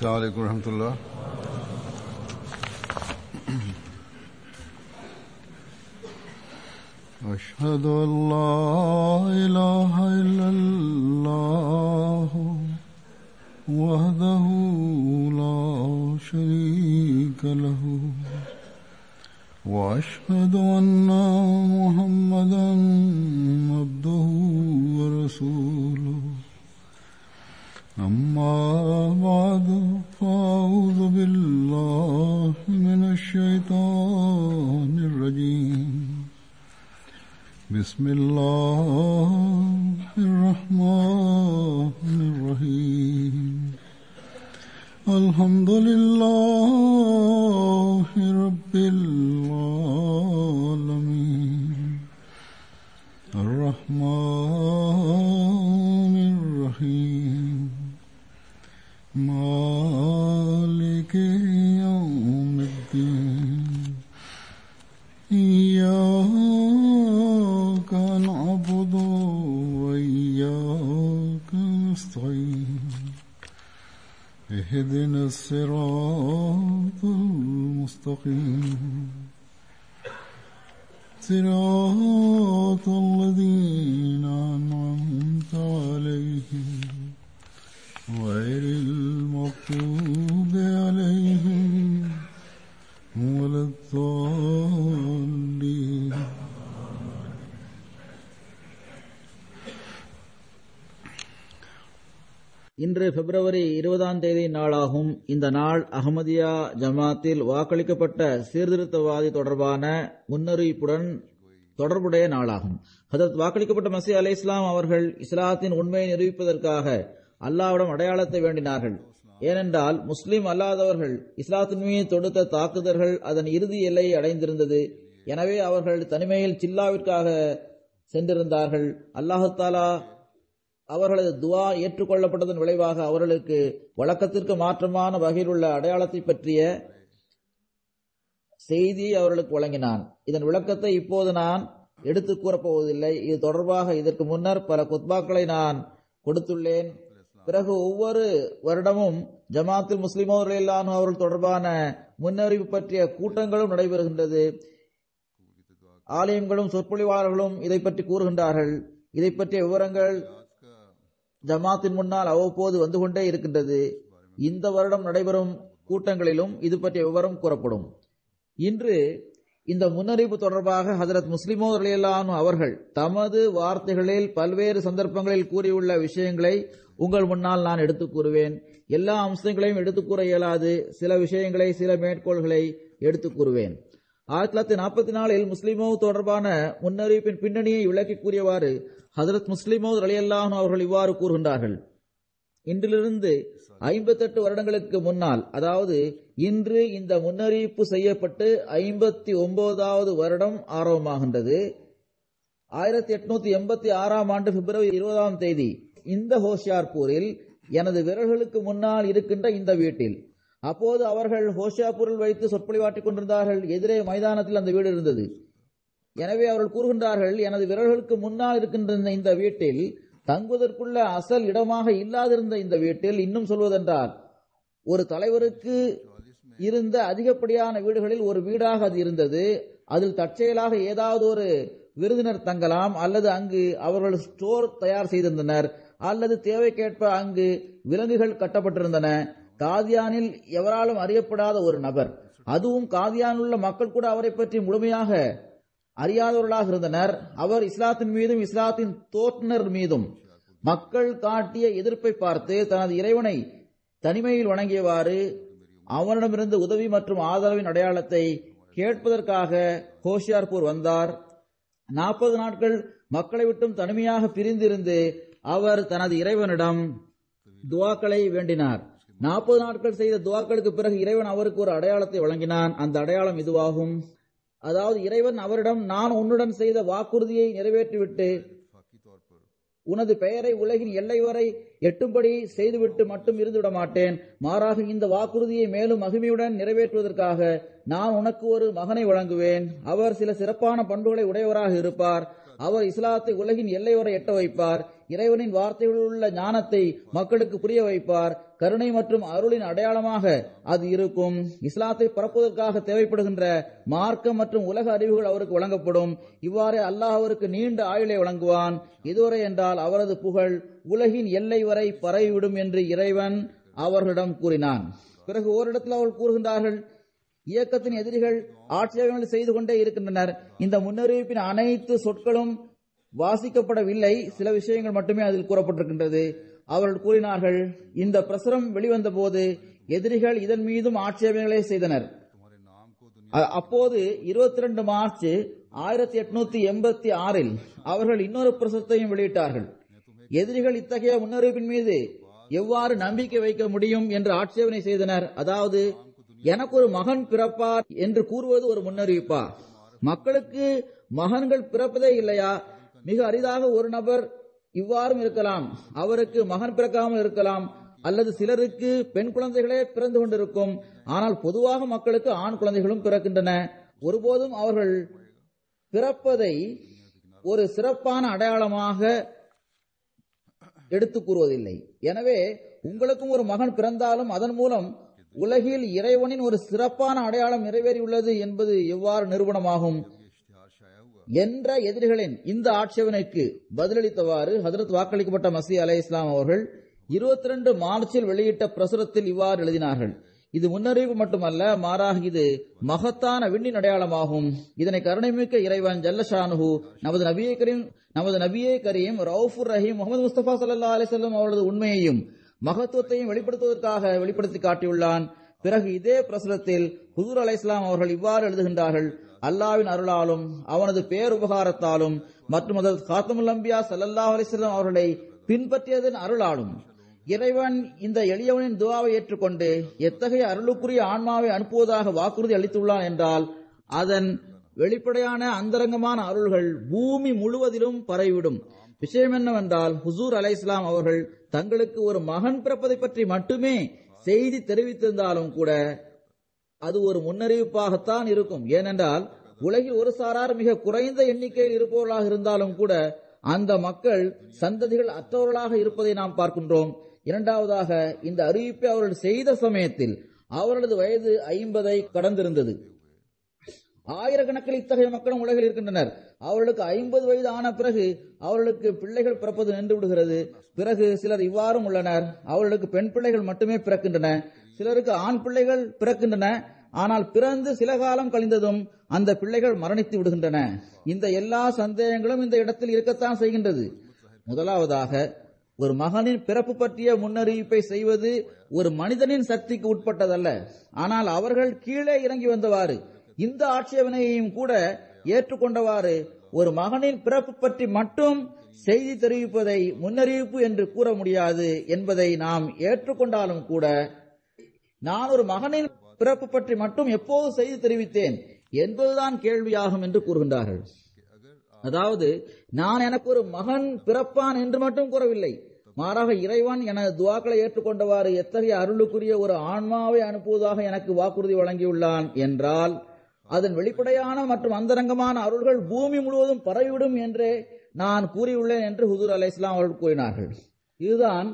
السلام عليكم ورحمة الله أشهد أن لا إله إلا الله وحده لا شريك له وأشهد أن محمدا عبده ورسوله أما بعد فأعوذ بالله من الشيطان الرجيم بسم الله الرحمن الرحيم الحمد لله رب العالمين الرحمن الرحيم مالك يوم الدين إياك نعبد وإياك نستعين اهدنا الصراط المستقيم صراط الذين أنعمت عليهم غير المغضوب عليهم ولا الضالين இன்று பிப்ரவரி இருபதாம் தேதி நாளாகும் இந்த நாள் அகமதியா ஜமாத்தில் வாக்களிக்கப்பட்ட சீர்திருத்தவாதி தொடர்பான முன்னறிவிப்புடன் தொடர்புடைய நாளாகும் ஹதரத் வாக்களிக்கப்பட்ட மசி அலை இஸ்லாம் அவர்கள் இஸ்லாத்தின் உண்மையை நிரூபிப்பதற்காக அல்லாவிடம் அடையாளத்தை வேண்டினார்கள் ஏனென்றால் முஸ்லிம் அல்லாதவர்கள் இஸ்லாத்தின் மீது தொடுத்த தாக்குதல்கள் அதன் இறுதி எல்லையை அடைந்திருந்தது எனவே அவர்கள் தனிமையில் சில்லாவிற்காக சென்றிருந்தார்கள் அல்லாஹு தாலா அவர்களது துவா ஏற்றுக்கொள்ளப்பட்டதன் விளைவாக அவர்களுக்கு வழக்கத்திற்கு மாற்றமான வகையில் உள்ள அடையாளத்தை பற்றிய செய்தியை அவர்களுக்கு வழங்கினான் இதன் விளக்கத்தை இப்போது நான் எடுத்துக் கூறப்போவதில்லை இது தொடர்பாக இதற்கு முன்னர் பல குத்பாக்களை நான் கொடுத்துள்ளேன் பிறகு ஒவ்வொரு வருடமும் ஜமாத்தில் முஸ்லிமோர்களான அவர்கள் தொடர்பான முன்னறிவு பற்றிய கூட்டங்களும் நடைபெறுகின்றது ஆலயங்களும் சொற்பொழிவாளர்களும் இதை பற்றி கூறுகின்றார்கள் இதை பற்றிய விவரங்கள் ஜமாத்தின் முன்னால் அவ்வப்போது வந்து கொண்டே இருக்கின்றது இந்த வருடம் நடைபெறும் கூட்டங்களிலும் இது பற்றிய விவரம் கூறப்படும் இன்று இந்த முன்னறிவிப்பு தொடர்பாக ஹதரத் முஸ்லிமோ ரலியல்லானு அவர்கள் தமது வார்த்தைகளில் பல்வேறு சந்தர்ப்பங்களில் கூறியுள்ள விஷயங்களை உங்கள் முன்னால் நான் எடுத்துக் கூறுவேன் எல்லா அம்சங்களையும் எடுத்துக் கூற இயலாது சில விஷயங்களை சில மேற்கோள்களை எடுத்துக் கூறுவேன் ஆயிரத்தி தொள்ளாயிரத்தி நாற்பத்தி நாலில் முஸ்லிமோ தொடர்பான முன்னறிவிப்பின் பின்னணியை விளக்கி கூறியவாறு ஹதரத் முஸ்லிமோ ரலியல்லானு அவர்கள் இவ்வாறு கூறுகின்றார்கள் இன்றிலிருந்து ஐம்பத்தெட்டு வருடங்களுக்கு முன்னால் அதாவது இன்று இந்த முன்னறிவிப்பு செய்யப்பட்டு ஐம்பத்தி ஒன்பதாவது வருடம் ஆரம்பமாகின்றது ஆயிரத்தி எட்நூத்தி எண்பத்தி ஆறாம் ஆண்டு பிப்ரவரி இருபதாம் தேதி இந்த ஹோஷியார்பூரில் எனது விரல்களுக்கு முன்னால் இருக்கின்ற இந்த வீட்டில் அப்போது அவர்கள் ஹோஷியார்பூரில் வைத்து சொற்பொழிவாற்றிக் கொண்டிருந்தார்கள் எதிரே மைதானத்தில் அந்த வீடு இருந்தது எனவே அவர்கள் கூறுகின்றார்கள் எனது விரல்களுக்கு முன்னால் இருக்கின்ற இந்த வீட்டில் தங்குவதற்குள்ள அசல் இடமாக இல்லாதிருந்த இந்த வீட்டில் இன்னும் சொல்வதென்றால் ஒரு தலைவருக்கு இருந்த அதிகப்படியான வீடுகளில் ஒரு வீடாக அது இருந்தது அதில் தற்செயலாக ஏதாவது ஒரு விருந்தினர் தங்கலாம் அல்லது அங்கு அவர்கள் ஸ்டோர் தயார் செய்திருந்தனர் அல்லது தேவைக்கேற்ப அங்கு விலங்குகள் கட்டப்பட்டிருந்தன காதியானில் எவராலும் அறியப்படாத ஒரு நபர் அதுவும் காதியானில் உள்ள மக்கள் கூட அவரை பற்றி முழுமையாக அறியாதவர்களாக இருந்தனர் அவர் இஸ்லாத்தின் மீதும் இஸ்லாத்தின் தோற்றுனர் மீதும் மக்கள் காட்டிய எதிர்ப்பை பார்த்து தனது இறைவனை தனிமையில் வணங்கியவாறு அவனிடமிருந்து உதவி மற்றும் ஆதரவின் அடையாளத்தை கேட்பதற்காக ஹோஷியார்பூர் வந்தார் நாற்பது நாட்கள் மக்களை விட்டும் தனிமையாக பிரிந்திருந்து அவர் தனது இறைவனிடம் துவாக்களை வேண்டினார் நாற்பது நாட்கள் செய்த துவாக்களுக்கு பிறகு இறைவன் அவருக்கு ஒரு அடையாளத்தை வழங்கினான் அந்த அடையாளம் இதுவாகும் அதாவது இறைவன் அவரிடம் நான் உன்னுடன் செய்த வாக்குறுதியை நிறைவேற்றிவிட்டு உனது பெயரை உலகின் எல்லை வரை எட்டும்படி செய்துவிட்டு மட்டும் இருந்துவிட மாட்டேன் மாறாக இந்த வாக்குறுதியை மேலும் மகிமையுடன் நிறைவேற்றுவதற்காக நான் உனக்கு ஒரு மகனை வழங்குவேன் அவர் சில சிறப்பான பண்புகளை உடையவராக இருப்பார் அவர் இஸ்லாத்தை உலகின் எல்லை வரை எட்ட வைப்பார் இறைவனின் வார்த்தைகளில் உள்ள ஞானத்தை மக்களுக்கு புரிய வைப்பார் கருணை மற்றும் அருளின் அடையாளமாக அது இருக்கும் இஸ்லாத்தை பரப்புவதற்காக தேவைப்படுகின்ற மார்க்கம் மற்றும் உலக அறிவுகள் அவருக்கு வழங்கப்படும் இவ்வாறே அல்லாஹ் அவருக்கு நீண்ட ஆயுளை வழங்குவான் இதுவரை என்றால் அவரது புகழ் உலகின் எல்லை வரை பரவிவிடும் என்று இறைவன் அவர்களிடம் கூறினான் பிறகு ஓரிடத்தில் அவர்கள் கூறுகின்றார்கள் இயக்கத்தின் எதிரிகள் ஆட்சேபங்கள் செய்து கொண்டே இருக்கின்றனர் இந்த முன்னறிவிப்பின் அனைத்து சொற்களும் வாசிக்கப்படவில்லை சில விஷயங்கள் மட்டுமே அதில் கூறப்பட்டிருக்கின்றது அவர்கள் கூறினார்கள் இந்த பிரசுரம் வெளிவந்த போது எதிரிகள் இதன் மீதும் ஆட்சேபங்களை செய்தனர் அ- அப்போது இருபத்தி ரெண்டு மார்ச் ஆயிரத்தி எட்நூத்தி எண்பத்தி ஆறில் அவர்கள் இன்னொரு பிரசுரத்தையும் வெளியிட்டார்கள் எதிரிகள் இத்தகைய முன்னறிவிப்பின் மீது எவ்வாறு நம்பிக்கை வைக்க முடியும் என்று ஆட்சேபனை செய்தனர் அதாவது எனக்கு ஒரு மகன் பிறப்பார் என்று கூறுவது ஒரு முன்னறிவிப்பா மக்களுக்கு மகன்கள் பிறப்பதே இல்லையா மிக அரிதாக ஒரு நபர் இவ்வாறும் இருக்கலாம் அவருக்கு மகன் பிறக்காமல் இருக்கலாம் அல்லது சிலருக்கு பெண் குழந்தைகளே பிறந்து கொண்டிருக்கும் ஆனால் பொதுவாக மக்களுக்கு ஆண் குழந்தைகளும் பிறக்கின்றன ஒருபோதும் அவர்கள் பிறப்பதை ஒரு சிறப்பான அடையாளமாக எடுத்து கூறுவதில்லை எனவே உங்களுக்கும் ஒரு மகன் பிறந்தாலும் அதன் மூலம் உலகில் இறைவனின் ஒரு சிறப்பான அடையாளம் நிறைவேறியுள்ளது என்பது எவ்வாறு நிரூபணமாகும் என்ற எதிரிகளின் இந்த ஆட்சேபனைக்கு பதிலளித்தவாறு ஹதரத் வாக்களிக்கப்பட்ட மசி அலை இஸ்லாம் அவர்கள் இருபத்தி ரெண்டு மார்ச்சில் வெளியிட்ட பிரசுரத்தில் இவ்வாறு எழுதினார்கள் இது முன்னறிவு மட்டுமல்ல மாறாக இது மகத்தான விண்ணின் அடையாளமாகும் இதனை கருணைமிக்க இறைவன் ஜல்லஷானுஹு நமது நபியை கரீம் நமது நபியே கரீம் ரவுஃபுர் ரஹீம் முகமது முஸ்தபா ஸல்லல்லாஹு அலைஹி வஸல்லம் அவரது உண்மையையும் மகத்துவத்தையும் வெளிப்படுத்துவதற்காக வெளிப்படுத்தி காட்டியுள்ளான் பிறகு இதே பிரசுரத்தில் ஹுசூர் அலை இஸ்லாம் அவர்கள் இவ்வாறு எழுதுகின்றார்கள் அல்லாவின் அருளாலும் அவனது பேருபகாரத்தாலும் மற்றும் அதற்கு காத்தமுல் அம்பியா ஸல்லல்லாஹு அலைஹி வஸல்லம் அவர்களை பின்பற்றியதன் அருளாலும் இறைவன் இந்த எளியவனின் துவாவை ஏற்றுக்கொண்டு எத்தகைய அருளுக்குரிய ஆன்மாவை அனுப்புவதாக வாக்குறுதி அளித்துள்ளான் என்றால் அதன் வெளிப்படையான அந்தரங்கமான அருள்கள் பூமி முழுவதிலும் பரவிவிடும் விஷயம் என்னவென்றால் ஹுசூர் அலை இஸ்லாம் அவர்கள் தங்களுக்கு ஒரு மகன் பிறப்பதை பற்றி மட்டுமே செய்தி தெரிவித்திருந்தாலும் கூட அது ஒரு முன்னறிவிப்பாகத்தான் இருக்கும் ஏனென்றால் உலகில் ஒரு சாரார் மிக குறைந்த எண்ணிக்கையில் இருப்பவர்களாக இருந்தாலும் கூட அந்த மக்கள் சந்ததிகள் அற்றவர்களாக இருப்பதை நாம் பார்க்கின்றோம் இரண்டாவதாக இந்த அறிவிப்பை அவர்கள் செய்த சமயத்தில் அவர்களது வயது ஐம்பதை கடந்திருந்தது ஆயிரக்கணக்கில் இத்தகைய மக்களும் உலகில் இருக்கின்றனர் அவர்களுக்கு ஐம்பது வயது ஆன பிறகு அவர்களுக்கு பிள்ளைகள் பிறப்பது நின்று விடுகிறது பிறகு சிலர் இவ்வாறும் உள்ளனர் அவர்களுக்கு பெண் பிள்ளைகள் மட்டுமே பிறக்கின்றன சிலருக்கு ஆண் பிள்ளைகள் பிறக்கின்றன ஆனால் பிறந்து சில காலம் கழிந்ததும் அந்த பிள்ளைகள் மரணித்து விடுகின்றன இந்த எல்லா சந்தேகங்களும் இந்த இடத்தில் இருக்கத்தான் செய்கின்றது முதலாவதாக ஒரு மகனின் பிறப்பு பற்றிய முன்னறிவிப்பை செய்வது ஒரு மனிதனின் சக்திக்கு உட்பட்டதல்ல ஆனால் அவர்கள் கீழே இறங்கி வந்தவாறு இந்த ஆட்சேபனையையும் கூட ஏற்றுக்கொண்டவாறு ஒரு மகனின் பிறப்பு பற்றி மட்டும் செய்தி தெரிவிப்பதை முன்னறிவிப்பு என்று கூற முடியாது என்பதை நாம் ஏற்றுக்கொண்டாலும் கூட நான் ஒரு மகனின் பிறப்பு பற்றி மட்டும் எப்போது செய்தி தெரிவித்தேன் என்பதுதான் கேள்வியாகும் என்று கூறுகின்றார்கள் அதாவது நான் எனக்கு ஒரு மகன் பிறப்பான் என்று மட்டும் கூறவில்லை மாறாக இறைவன் எனது துவாக்களை ஏற்றுக்கொண்டவாறு எத்தகைய அருளுக்குரிய ஒரு ஆன்மாவை அனுப்புவதாக எனக்கு வாக்குறுதி வழங்கியுள்ளான் என்றால் அதன் வெளிப்படையான மற்றும் அந்தரங்கமான அருள்கள் பூமி முழுவதும் பரவிவிடும் என்றே நான் கூறியுள்ளேன் என்று ஹுதூர் அலை இஸ்லாம் அவர்கள் கூறினார்கள் இதுதான்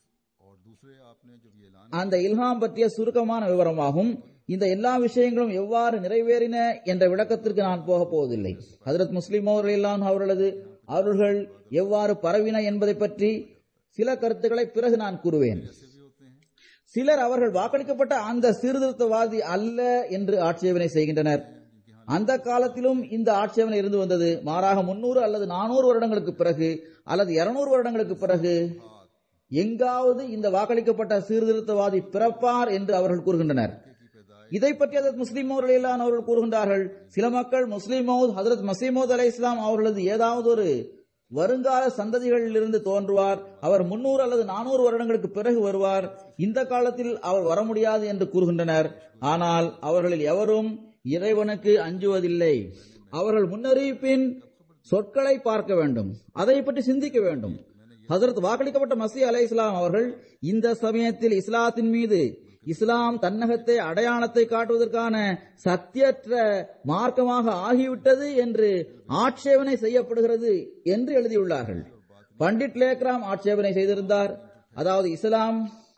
அந்த இல்ஹாம் பற்றிய சுருக்கமான விவரமாகும் இந்த எல்லா விஷயங்களும் எவ்வாறு நிறைவேறின என்ற விளக்கத்திற்கு நான் போக போவதில்லை ஹதரத் முஸ்லிம் அவர்கள் அவர்களது அருள்கள் எவ்வாறு பரவின என்பதை பற்றி சில கருத்துக்களை பிறகு நான் கூறுவேன் சிலர் அவர்கள் வாக்களிக்கப்பட்ட அந்த சீர்திருத்தவாதி அல்ல என்று ஆட்சேபனை செய்கின்றனர் அந்த காலத்திலும் இந்த ஆட்சேபனை இருந்து வந்தது மாறாக முன்னூறு அல்லது நானூறு வருடங்களுக்கு பிறகு அல்லது இருநூறு வருடங்களுக்கு பிறகு எங்காவது இந்த வாக்களிக்கப்பட்ட சீர்திருத்தவாதி பிறப்பார் என்று அவர்கள் கூறுகின்றனர் இதை பற்றி ஹதரத் முஸ்லிம் அவர்கள் கூறுகின்றார்கள் சில மக்கள் முஸ்லிம் மௌத் ஹதரத் மசீமோத் அலை இஸ்லாம் அவர்களது ஏதாவது ஒரு வருங்கால சந்ததிகளில் இருந்து தோன்றுவார் அவர் முன்னூறு அல்லது நானூறு வருடங்களுக்கு பிறகு வருவார் இந்த காலத்தில் அவர் வர முடியாது என்று கூறுகின்றனர் ஆனால் அவர்களில் எவரும் இறைவனுக்கு அஞ்சுவதில்லை அவர்கள் முன்னறிவிப்பின் சொற்களை பார்க்க வேண்டும் அதை பற்றி சிந்திக்க வேண்டும் ஹசரத் வாக்களிக்கப்பட்ட மசி அலை இஸ்லாம் அவர்கள் இந்த சமயத்தில் இஸ்லாத்தின் மீது இஸ்லாம் தன்னகத்தை அடையாளத்தை காட்டுவதற்கான சத்தியற்ற மார்க்கமாக ஆகிவிட்டது என்று ஆட்சேபனை செய்யப்படுகிறது என்று எழுதியுள்ளார்கள் பண்டிட் லேக்ராம் ஆட்சேபனை செய்திருந்தார் அதாவது இஸ்லாம்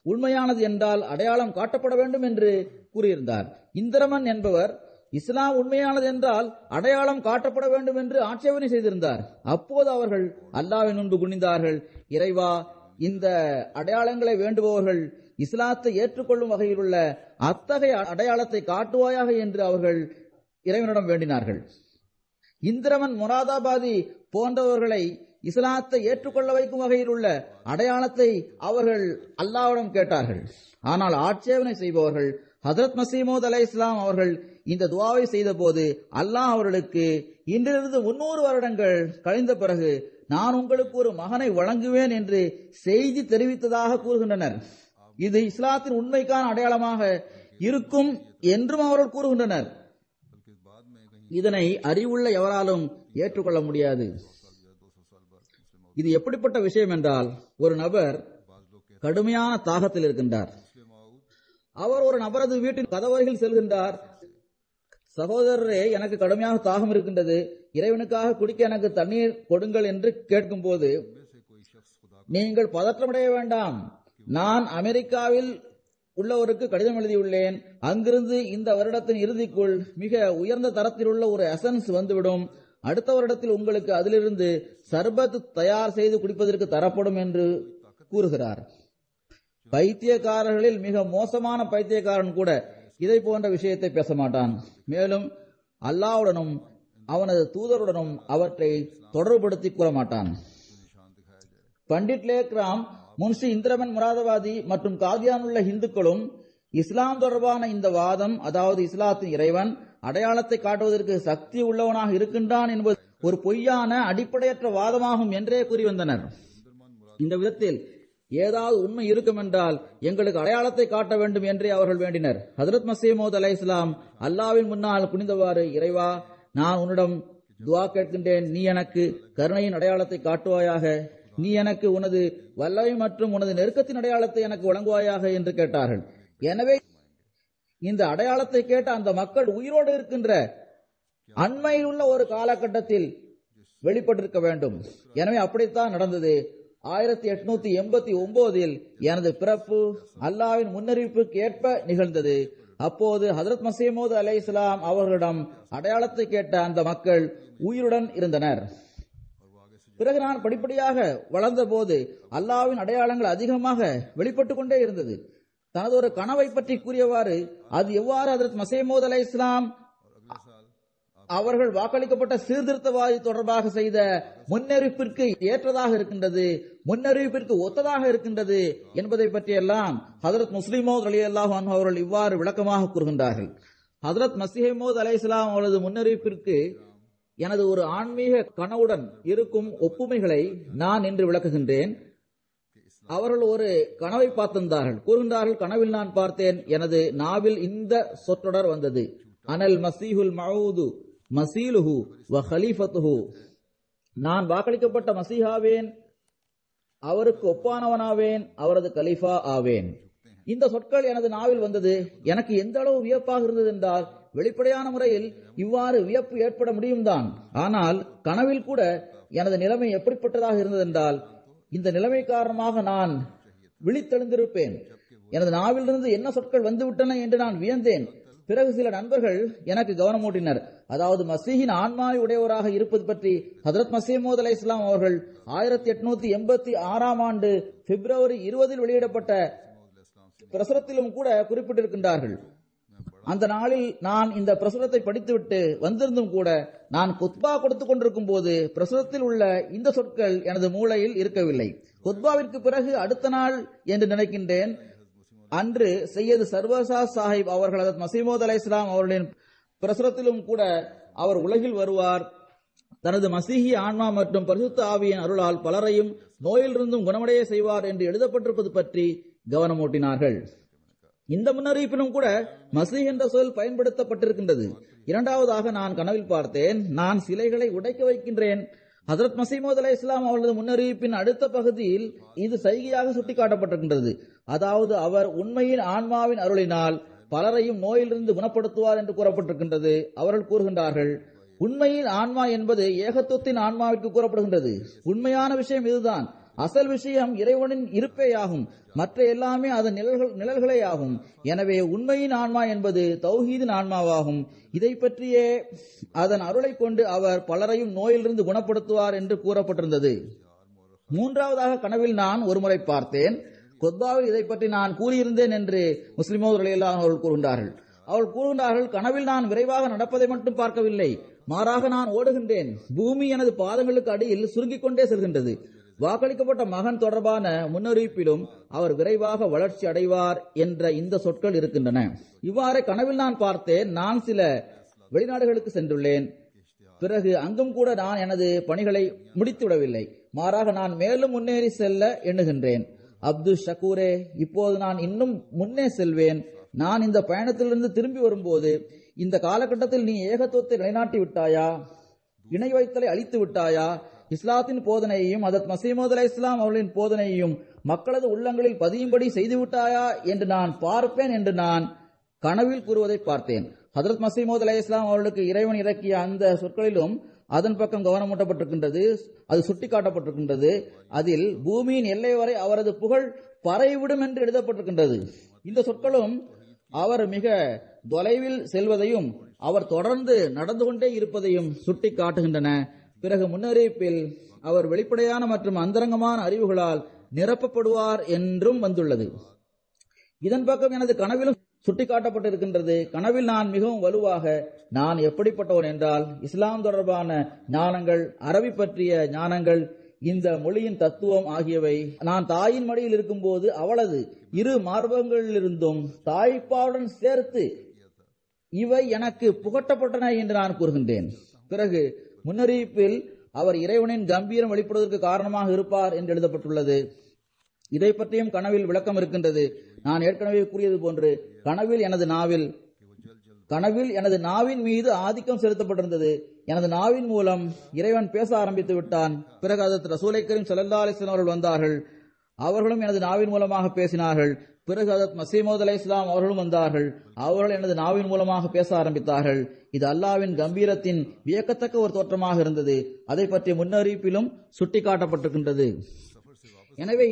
உண்மையானது என்றால் அடையாளம் காட்டப்பட வேண்டும் என்று கூறியிருந்தார் இந்திரமன் என்பவர் இஸ்லாம் உண்மையானது என்றால் அடையாளம் காட்டப்பட வேண்டும் என்று ஆட்சேபனை செய்திருந்தார் அப்போது அவர்கள் அல்லாவின் முன்பு குனிந்தார்கள் இறைவா இந்த அடையாளங்களை வேண்டுபவர்கள் இஸ்லாத்தை ஏற்றுக்கொள்ளும் வகையில் உள்ள அத்தகைய அடையாளத்தை காட்டுவாயாக என்று அவர்கள் இறைவனிடம் வேண்டினார்கள் இந்திரமன் முராதாபாதி போன்றவர்களை இஸ்லாத்தை ஏற்றுக்கொள்ள வைக்கும் வகையில் உள்ள அடையாளத்தை அவர்கள் அல்லாவிடம் கேட்டார்கள் ஆனால் ஆட்சேபனை செய்பவர்கள் ஹசரத் மசீமோத் அலை இஸ்லாம் அவர்கள் இந்த துவாவை செய்த போது அல்லாஹ் அவர்களுக்கு இன்றிலிருந்து முன்னூறு வருடங்கள் கழிந்த பிறகு நான் உங்களுக்கு ஒரு மகனை வழங்குவேன் என்று செய்தி தெரிவித்ததாக கூறுகின்றனர் இது இஸ்லாத்தின் உண்மைக்கான அடையாளமாக இருக்கும் என்றும் அவர்கள் கூறுகின்றனர் बल्कि बाद में कहीं இதனை அறிவுள்ள எவராலும் ஏற்றுக்கொள்ள முடியாது இது எப்படிப்பட்ட விஷயம் என்றால் ஒரு நபர் बाज लोग कहते கடுமையான தாகத்தில் இருக்கின்றார் हैं माऊद அவர் ஒரு நபரது வீட்டின் கதவருகில் செல்கின்றார் சகோதரரே எனக்கு கடுமையாக தாகம் இருக்கின்றது இறைவனுக்காக குடிக்க எனக்கு தண்ணீர் கொடுங்கள் என்று கேட்கும்போது में से कोई शख्स खुदा நீங்கள் பதற்றமடைய வேண்டாம் நான் அமெரிக்காவில் உள்ளவருக்கு கடிதம் எழுதியுள்ளேன் அங்கிருந்து இந்த வருடத்தின் இறுதிக்குள் மிக உயர்ந்த தரத்தில் உள்ள ஒரு எசன்ஸ் வந்துவிடும் அடுத்த வருடத்தில் உங்களுக்கு அதிலிருந்து சர்பத் தயார் செய்து குடிப்பதற்கு தரப்படும் என்று கூறுகிறார் பைத்தியக்காரர்களில் மிக மோசமான பைத்தியக்காரன் கூட இதை போன்ற விஷயத்தை பேச மாட்டான் மேலும் அல்லாவுடனும் அவனது தூதருடனும் அவற்றை தொடர்புபடுத்தி கூற மாட்டான் निशान दिखाया जाए பண்டிட் லேக்ராம் முன்ஷி இந்திரமன் முராதவாதி மற்றும் காதியான் உள்ள இந்துக்களும் இஸ்லாம் தொடர்பான இந்த வாதம் அதாவது இஸ்லாத்தின் இறைவன் அடையாளத்தை காட்டுவதற்கு சக்தி உள்ளவனாக இருக்கின்றான் என்பது ஒரு பொய்யான அடிப்படையற்ற வாதமாகும் என்றே கூறி வந்தனர் இந்த விதத்தில் ஏதாவது உண்மை இருக்கும் என்றால் எங்களுக்கு அடையாளத்தை காட்ட வேண்டும் என்றே அவர்கள் வேண்டினர் ஹதரத் மசீமோத் அலை இஸ்லாம் அல்லாவின் முன்னால் குனிந்தவாறு இறைவா நான் உன்னிடம் துவா கேட்கின்றேன் நீ எனக்கு கருணையின் அடையாளத்தை காட்டுவாயாக நீ எனக்கு உனது வல்லமை மற்றும் உனது நெருக்கத்தின் அடையாளத்தை எனக்கு வழங்குவாயாக என்று கேட்டார்கள் எனவே இந்த அடையாளத்தை கேட்ட அந்த மக்கள் உயிரோடு இருக்கின்ற அண்மையில் உள்ள ஒரு காலகட்டத்தில் வெளிப்பட்டிருக்க வேண்டும் எனவே அப்படித்தான் நடந்தது ஆயிரத்தி எட்நூத்தி எண்பத்தி ஒன்பதில் எனது பிறப்பு அல்லாவின் முன்னறிவிப்புக்கு ஏற்ப நிகழ்ந்தது அப்போது ஹதரத் மசீமோத் அலை இஸ்லாம் அவர்களிடம் அடையாளத்தை கேட்ட அந்த மக்கள் உயிருடன் இருந்தனர் பிறகு நான் படிப்படியாக வளர்ந்த போது அல்லாவின் அடையாளங்கள் அதிகமாக வெளிப்பட்டுக் கொண்டே இருந்தது தனது ஒரு கனவை பற்றி கூறியவாறு அது எவ்வாறு ஹதரத் மசீமோத் அலை இஸ்லாம் அவர்கள் வாக்களிக்கப்பட்ட சீர்திருத்தவாதி தொடர்பாக செய்த முன்னறிவிப்பிற்கு ஏற்றதாக இருக்கின்றது முன்னறிவிப்பிற்கு ஒத்ததாக இருக்கின்றது என்பதை பற்றியெல்லாம் ஹதரத் முஸ்லிமோத் அலி அல்லாஹ் அவர்கள் இவ்வாறு விளக்கமாக கூறுகின்றார்கள் ஹதரத் மசிஹமோத் அலை இஸ்லாம் அவரது முன்னறிவிப்பிற்கு எனது ஒரு ஆன்மீக கனவுடன் இருக்கும் ஒப்புமைகளை நான் இன்று விளக்குகின்றேன் அவர்கள் ஒரு கனவை பார்த்திருந்தார்கள் கூறுகின்றார்கள் கனவில் நான் பார்த்தேன் எனது நாவில் இந்த சொற்றொடர் வந்தது அனல் மசீஹுல் மவுது மசீலுஹு வ ஹலீஃபத்துஹு நான் வாக்களிக்கப்பட்ட மசீஹாவேன் அவருக்கு ஒப்பானவனாவேன் அவரது கலீஃபா ஆவேன் இந்த சொற்கள் எனது நாவில் வந்தது எனக்கு எந்த அளவு வியப்பாக இருந்தது என்றால் வெளிப்படையான முறையில் இவ்வாறு வியப்பு ஏற்பட முடியும் தான் ஆனால் கனவில் கூட எனது நிலைமை எப்படிப்பட்டதாக இருந்தது என்றால் இந்த நிலைமை காரணமாக நான் விழித்தெழுந்திருப்பேன் எனது நாவிலிருந்து என்ன சொற்கள் வந்துவிட்டன என்று நான் வியந்தேன் பிறகு சில நண்பர்கள் எனக்கு கவனமூட்டினர் அதாவது மசீஹின் ஆன்மாவை உடையவராக இருப்பது பற்றி ஹதரத் மசீமோத் அலை இஸ்லாம் அவர்கள் ஆயிரத்தி எட்நூத்தி எண்பத்தி ஆறாம் ஆண்டு பிப்ரவரி இருபதில் வெளியிடப்பட்ட பிரசுரத்திலும் கூட குறிப்பிட்டிருக்கின்றார்கள் அந்த நாளில் நான் இந்த பிரசுரத்தை படித்துவிட்டு வந்திருந்தும் கூட நான் குத்பா கொடுத்துக் கொண்டிருக்கும் போது பிரசுரத்தில் உள்ள இந்த சொற்கள் எனது மூளையில் இருக்கவில்லை குத்பாவிற்கு பிறகு அடுத்த நாள் என்று நினைக்கின்றேன் அன்று செய்யது சர்வசா சாஹிப் அவர்கள் அதத் மசீமோத் அலை இஸ்லாம் அவர்களின் பிரசுரத்திலும் கூட அவர் உலகில் வருவார் தனது மசீஹி ஆன்மா மற்றும் பரிசுத்த ஆவியின் அருளால் பலரையும் நோயிலிருந்தும் குணமடைய செய்வார் என்று எழுதப்பட்டிருப்பது பற்றி கவனமூட்டினார்கள் இந்த முன்னறிவிப்பிலும் கூட மசீஹ் என்ற சொல் பயன்படுத்தப்பட்டிருக்கின்றது இரண்டாவதாக நான் கனவில் பார்த்தேன் நான் சிலைகளை உடைக்க வைக்கின்றேன் ஹசரத் மசீமோத் அலை இஸ்லாம் அவரது முன்னறிவிப்பின் அடுத்த பகுதியில் இது சைகையாக சுட்டிக்காட்டப்பட்டிருக்கின்றது அதாவது அவர் உண்மையின் ஆன்மாவின் அருளினால் பலரையும் நோயிலிருந்து குணப்படுத்துவார் என்று கூறப்பட்டிருக்கின்றது அவர்கள் கூறுகின்றார்கள் உண்மையின் ஆன்மா என்பது ஏகத்துவத்தின் ஆன்மாவிற்கு கூறப்படுகின்றது உண்மையான விஷயம் இதுதான் அசல் விஷயம் இறைவனின் இருப்பேயாகும் மற்ற எல்லாமே அதன் நிழல்கள் நிழல்களே ஆகும் எனவே உண்மையின் ஆன்மா என்பது தௌஹீதின் ஆன்மாவாகும் இதை பற்றியே அதன் அருளை கொண்டு அவர் பலரையும் நோயிலிருந்து குணப்படுத்துவார் என்று கூறப்பட்டிருந்தது மூன்றாவதாக கனவில் நான் ஒருமுறை பார்த்தேன் கொத்பாவில் இதை பற்றி நான் கூறியிருந்தேன் என்று முஸ்லிமோ ரலியல்லாஹு அவர்கள் கூறுகின்றார்கள் அவள் கூறுகின்றார்கள் கனவில் நான் விரைவாக நடப்பதை மட்டும் பார்க்கவில்லை மாறாக நான் ஓடுகின்றேன் பூமி எனது பாதங்களுக்கு அடியில் சுருங்கிக் கொண்டே செல்கின்றது வாக்களிக்கப்பட்ட மகன் தொடர்பான முன்னறிவிப்பிலும் அவர் விரைவாக வளர்ச்சி அடைவார் என்ற இந்த சொற்கள் இருக்கின்றன இவ்வாறு கனவில் நான் பார்த்தேன் நான் சில வெளிநாடுகளுக்கு சென்றுள்ளேன் பிறகு அங்கும் கூட நான் எனது பணிகளை முடித்துவிடவில்லை மாறாக நான் மேலும் முன்னேறி செல்ல எண்ணுகின்றேன் அப்துல் ஷக்கூரே இப்போது நான் இன்னும் முன்னே செல்வேன் நான் இந்த பயணத்திலிருந்து திரும்பி வரும்போது இந்த காலகட்டத்தில் நீ ஏகத்துவத்தை நிலைநாட்டி விட்டாயா இணை வைத்தலை அழித்து விட்டாயா இஸ்லாத்தின் போதனையையும் அதத் மசீமது அலை இஸ்லாம் அவர்களின் போதனையையும் மக்களது உள்ளங்களில் பதியும்படி செய்து விட்டாயா என்று நான் பார்ப்பேன் என்று நான் கனவில் கூறுவதை பார்த்தேன் ஹதரத் மசீமோத் அலை இஸ்லாம் அவர்களுக்கு இறைவன் இறக்கிய அந்த சொற்களிலும் அதன் பக்கம் கவனமூட்டப்பட்டிருக்கின்றது அது சுட்டிக்காட்டப்பட்டிருக்கின்றது அதில் பூமியின் எல்லை வரை அவரது புகழ் பறைவிடும் என்று எழுதப்பட்டிருக்கின்றது இந்த சொற்களும் அவர் மிக தொலைவில் செல்வதையும் அவர் தொடர்ந்து நடந்து கொண்டே இருப்பதையும் சுட்டி காட்டுகின்றன பிறகு முன்னறிவிப்பில் அவர் வெளிப்படையான மற்றும் அந்தரங்கமான அறிவுகளால் நிரப்பப்படுவார் என்றும் வந்துள்ளது இதன் பக்கம் எனது கனவிலும் சுட்டிக்காட்டப்பட்டிருக்கின்றது கனவில் நான் மிகவும் வலுவாக நான் எப்படிப்பட்டவன் என்றால் இஸ்லாம் தொடர்பான ஞானங்கள் அரபி பற்றிய ஞானங்கள் இந்த மொழியின் தத்துவம் ஆகியவை நான் தாயின் மடியில் இருக்கும்போது அவளது இரு மார்பங்களிலிருந்தும் தாய்ப்பாவுடன் சேர்த்து இவை எனக்கு புகட்டப்பட்டன என்று நான் கூறுகின்றேன் பிறகு முன்னறிவிப்பில் அவர் இறைவனின் கம்பீரம் வெளிப்படுவதற்கு காரணமாக இருப்பார் என்று எழுதப்பட்டுள்ளது இதை பற்றியும் கனவில் விளக்கம் இருக்கின்றது நான் ஏற்கனவே கூறியது போன்று கனவில் எனது நாவில் கனவில் எனது நாவின் மீது ஆதிக்கம் செலுத்தப்பட்டிருந்தது எனது நாவின் மூலம் இறைவன் பேச ஆரம்பித்து விட்டான் பிறகு அதற்கு ரசூலை கரீம் சல்லா அலிஸ்லாம் அவர்கள் வந்தார்கள் அவர்களும் எனது நாவின் மூலமாக பேசினார்கள் பிறகு அதத் மசீமோத் அலை இஸ்லாம் அவர்களும் வந்தார்கள் அவர்கள் எனது நாவின் மூலமாக பேச ஆரம்பித்தார்கள் இது அல்லாவின் கம்பீரத்தின் வியக்கத்தக்க ஒரு தோற்றமாக இருந்தது அதை பற்றிய முன்னறிவிப்பிலும் சுட்டிக்காட்டப்பட்டிருக்கின்றது எனவே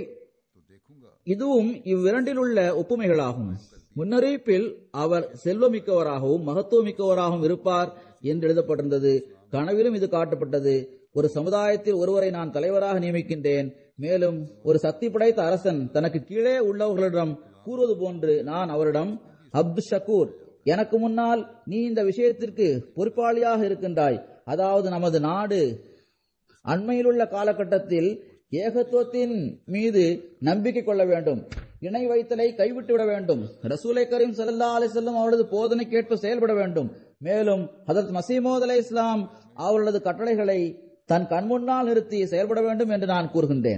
இதுவும் இவ்விரண்டில் உள்ள ஒப்புமைகளாகும் முன்னறிவிப்பில் அவர் செல்வமிக்கவராகவும் மகத்துவமிக்கவராகவும் இருப்பார் என்று எழுதப்பட்டிருந்தது கனவிலும் இது காட்டப்பட்டது ஒரு சமுதாயத்தில் ஒருவரை நான் தலைவராக நியமிக்கின்றேன் மேலும் ஒரு சக்தி படைத்த அரசன் தனக்கு கீழே உள்ளவர்களிடம் கூறுவது போன்று நான் அவரிடம் அப்து ஷக்கூர் எனக்கு முன்னால் நீ இந்த விஷயத்திற்கு பொறுப்பாளியாக இருக்கின்றாய் அதாவது நமது நாடு அண்மையிலுள்ள காலகட்டத்தில் ஏகத்துவத்தின் மீது நம்பிக்கை கொள்ள வேண்டும் இணை வைத்தலை கைவிட்டு விட வேண்டும் ரசூலை கரீம் சல்லா அலிசல்லம் அவரது போதனைக்கேற்ப செயல்பட வேண்டும் மேலும் ஹதரத் மசீமோத் அலை இஸ்லாம் அவர்களது கட்டளைகளை தன் கண்முன்னால் நிறுத்தி செயல்பட வேண்டும் என்று நான் கூறுகின்றேன்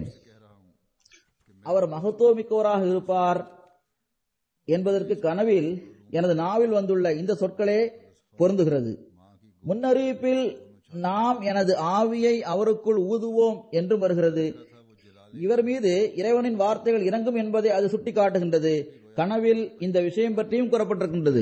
அவர் மகத்துவமிக்கவராக இருப்பார் என்பதற்கு கனவில் எனது நாவில் வந்துள்ள இந்த சொற்களே பொருந்துகிறது முன்னறிவிப்பில் நாம் எனது ஆவியை அவருக்குள் ஊதுவோம் என்றும் வருகிறது இவர் மீது இறைவனின் வார்த்தைகள் இறங்கும் என்பதை அது சுட்டிக்காட்டுகின்றது கனவில் இந்த விஷயம் பற்றியும் கூறப்பட்டிருக்கின்றது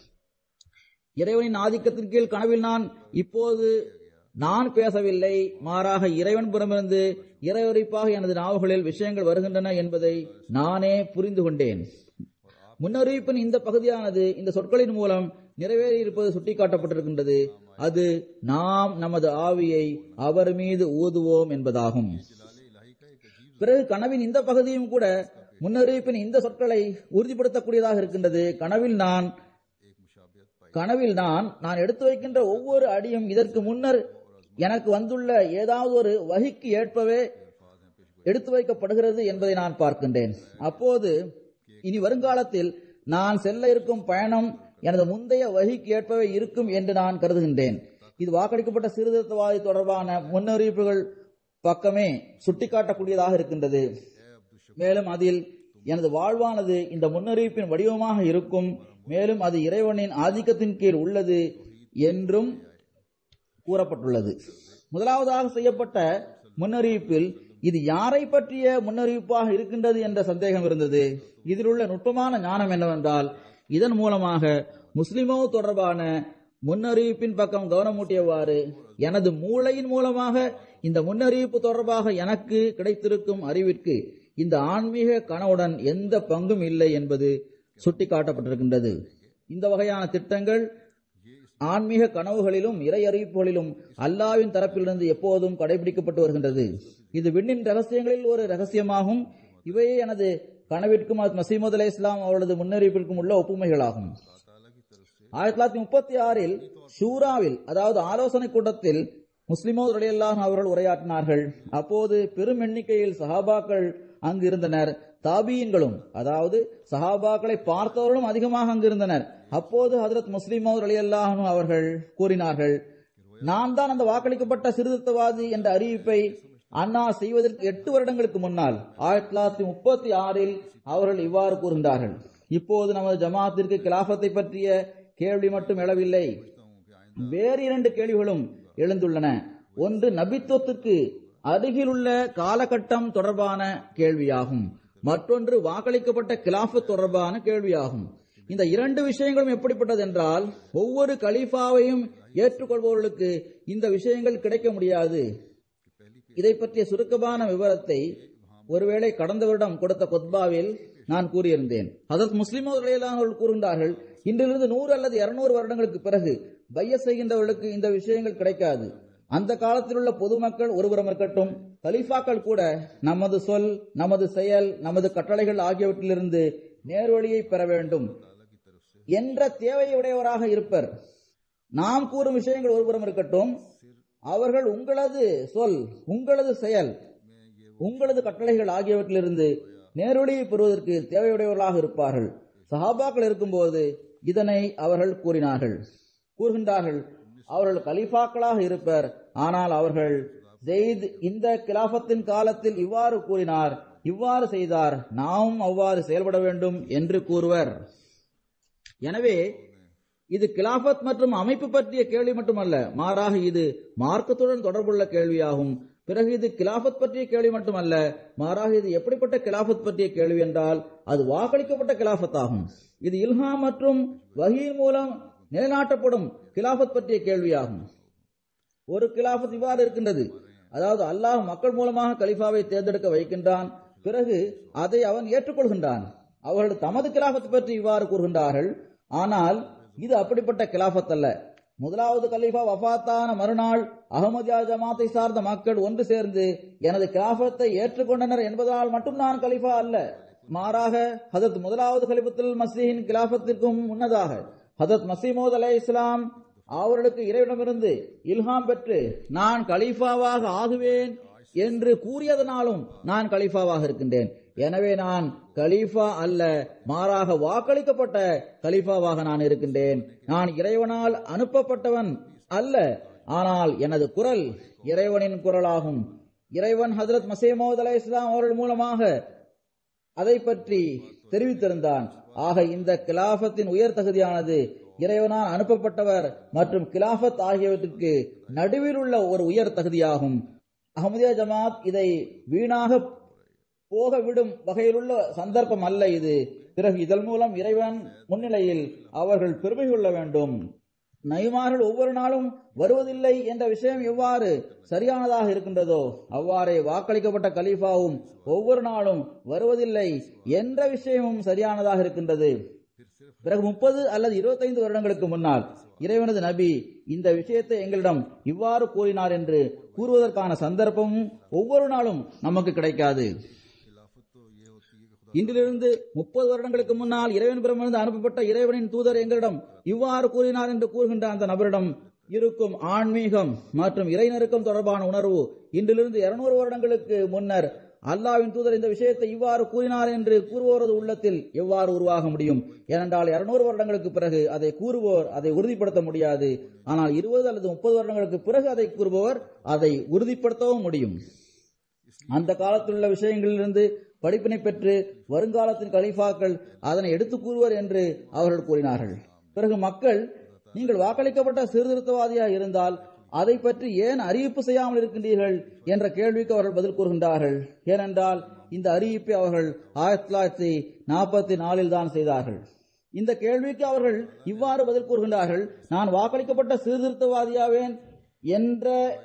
இறைவனின் ஆதிக்கத்தின் கீழ் கனவில் நான் இப்போது நான் பேசவில்லை மாறாக இறைவன் புறமிருந்து இறைவரிப்பாக எனது நாவுகளில் விஷயங்கள் வருகின்றன என்பதை நானே புரிந்து கொண்டேன் முன்னறிவிப்பின் இந்த பகுதியானது இந்த சொற்களின் மூலம் நிறைவேறியிருப்பது சுட்டிக்காட்டப்பட்டிருக்கின்றது அது நாம் நமது ஆவியை அவர் மீது ஊதுவோம் என்பதாகும் பிறகு கனவின் இந்த பகுதியும் கூட முன்னறிவிப்பின் இந்த சொற்களை உறுதிப்படுத்தக்கூடியதாக இருக்கின்றது கனவில் நான் கனவில் நான் நான் எடுத்து வைக்கின்ற ஒவ்வொரு அடியும் இதற்கு முன்னர் எனக்கு வந்துள்ள ஏதாவது ஒரு வகிக்கு ஏற்பவே எடுத்து வைக்கப்படுகிறது என்பதை நான் பார்க்கின்றேன் அப்போது இனி வருங்காலத்தில் நான் செல்ல இருக்கும் பயணம் எனது முந்தைய வகிக்கு ஏற்பவே இருக்கும் என்று நான் கருதுகின்றேன் இது வாக்களிக்கப்பட்ட சீர்திருத்தவாதி தொடர்பான முன்னறிவிப்புகள் பக்கமே சுட்டிக்காட்டக்கூடியதாக இருக்கின்றது மேலும் அதில் எனது வாழ்வானது இந்த முன்னறிவிப்பின் வடிவமாக இருக்கும் மேலும் அது இறைவனின் ஆதிக்கத்தின் கீழ் உள்ளது என்றும் கூறப்பட்டுள்ளது முதலாவதாக செய்யப்பட்ட முன்னறிவிப்பில் இது யாரை பற்றிய முன்னறிவிப்பாக இருக்கின்றது என்ற சந்தேகம் இருந்தது இதில் உள்ள நுட்பமான ஞானம் என்னவென்றால் இதன் மூலமாக முஸ்லிமோ தொடர்பான முன்னறிவிப்பின் பக்கம் கவனமூட்டியவாறு எனது மூளையின் மூலமாக இந்த முன்னறிவிப்பு தொடர்பாக எனக்கு கிடைத்திருக்கும் அறிவிற்கு இந்த ஆன்மீக கனவுடன் எந்த பங்கும் இல்லை என்பது சுட்டிக்காட்டப்பட்டிருக்கின்றது இந்த வகையான திட்டங்கள் ஆன்மீக கனவுகளிலும் இறை அறிவிப்புகளிலும் அல்லாவின் தரப்பிலிருந்து எப்போதும் கடைபிடிக்கப்பட்டு வருகின்றது இது விண்ணின் ரகசியங்களில் ஒரு ரகசியமாகும் இவையே எனது கனவிற்கும் மசீமது அலை இஸ்லாம் அவரது முன்னறிவிப்பிற்கும் உள்ள ஒப்புமைகளாகும் ஆயிரத்தி தொள்ளாயிரத்தி முப்பத்தி ஆறில் ஷூராவில் அதாவது ஆலோசனை கூட்டத்தில் முஸ்லிமோ ரலியல்லாஹு அவர்கள் உரையாற்றினார்கள் அப்போது பெரும் எண்ணிக்கையில் சஹாபாக்கள் அங்கு இருந்தனர் தாபியன்களும் அதாவது சஹாபாக்களை பார்த்தவர்களும் அதிகமாக அங்கு இருந்தனர் அப்போது ஹதரத் முஸ்லிமோ ரலியல்லாஹு அவர்கள் கூறினார்கள் நான் தான் அந்த வாக்களிக்கப்பட்ட சிறுத்தவாதி என்ற அறிவிப்பை அண்ணா செய்வதற்கு எட்டு வருடங்களுக்கு முன்னால் ஆயிரத்தி தொள்ளாயிரத்தி முப்பத்தி ஆறில் அவர்கள் இவ்வாறு கூறுகின்றார்கள் இப்போது நமது ஜமாத்திற்கு கிலாபத்தை பற்றிய கேள்வி மட்டும் எழவில்லை வேறு இரண்டு கேள்விகளும் எழுந்துள்ளன ஒன்று நபித்துவத்துக்கு அருகிலுள்ள காலகட்டம் தொடர்பான கேள்வியாகும் மற்றொன்று வாக்களிக்கப்பட்ட கிலாஃபத் தொடர்பான கேள்வியாகும் இந்த இரண்டு விஷயங்களும் எப்படிப்பட்டது என்றால் ஒவ்வொரு கலீஃபாவையும் ஏற்றுக்கொள்பவர்களுக்கு இந்த விஷயங்கள் கிடைக்க முடியாது இதை பற்றிய சுருக்கமான விவரத்தை ஒருவேளை கடந்த வருடம் கொடுத்த கொத்பாவில் நான் கூறியிருந்தேன் அதற்கு முஸ்லிம் அவர்கள் கூறுகின்றார்கள் இன்றிலிருந்து நூறு அல்லது இருநூறு வருடங்களுக்கு பிறகு பைய செய்கின்றவர்களுக்கு இந்த விஷயங்கள் கிடைக்காது அந்த காலத்தில் உள்ள பொதுமக்கள் ஒருபுறம் இருக்கட்டும் கலீஃபாக்கள் கூட நமது சொல் நமது செயல் நமது கட்டளைகள் ஆகியவற்றிலிருந்து நேர்வழியை பெற வேண்டும் என்ற தேவையுடையவராக இருப்பர் நாம் கூறும் விஷயங்கள் ஒருபுறம் இருக்கட்டும் அவர்கள் உங்களது சொல் உங்களது செயல் உங்களது கட்டளைகள் ஆகியவற்றிலிருந்து நேரொழியை பெறுவதற்கு தேவையுடையவர்களாக இருப்பார்கள் சஹாபாக்கள் இருக்கும்போது இதனை அவர்கள் கூறினார்கள் கூறுகின்றார்கள் அவர்கள் கலிஃபாக்களாக இருப்பர் ஆனால் அவர்கள் ஜெயித் இந்த கிலாபத்தின் காலத்தில் இவ்வாறு கூறினார் இவ்வாறு செய்தார் நாமும் அவ்வாறு செயல்பட வேண்டும் என்று கூறுவர் எனவே இது கிலாபத் மற்றும் அமைப்பு பற்றிய கேள்வி மட்டுமல்ல மாறாக இது மார்க்கத்துடன் தொடர்புள்ள கேள்வியாகும் பிறகு இது கிலாபத் பற்றிய கேள்வி மட்டுமல்ல மாறாக இது எப்படிப்பட்ட கிலாபத் பற்றிய கேள்வி என்றால் அது வாக்களிக்கப்பட்ட கிலாபத் ஆகும் இது இல்ஹா மற்றும் வகியின் மூலம் நிலைநாட்டப்படும் கிலாபத் பற்றிய கேள்வியாகும் ஒரு கிலாபத் இவ்வாறு இருக்கின்றது அதாவது அல்லாஹ் மக்கள் மூலமாக கலிஃபாவை தேர்ந்தெடுக்க வைக்கின்றான் பிறகு அதை அவன் ஏற்றுக்கொள்கின்றான் அவர்கள் தமது கிலாபத் பற்றி இவ்வாறு கூறுகின்றார்கள் ஆனால் இது அப்படிப்பட்ட கிலாபத் அல்ல முதலாவது கலீஃபா வஃத்தான மறுநாள் அகமதியா ஜமாத்தை சார்ந்த மக்கள் ஒன்று சேர்ந்து எனது கிலாபத்தை ஏற்றுக்கொண்டனர் என்பதனால் மட்டும் நான் கலீஃபா அல்ல மாறாக ஹதத் முதலாவது கலிபத்துல் மசீஹின் கிலாபத்திற்கும் முன்னதாக ஹதத் மசீமோத் அலை இஸ்லாம் அவர்களுக்கு இறைவனமிருந்து இல்ஹாம் பெற்று நான் கலீஃபாவாக ஆகுவேன் என்று கூறியதனாலும் நான் கலீஃபாவாக இருக்கின்றேன் எனவே நான் கலீஃபா அல்ல மாறாக வாக்களிக்கப்பட்ட கலீஃபாவாக நான் இருக்கின்றேன் நான் இறைவனால் அனுப்பப்பட்டவன் அல்ல ஆனால் எனது குரல் இறைவனின் குரலாகும் இறைவன் ஹசரத் மசேமோத் அலை இஸ்லாம் அவர்கள் மூலமாக அதை பற்றி தெரிவித்திருந்தான் ஆக இந்த கிலாபத்தின் உயர் தகுதியானது இறைவனால் அனுப்பப்பட்டவர் மற்றும் கிலாபத் ஆகியவற்றுக்கு நடுவில் உள்ள ஒரு உயர் தகுதியாகும் அஹமதியா ஜமாத் இதை வீணாக போக விடும் வகையிலுள்ள சந்தர்ப்பம் அல்ல இது பிறகு இதன் மூலம் இறைவன் முன்னிலையில் அவர்கள் பெருமை கொள்ள வேண்டும் நைமார்கள் ஒவ்வொரு நாளும் வருவதில்லை என்ற விஷயம் எவ்வாறு சரியானதாக இருக்கின்றதோ அவ்வாறே வாக்களிக்கப்பட்ட கலீஃபாவும் ஒவ்வொரு நாளும் வருவதில்லை என்ற விஷயமும் சரியானதாக இருக்கின்றது பிறகு முப்பது அல்லது இருபத்தைந்து வருடங்களுக்கு முன்னால் இறைவனது நபி இந்த விஷயத்தை எங்களிடம் இவ்வாறு கூறினார் என்று கூறுவதற்கான சந்தர்ப்பமும் ஒவ்வொரு நாளும் நமக்கு கிடைக்காது இன்றிலிருந்து முப்பது வருடங்களுக்கு முன்னால் இறைவன் பிரமிருந்து அனுப்பப்பட்ட இறைவனின் தூதர் எங்களிடம் இவ்வாறு கூறினார் என்று கூறுகின்ற அந்த நபரிடம் இருக்கும் ஆன்மீகம் மற்றும் இறைநெருக்கம் தொடர்பான உணர்வு இன்றிலிருந்து இருநூறு வருடங்களுக்கு முன்னர் அல்லாவின் தூதர் இந்த விஷயத்தை இவ்வாறு கூறினார் என்று கூறுவோரது உள்ளத்தில் எவ்வாறு உருவாக முடியும் ஏனென்றால் இருநூறு வருடங்களுக்கு பிறகு அதை கூறுவோர் அதை உறுதிப்படுத்த முடியாது ஆனால் இருபது அல்லது முப்பது வருடங்களுக்கு பிறகு அதை கூறுபவர் அதை உறுதிப்படுத்தவும் முடியும் அந்த காலத்தில் உள்ள விஷயங்களிலிருந்து படிப்பினை பெற்று வருங்காலத்தின் கலீஃபாக்கள் அதனை எடுத்து கூறுவர் என்று அவர்கள் கூறினார்கள் பிறகு மக்கள் நீங்கள் வாக்களிக்கப்பட்ட சீர்திருத்தவாதியாக இருந்தால் அதை பற்றி ஏன் அறிவிப்பு செய்யாமல் இருக்கின்றீர்கள் என்ற கேள்விக்கு அவர்கள் பதில் கூறுகின்றார்கள் ஏனென்றால் இந்த அறிவிப்பை அவர்கள் ஆயிரத்தி தொள்ளாயிரத்தி நாற்பத்தி நாலில் தான் செய்தார்கள் இந்த கேள்விக்கு அவர்கள் இவ்வாறு பதில் கூறுகின்றார்கள் நான் வாக்களிக்கப்பட்ட சீர்திருத்தவாதியாவேன் என்ற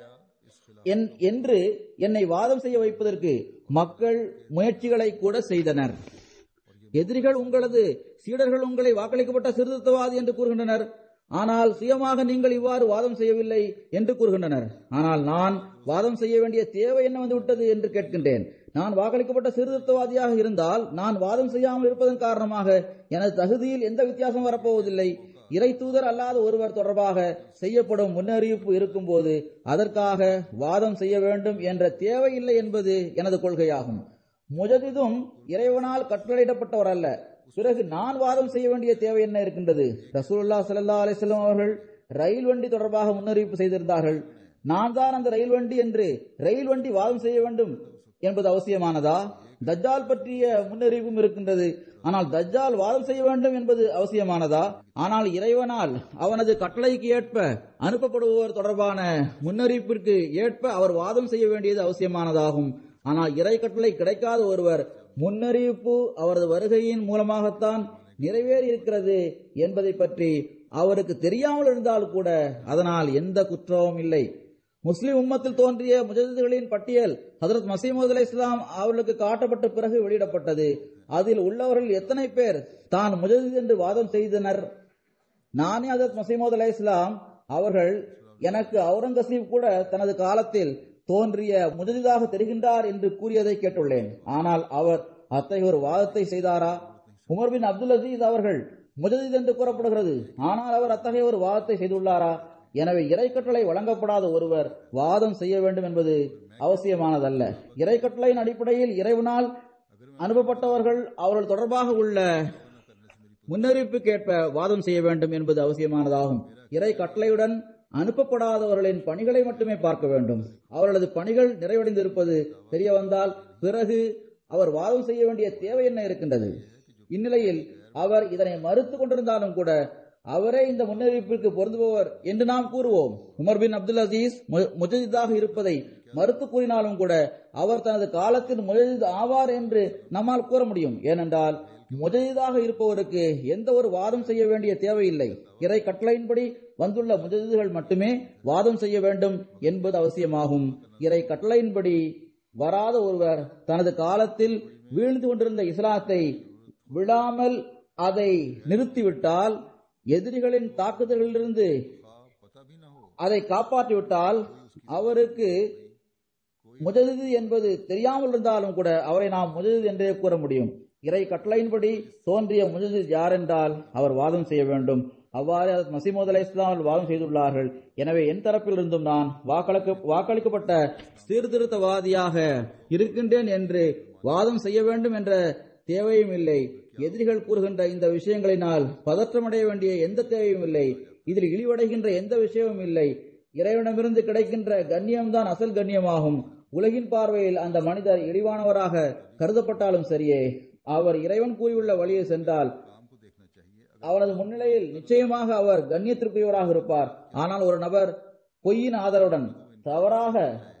என்- என்று என்னை வாதம் செய்ய வைப்பதற்கு மக்கள் முயற்சிகளை கூட செய்தனர் எதிரிகள் உங்களது சீடர்கள் உங்களை வாக்களிக்கப்பட்ட சீர்திருத்தவாதி என்று கூறுகின்றனர் ஆனால் சுயமாக நீங்கள் இவ்வாறு வாதம் செய்யவில்லை என்று கூறுகின்றனர் ஆனால் நான் வாதம் செய்ய வேண்டிய தேவை என்ன வந்து விட்டது என்று கேட்கின்றேன் நான் வாக்களிக்கப்பட்ட சீர்திருத்தவாதியாக இருந்தால் நான் வாதம் செய்யாமல் இருப்பதன் காரணமாக எனது தகுதியில் எந்த வித்தியாசம் வரப்போவதில்லை இறை தூதர் அல்லாத ஒருவர் தொடர்பாக செய்யப்படும் முன்னறிவிப்பு இருக்கும்போது அதற்காக வாதம் செய்ய வேண்டும் என்ற தேவையில்லை என்பது எனது கொள்கையாகும் முஜதிதும் இறைவனால் கட்டளையிடப்பட்டவர் அல்ல பிறகு நான் வாதம் செய்ய வேண்டிய தேவை என்ன இருக்கின்றது ரசூலுல்லாஹ் ஸல்லல்லாஹு அலைஹி வஸல்லம் அவர்கள் ரயில் வண்டி தொடர்பாக முன்னறிவிப்பு செய்திருந்தார்கள் நான் தான் அந்த ரயில் வண்டி என்று ரயில் வண்டி வாதம் செய்ய வேண்டும் என்பது அவசியமானதா தஜ்ஜால் பற்றிய முன்னறிவும் இருக்கின்றது ஆனால் தஜ்ஜால் வாதம் செய்ய வேண்டும் என்பது அவசியமானதா ஆனால் இறைவனால் அவனது கட்டளைக்கு ஏற்ப அனுப்பப்படுபவர் தொடர்பான முன்னறிவிப்பிற்கு ஏற்ப அவர் வாதம் செய்ய வேண்டியது அவசியமானதாகும் ஆனால் இறை கட்டளை கிடைக்காத ஒருவர் முன்னறிவிப்பு அவரது வருகையின் மூலமாகத்தான் நிறைவேறி இருக்கிறது என்பதை பற்றி அவருக்கு தெரியாமல் இருந்தால் கூட அதனால் எந்த குற்றமும் இல்லை முஸ்லிம் உம்மத்தில் தோன்றிய முஜதிதுகளின் பட்டியல் ஹதரத் மசீமது அலை இஸ்லாம் அவர்களுக்கு காட்டப்பட்ட பிறகு வெளியிடப்பட்டது அதில் உள்ளவர்கள் எத்தனை பேர் தான் முஜதித் என்று வாதம் செய்தனர் நானே ஹதரத் மசீமது அலை இஸ்லாம் அவர்கள் எனக்கு அவுரங்கசீப் கூட தனது காலத்தில் தோன்றிய முஜதிதாக தெரிகின்றார் என்று கூறியதை கேட்டுள்ளேன் ஆனால் அவர் அத்தகைய ஒரு வாதத்தை செய்தாரா உமர் பின் அப்துல் அசீஸ் அவர்கள் முஜதித் என்று கூறப்படுகிறது ஆனால் அவர் அத்தகைய ஒரு வாதத்தை செய்துள்ளாரா எனவே இறைக்கட்டளை வழங்கப்படாத ஒருவர் வாதம் செய்ய வேண்டும் என்பது அவசியமானதல்ல இறைக்கட்டளையின் அடிப்படையில் இறைவனால் அனுப்பப்பட்டவர்கள் அவர்கள் தொடர்பாக உள்ள முன்னறிவிப்புக்கேற்ப வாதம் செய்ய வேண்டும் என்பது அவசியமானதாகும் இறை கட்டளையுடன் அனுப்பப்படாதவர்களின் பணிகளை மட்டுமே பார்க்க வேண்டும் அவர்களது பணிகள் நிறைவடைந்திருப்பது தெரிய வந்தால் பிறகு அவர் வாதம் செய்ய வேண்டிய தேவை என்ன இருக்கின்றது இந்நிலையில் அவர் இதனை மறுத்து கொண்டிருந்தாலும் கூட அவரே இந்த முன்னறிவிப்பிற்கு பொருந்துபவர் என்று நாம் கூறுவோம் உமர் பின் அப்துல் அசீஸ் மு- முஜதிதாக இருப்பதை மறுத்து கூறினாலும் கூட அவர் தனது காலத்தில் முஜதித் ஆவார் என்று நம்மால் கூற முடியும் ஏனென்றால் முஜதிதாக இருப்பவருக்கு எந்த ஒரு வாதம் செய்ய வேண்டிய தேவையில்லை இறை கட்டளையின்படி வந்துள்ள முஜதிதுகள் மட்டுமே வாதம் செய்ய வேண்டும் என்பது அவசியமாகும் இறை கட்டளையின்படி வராத ஒருவர் தனது காலத்தில் வீழ்ந்து கொண்டிருந்த இஸ்லாத்தை விழாமல் அதை நிறுத்திவிட்டால் எதிரிகளின் தாக்குதலிலிருந்து पता भी ना हो அதை காப்பாற்றிவிட்டால் அவருக்கு முஜதிது என்பது தெரியாமல் இருந்தாலும் கூட அவரை நாம் முஜதிது என்றே கூற முடியும் இறை கட்டளையின்படி தோன்றிய முஜதித் யார் என்றால் அவர் வாதம் செய்ய வேண்டும் அவ்வாறு மசீமோத் அலை இஸ்லாம் அவர்கள் வாதம் செய்துள்ளார்கள் எனவே என் தரப்பிலிருந்தும் நான் வாக்களிக்க வாக்களிக்கப்பட்ட சீர்திருத்தவாதியாக இருக்கின்றேன் என்று வாதம் செய்ய வேண்டும் என்ற தேவையும் இல்லை எதிரிகள் கூறுகின்ற இந்த விஷயங்களினால் பதற்றமடைய வேண்டிய எந்த தேவையும் இல்லை இதில் இழிவடைகின்ற எந்த விஷயமும் இல்லை இறைவனிடமிருந்து கிடைக்கின்ற கண்ணியம்தான் அசல் கண்ணியமாகும் உலகின் பார்வையில் அந்த மனிதர் இழிவானவராக கருதப்பட்டாலும் சரியே அவர் இறைவன் கூறியுள்ள வழியை சென்றால் काम को देखना चाहिए அவனது முன்னிலையில் நிச்சயமாக அவர் கண்ணியத்திற்குரியவராக இருப்பார் ஆனால் ஒரு நபர் பொய்யின் ஆதரவுடன் தவறாக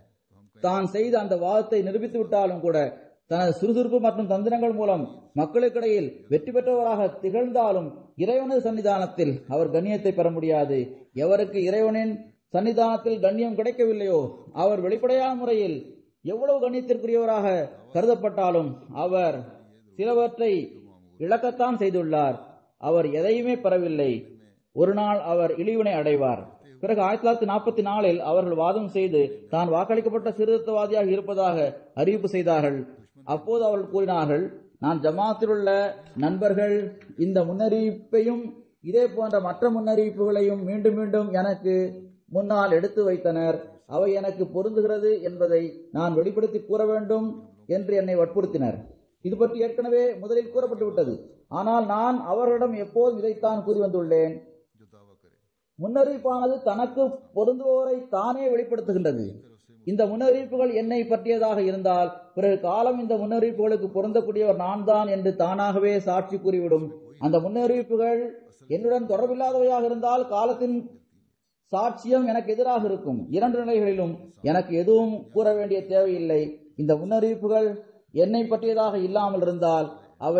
தான் செய்த அந்த வாதத்தை நிரூபித்து விட்டாலும் கூட தனது சுறுசுறுப்பு மற்றும் தந்திரங்கள் மூலம் மக்களுக்கிடையில் வெற்றி பெற்றவராக திகழ்ந்தாலும் இறைவனது சன்னிதானத்தில் அவர் கண்ணியத்தை பெற முடியாது எவருக்கு இறைவனின் சன்னிதானத்தில் கண்ணியம் கிடைக்கவில்லையோ அவர் வெளிப்படையான முறையில் எவ்வளவு கண்ணியத்திற்குரியவராக கருதப்பட்டாலும் அவர் சிலவற்றை இழக்கத்தான் செய்துள்ளார் அவர் எதையுமே பெறவில்லை ஒரு நாள் அவர் இழிவினை அடைவார் பிறகு ஆயிரத்தி தொள்ளாயிரத்தி நாற்பத்தி நாலில் அவர்கள் வாதம் செய்து தான் வாக்களிக்கப்பட்ட சீர்திருத்தவாதியாக இருப்பதாக அறிவிப்பு செய்தார்கள் அப்போது அவர்கள் கூறினார்கள் நான் ஜமாத்தில் உள்ள நண்பர்கள் இந்த முன்னறிவிப்பையும் இதே போன்ற மற்ற முன்னறிவிப்புகளையும் மீண்டும் மீண்டும் எனக்கு முன்னால் எடுத்து வைத்தனர் அவை எனக்கு பொருந்துகிறது என்பதை நான் வெளிப்படுத்தி கூற வேண்டும் என்று என்னை வற்புறுத்தினர் இது பற்றி ஏற்கனவே முதலில் கூறப்பட்டு விட்டது ஆனால் நான் அவர்களிடம் எப்போதும் இதைத்தான் கூறி வந்துள்ளேன் जो दावा करे முன்னறிவிப்பானது தனக்கு பொருந்துபவரை தானே வெளிப்படுத்துகின்றது இந்த முன்னறிவிப்புகள் என்னை பற்றியதாக இருந்தால் பிறகு காலம் இந்த முன்னறிவிப்புகளுக்கு பொருந்தக்கூடியவர் நான் தான் என்று தானாகவே சாட்சி கூறிவிடும் அந்த முன்னறிவிப்புகள் என்னுடன் தொடர்பில்லாதவையாக இருந்தால் காலத்தின் சாட்சியம் எனக்கு எதிராக இருக்கும் இரண்டு நிலைகளிலும் எனக்கு எதுவும் கூற வேண்டிய தேவையில்லை இந்த முன்னறிவிப்புகள் என்னை பற்றியதாக இல்லாமல் இருந்தால் அவை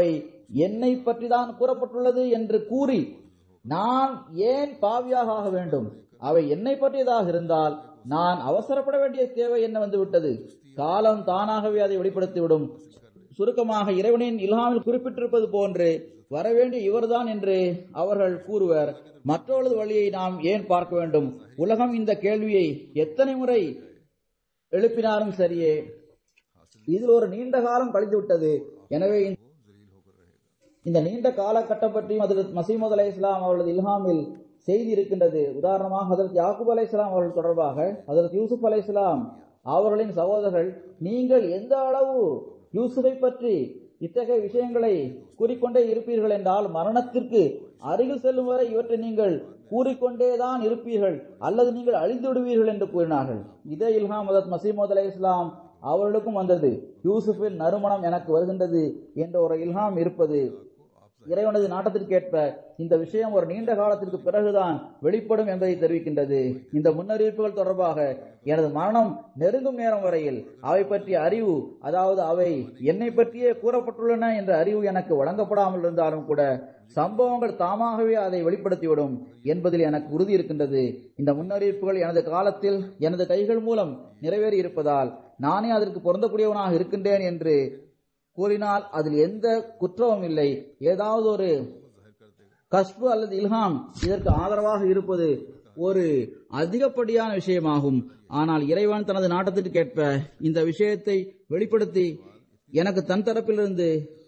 என்னை பற்றி தான் கூறப்பட்டுள்ளது என்று கூறி நான் ஏன் பாவியாக ஆக வேண்டும் அவை என்னை பற்றியதாக இருந்தால் நான் அவசரப்பட வேண்டிய தேவை என்ன வந்து விட்டது காலம் தானாகவே அதை வெளிப்படுத்திவிடும் சுருக்கமாக இறைவனின் இல்ஹாமில் குறிப்பிட்டிருப்பது போன்று வரவேண்டிய இவர்தான் என்று அவர்கள் கூறுவர் மற்றவரது வழியை நாம் ஏன் பார்க்க வேண்டும் உலகம் இந்த கேள்வியை எத்தனை முறை எழுப்பினாலும் சரியே இதில் ஒரு நீண்ட காலம் கழிந்து விட்டது எனவே இந்த- இந்த நீண்ட காலகட்டம் பற்றியும் அதில் மசீமது அலை இஸ்லாம் அவர்களது இல்ஹாமில் செய்தி இருக்கின்றது உதாரணமாக ஹதரத் யாக்கூப் அலை இஸ்லாம் அவர்கள் தொடர்பாக ஹதரத் யூசுப் அலை இஸ்லாம் அவர்களின் சகோதரர்கள் நீங்கள் எந்த அளவு யூசுஃபை பற்றி இத்தகைய விஷயங்களை கூறிக்கொண்டே இருப்பீர்கள் என்றால் மரணத்திற்கு அருகில் செல்லும் வரை இவற்றை நீங்கள் கூறிக்கொண்டேதான் இருப்பீர்கள் அல்லது நீங்கள் அழிந்து விடுவீர்கள் என்று கூறினார்கள் இதே இல்ஹாம் ஹதரத் மசீமது அலை இஸ்லாம் அவர்களுக்கும் வந்தது யூசுஃபின் நறுமணம் எனக்கு வருகின்றது என்ற ஒரு இல்ஹாம் இருப்பது இறைவனது நாட்டத்திற்கேற்ப இந்த விஷயம் ஒரு நீண்ட காலத்திற்கு பிறகுதான் வெளிப்படும் என்பதை தெரிவிக்கின்றது இந்த முன்னறிவிப்புகள் தொடர்பாக எனது மரணம் நெருங்கும் நேரம் வரையில் அவை பற்றிய அறிவு அதாவது அவை என்னை பற்றியே கூறப்பட்டுள்ளன என்ற அறிவு எனக்கு வழங்கப்படாமல் இருந்தாலும் கூட சம்பவங்கள் தாமாகவே அதை வெளிப்படுத்திவிடும் என்பதில் எனக்கு உறுதி இருக்கின்றது இந்த முன்னறிவிப்புகள் எனது காலத்தில் எனது கைகள் மூலம் நிறைவேறி இருப்பதால் நானே அதற்கு பொருந்தக்கூடியவனாக இருக்கின்றேன் என்று கூறினால் அதில் எந்த குற்றமும் இல்லை ஏதாவது ஒரு கஷ்பு அல்லது இல்ஹாம் இதற்கு ஆதரவாக இருப்பது ஒரு அதிகப்படியான விஷயமாகும் ஆனால் இறைவன் தனது நாட்டத்திற்கேற்ப இந்த விஷயத்தை வெளிப்படுத்தி எனக்கு தன் தரப்பிலிருந்து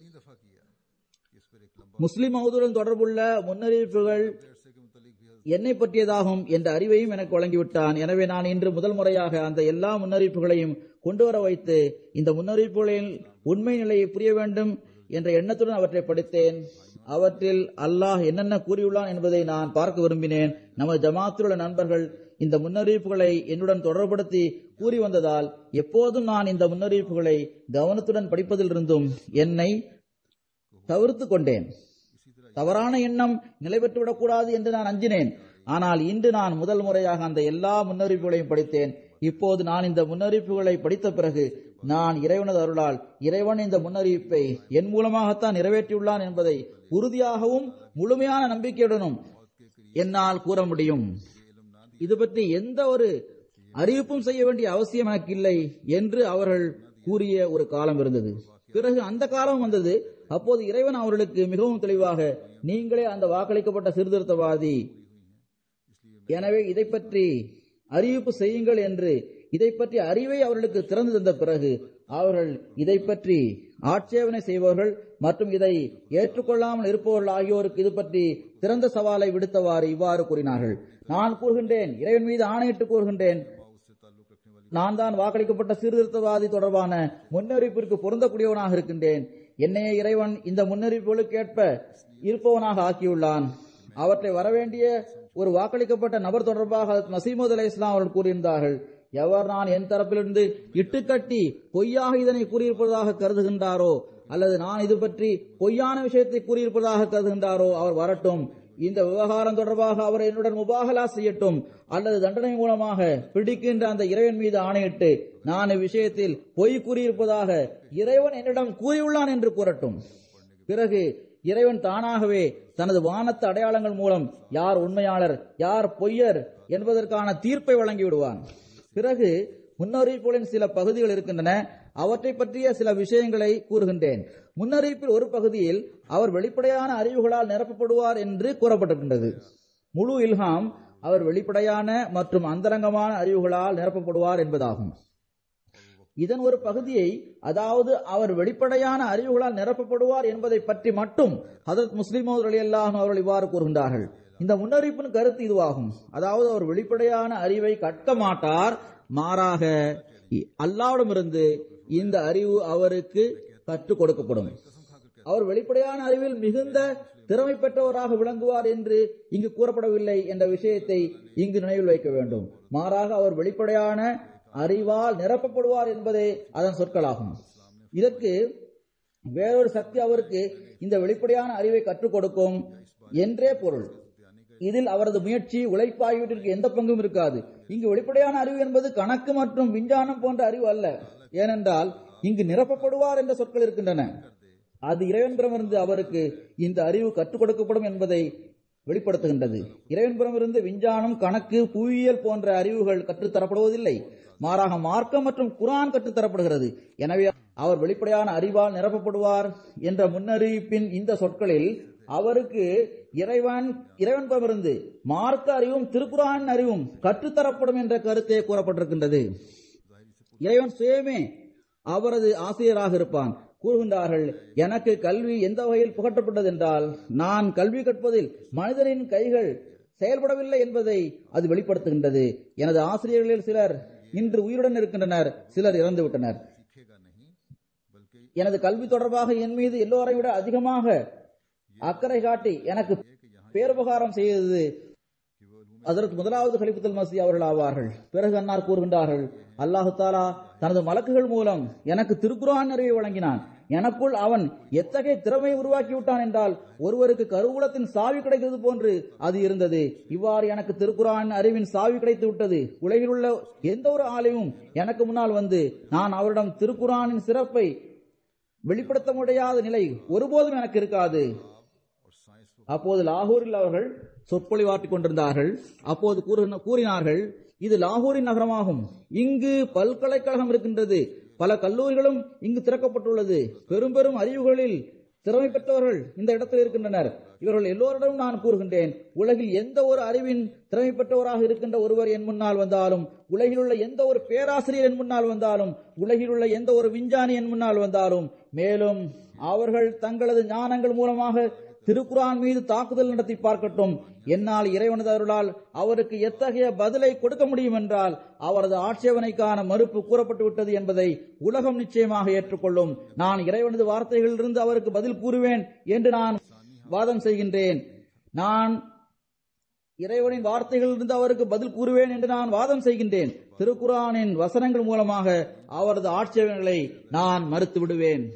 முஸ்லிம் மௌதுடன் தொடர்புள்ள முன்னறிவிப்புகள் என்னை பற்றியதாகும் என்ற அறிவையும் எனக்கு வழங்கிவிட்டான் எனவே நான் இன்று முதல் முறையாக அந்த எல்லா முன்னறிவிப்புகளையும் கொண்டு வர வைத்து இந்த முன்னறிவிப்புகளின் உண்மை நிலையை புரிய வேண்டும் என்ற எண்ணத்துடன் அவற்றை படித்தேன் அவற்றில் அல்லாஹ் என்னென்ன கூறியுள்ளான் என்பதை நான் பார்க்க விரும்பினேன் நமது ஜமாத்தில் உள்ள நண்பர்கள் இந்த முன்னறிவிப்புகளை என்னுடன் தொடர்புபடுத்தி கூறி வந்ததால் எப்போதும் நான் இந்த முன்னறிவிப்புகளை கவனத்துடன் படிப்பதிலிருந்தும் என்னை தவிர்த்து கொண்டேன் தவறான எண்ணம் நிலை பெற்றுவிடக்கூடாது என்று நான் அஞ்சினேன் ஆனால் இன்று நான் முதல் முறையாக அந்த எல்லா முன்னறிவிப்புகளையும் படித்தேன் இப்போது நான் இந்த முன்னறிவிப்புகளை படித்த பிறகு நான் இறைவனது அருளால் இறைவன் இந்த முன்னறிவிப்பை என் மூலமாகத்தான் நிறைவேற்றியுள்ளான் என்பதை உறுதியாகவும் முழுமையான நம்பிக்கையுடனும் என்னால் கூற முடியும் இது பற்றி எந்த ஒரு அறிவிப்பும் செய்ய வேண்டிய அவசியம் எனக்கு இல்லை என்று அவர்கள் கூறிய ஒரு காலம் இருந்தது பிறகு அந்த காலம் வந்தது அப்போது இறைவன் அவர்களுக்கு மிகவும் தெளிவாக நீங்களே அந்த வாக்களிக்கப்பட்ட சீர்திருத்தவாதி எனவே இதை பற்றி அறிவிப்பு செய்யுங்கள் என்று இதை பற்றி அறிவை அவர்களுக்கு திறந்து தந்த பிறகு அவர்கள் இதை பற்றி ஆட்சேபனை செய்பவர்கள் மற்றும் இதை ஏற்றுக்கொள்ளாமல் இருப்பவர்கள் ஆகியோருக்கு இது பற்றி திறந்த சவாலை விடுத்தவாறு இவ்வாறு கூறினார்கள் நான் கூறுகின்றேன் இறைவன் மீது ஆணையிட்டு கூறுகின்றேன் நான் தான் வாக்களிக்கப்பட்ட சீர்திருத்தவாதி தொடர்பான முன்னறிவிப்பிற்கு பொருந்தக்கூடியவனாக இருக்கின்றேன் என்னைய இறைவன் இந்த முன்னறிவிப்புகளுக்கேற்ப இருப்பவனாக ஆக்கியுள்ளான் அவற்றை வரவேண்டிய ஒரு வாக்களிக்கப்பட்ட நபர் தொடர்பாக நசீமது அலை இஸ்லாம் அவர்கள் கூறியிருந்தார்கள் எவர் நான் என் தரப்பிலிருந்து இட்டுக்கட்டி பொய்யாக இதனை கூறியிருப்பதாக கருதுகின்றாரோ அல்லது நான் இது பற்றி பொய்யான விஷயத்தை கூறியிருப்பதாக கருதுகின்றாரோ அவர் வரட்டும் இந்த விவகாரம் தொடர்பாக அவர் என்னுடன் முபாகலா செய்யட்டும் அல்லது தண்டனை மூலமாக பிடிக்கின்ற அந்த இறைவன் மீது ஆணையிட்டு நான் இவ்விஷயத்தில் பொய் கூறியிருப்பதாக இறைவன் என்னிடம் கூறியுள்ளான் என்று கூறட்டும் பிறகு இறைவன் தானாகவே தனது வானத்து அடையாளங்கள் மூலம் யார் உண்மையாளர் யார் பொய்யர் என்பதற்கான தீர்ப்பை வழங்கி விடுவான் பிறகு முன்னறிவிப்புகளின் சில பகுதிகள் இருக்கின்றன அவற்றை பற்றிய சில விஷயங்களை கூறுகின்றேன் முன்னறிவிப்பில் ஒரு பகுதியில் அவர் வெளிப்படையான அறிவுகளால் நிரப்பப்படுவார் என்று கூறப்பட்டிருக்கின்றது முழு இல்ஹாம் அவர் வெளிப்படையான மற்றும் அந்தரங்கமான அறிவுகளால் நிரப்பப்படுவார் என்பதாகும் இதன் ஒரு பகுதியை அதாவது அவர் வெளிப்படையான அறிவுகளால் நிரப்பப்படுவார் என்பதை பற்றி மட்டும் ஹதரத் முஸ்லிம் அலி அல்லாஹ் அவர்கள் இவ்வாறு கூறுகின்றார்கள் இந்த முன்னறிவிப்பின் கருத்து இதுவாகும் அதாவது அவர் வெளிப்படையான அறிவை கற்க மாட்டார் மாறாக அல்லாவிடமிருந்து இந்த அறிவு அவருக்கு கற்றுக் கொடுக்கப்படும் அவர் வெளிப்படையான அறிவில் மிகுந்த திறமை பெற்றவராக விளங்குவார் என்று இங்கு கூறப்படவில்லை என்ற விஷயத்தை இங்கு நினைவில் வைக்க வேண்டும் மாறாக அவர் வெளிப்படையான அறிவால் நிரப்பப்படுவார் என்பதே அதன் சொற்களாகும் இதற்கு வேறொரு சக்தி அவருக்கு இந்த வெளிப்படையான அறிவை கற்றுக் கொடுக்கும் என்றே பொருள் இதில் அவரது முயற்சி உழைப்பு ஆகியவற்றிற்கு எந்த பங்கும் இருக்காது இங்கு வெளிப்படையான அறிவு என்பது கணக்கு மற்றும் விஞ்ஞானம் போன்ற அறிவு அல்ல ஏனென்றால் இங்கு நிரப்பப்படுவார் என்ற சொற்கள் இருக்கின்றன அது இறைவன்புறமிருந்து அவருக்கு இந்த அறிவு கற்றுக் கொடுக்கப்படும் என்பதை வெளிப்படுத்துகின்றது இறைவன்புறமிருந்து விஞ்ஞானம் கணக்கு புவியியல் போன்ற அறிவுகள் கற்றுத்தரப்படுவதில்லை மாறாக மார்க்கம் மற்றும் குரான் கற்றுத்தரப்படுகிறது எனவே அவர் வெளிப்படையான அறிவால் நிரப்பப்படுவார் என்ற முன்னறிவிப்பின் இந்த சொற்களில் அவருக்கு இறைவன் இறைவன்புறமிருந்து மார்க்க அறிவும் திருக்குரான் அறிவும் கற்றுத்தரப்படும் என்ற கருத்தே கூறப்பட்டிருக்கின்றது இறைவன் சுயமே அவரது ஆசிரியராக இருப்பான் கூறுகின்றார்கள் எனக்கு கல்வி எந்த வகையில் புகட்டப்பட்டது என்றால் நான் கல்வி கற்பதில் மனிதரின் கைகள் செயல்படவில்லை என்பதை அது வெளிப்படுத்துகின்றது எனது ஆசிரியர்களில் சிலர் இன்று உயிருடன் இருக்கின்றனர் சிலர் இறந்து விட்டனர் सीखेगा नहीं बल्कि எனது கல்வி தொடர்பாக என் மீது எல்லோரை விட அதிகமாக அக்கறை காட்டி எனக்கு பேருபகாரம் செய்தது அதற்கு முதலாவது கலிபுத்தல் மசி அவர்கள் ஆவார்கள் பிறகு அன்னார் கூறுகின்றார்கள் அல்லாஹு தாலா தனது மலக்குகள் மூலம் எனக்கு திருக்குரான் அறிவை வழங்கினான் எனக்குள் அவன் எத்தகைய திறமையை உருவாக்கி விட்டான் என்றால் ஒருவருக்கு கருவூலத்தின் சாவி கிடைத்தது போன்று அது இருந்தது இவ்வாறு எனக்கு திருக்குரான் அறிவின் சாவி கிடைத்து விட்டது உலகில் உள்ள எந்த ஒரு ஆலையும் எனக்கு முன்னால் வந்து நான் அவரிடம் திருக்குரானின் சிறப்பை வெளிப்படுத்த முடியாத நிலை ஒருபோதும் எனக்கு இருக்காது அப்போது லாகூரில் அவர்கள் சொற்பொழிவாற்றிக் கொண்டிருந்தார்கள் அப்போது கூறுகிற- கூறினார்கள் இது லாகூரின் நகரமாகும் இங்கு பல்கலைக்கழகம் இருக்கின்றது பல கல்லூரிகளும் இங்கு திறக்கப்பட்டுள்ளது பெரும் பெரும் அறிவுகளில் திறமை பெற்றவர்கள் இந்த இடத்தில் இருக்கின்றனர் இவர்கள் எல்லோரிடமும் நான் கூறுகின்றேன் உலகில் எந்த ஒரு அறிவின் திறமை பெற்றவராக இருக்கின்ற ஒருவர் என் முன்னால் வந்தாலும் உலகில் உள்ள எந்த ஒரு பேராசிரியர் என் முன்னால் வந்தாலும் உலகில் உள்ள எந்த ஒரு விஞ்ஞானி என் முன்னால் வந்தாலும் மேலும் அவர்கள் தங்களது ஞானங்கள் மூலமாக திருக்குரான் மீது தாக்குதல் நடத்தி பார்க்கட்டும் என்னால் இறைவனது அருளால் அவருக்கு எத்தகைய பதிலை கொடுக்க முடியும் என்றால் அவரது ஆட்சேபனைக்கான மறுப்பு கூறப்பட்டு விட்டது என்பதை உலகம் நிச்சயமாக ஏற்றுக்கொள்ளும் நான் இறைவனது வார்த்தைகளிலிருந்து அவருக்கு பதில் கூறுவேன் என்று நான் வாதம் செய்கின்றேன் நான் இறைவனின் வார்த்தைகளிலிருந்து அவருக்கு பதில் கூறுவேன் என்று நான் வாதம் செய்கின்றேன் திருக்குரானின் வசனங்கள் மூலமாக அவரது ஆட்சேபனைகளை நான் மறுத்து விடுவேன்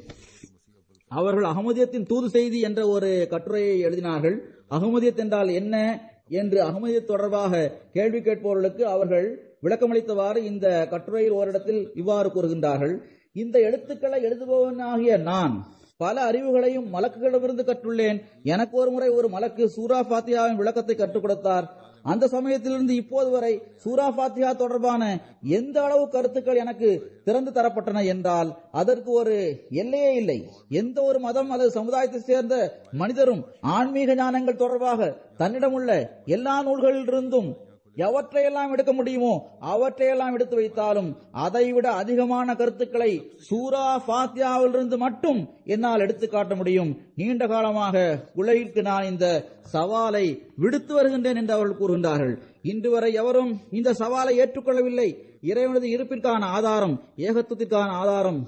அவர்கள் அகமதியத்தின் தூது செய்தி என்ற ஒரு கட்டுரையை எழுதினார்கள் அகமதியத் என்றால் என்ன என்று அகமதியத் தொடர்பாக கேள்வி கேட்பவர்களுக்கு அவர்கள் விளக்கமளித்தவாறு இந்த கட்டுரையில் ஓரிடத்தில் இவ்வாறு கூறுகின்றார்கள் இந்த எழுத்துக்களை எழுதுபவனாகிய நான் பல அறிவுகளையும் மலக்குகளிடமிருந்து கற்றுள்ளேன் எனக்கு ஒரு முறை ஒரு மலக்கு சூரா ஃபாத்தியாவின் விளக்கத்தை கற்றுக் கொடுத்தார் அந்த சமயத்திலிருந்து இப்போது வரை சூரா ஃபாத்தியா தொடர்பான எந்த அளவு கருத்துக்கள் எனக்கு திறந்து தரப்பட்டன என்றால் அதற்கு ஒரு எல்லையே இல்லை எந்த ஒரு மதம் அல்லது சமுதாயத்தை சேர்ந்த மனிதரும் ஆன்மீக ஞானங்கள் தொடர்பாக தன்னிடமுள்ள எல்லா நூல்களிலிருந்தும் எவற்றையெல்லாம் எடுக்க முடியுமோ அவற்றையெல்லாம் எடுத்து வைத்தாலும் அதைவிட அதிகமான கருத்துக்களை சூரா ஃபாத்தியாவிலிருந்து மட்டும் என்னால் எடுத்து காட்ட முடியும் நீண்ட காலமாக உலகிற்கு நான் இந்த சவாலை விடுத்து வருகின்றேன் என்று அவர்கள் கூறுகின்றார்கள் இன்று வரை எவரும் இந்த சவாலை ஏற்றுக்கொள்ளவில்லை இறைவனது இருப்பிற்கான ஆதாரம் ஏகத்துவத்திற்கான ஆதாரம்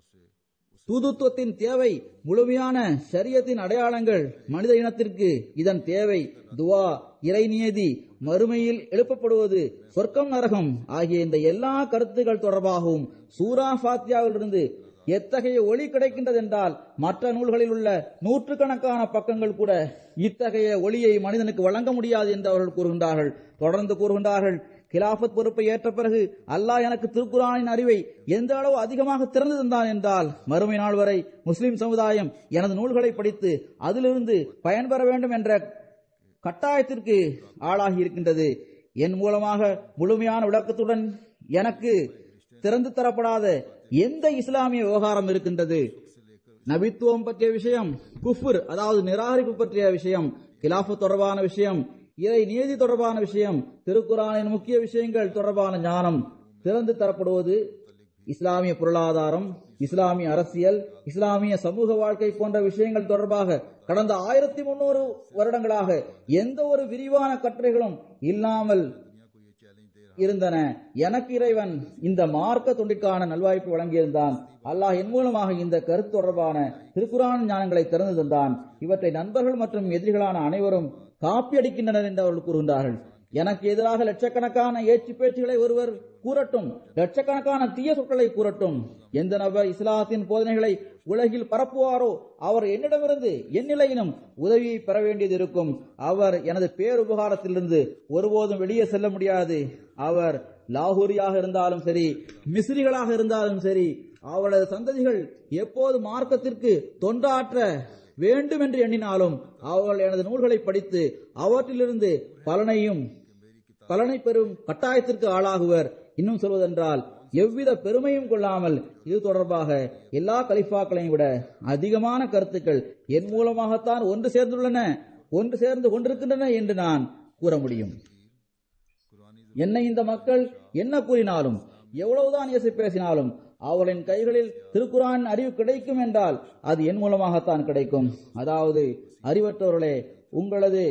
தூதுத்துவத்தின் தேவை முழுமையான ஷரியத்தின் அடையாளங்கள் மனித இனத்திற்கு இதன் தேவை துவா இறைநியதி மறுமையில் எழுப்பப்படுவது சொர்க்கம் நரகம் ஆகிய இந்த எல்லா கருத்துக்கள் தொடர்பாகவும் சூரா ஃபாத்தியாவிலிருந்து எத்தகைய ஒளி கிடைக்கின்றது என்றால் மற்ற நூல்களில் உள்ள நூற்றுக்கணக்கான பக்கங்கள் கூட இத்தகைய ஒளியை மனிதனுக்கு வழங்க முடியாது என்று அவர்கள் கூறுகின்றார்கள் தொடர்ந்து கூறுகின்றார்கள் கிலாபத் பொறுப்பை ஏற்ற பிறகு அல்லாஹ் எனக்கு திருக்குரானின் அறிவை எந்த அளவு அதிகமாக திறந்து தந்தான் என்றால் மறுமை நாள் வரை முஸ்லிம் சமுதாயம் எனது நூல்களை படித்து அதிலிருந்து பயன்பெற வேண்டும் என்ற கட்டாயத்திற்கு ஆளாகி இருக்கின்றது என் மூலமாக முழுமையான விளக்கத்துடன் எனக்கு திறந்து தரப்படாத எந்த இஸ்லாமிய விவகாரம் இருக்கின்றது நபித்துவம் பற்றிய விஷயம் குஃபுர் அதாவது நிராகரிப்பு பற்றிய விஷயம் கிலாஃபு தொடர்பான விஷயம் இறை நீதி தொடர்பான விஷயம் திருக்குறானின் முக்கிய விஷயங்கள் தொடர்பான ஞானம் திறந்து தரப்படுவது இஸ்லாமிய பொருளாதாரம் இஸ்லாமிய அரசியல் இஸ்லாமிய சமூக வாழ்க்கை போன்ற விஷயங்கள் தொடர்பாக கடந்த ஆயிரத்தி முன்னூறு வருடங்களாக எந்த ஒரு விரிவான கட்டுரைகளும் இல்லாமல் இருந்தன எனக்கு இறைவன் இந்த மார்க்க தொண்டிற்கான நல்வாய்ப்பு வழங்கியிருந்தான் அல்லாஹ் என் மூலமாக இந்த கருத்து தொடர்பான திருக்குரான் ஞானங்களை திறந்து தந்தான் இவற்றை நண்பர்கள் மற்றும் எதிரிகளான அனைவரும் காப்பி அடிக்கின்றனர் என்று அவர்கள் கூறுகின்றார்கள் எனக்கு எதிராக லட்சக்கணக்கான ஏச்சு பேச்சுகளை ஒருவர் கூறட்டும் லட்சக்கணக்கான தீய சொற்களை கூறட்டும் எந்த நபர் இஸ்லாத்தின் போதனைகளை உலகில் பரப்புவாரோ அவர் என்னிடமிருந்து என் நிலையிலும் உதவியை பெற வேண்டியது இருக்கும் அவர் எனது பேருபகாரத்திலிருந்து ஒருபோதும் வெளியே செல்ல முடியாது அவர் லாகூரியாக இருந்தாலும் சரி மிஸ்ரிகளாக இருந்தாலும் சரி அவளது சந்ததிகள் எப்போது மார்க்கத்திற்கு தொண்டாற்ற வேண்டும் என்று எண்ணினாலும் அவர்கள் எனது நூல்களை படித்து அவற்றிலிருந்து பலனையும் பலனை பெறும் கட்டாயத்திற்கு ஆளாகுவர் இன்னும் சொல்வதென்றால் எவ்வித பெருமையும் கொள்ளாமல் இது தொடர்பாக எல்லா கலிஃபாக்களையும் விட அதிகமான கருத்துக்கள் என் மூலமாகத்தான் ஒன்று சேர்ந்துள்ளன ஒன்று சேர்ந்து கொண்டிருக்கின்றன என்று நான் கூற முடியும் என்னை இந்த மக்கள் என்ன கூறினாலும் எவ்வளவுதான் இயேசு பேசினாலும் அவர்களின் கைகளில் திருக்குரான் அறிவு கிடைக்கும் என்றால் அது என் மூலமாகத்தான் கிடைக்கும் அதாவது அறிவற்றவர்களே உங்களது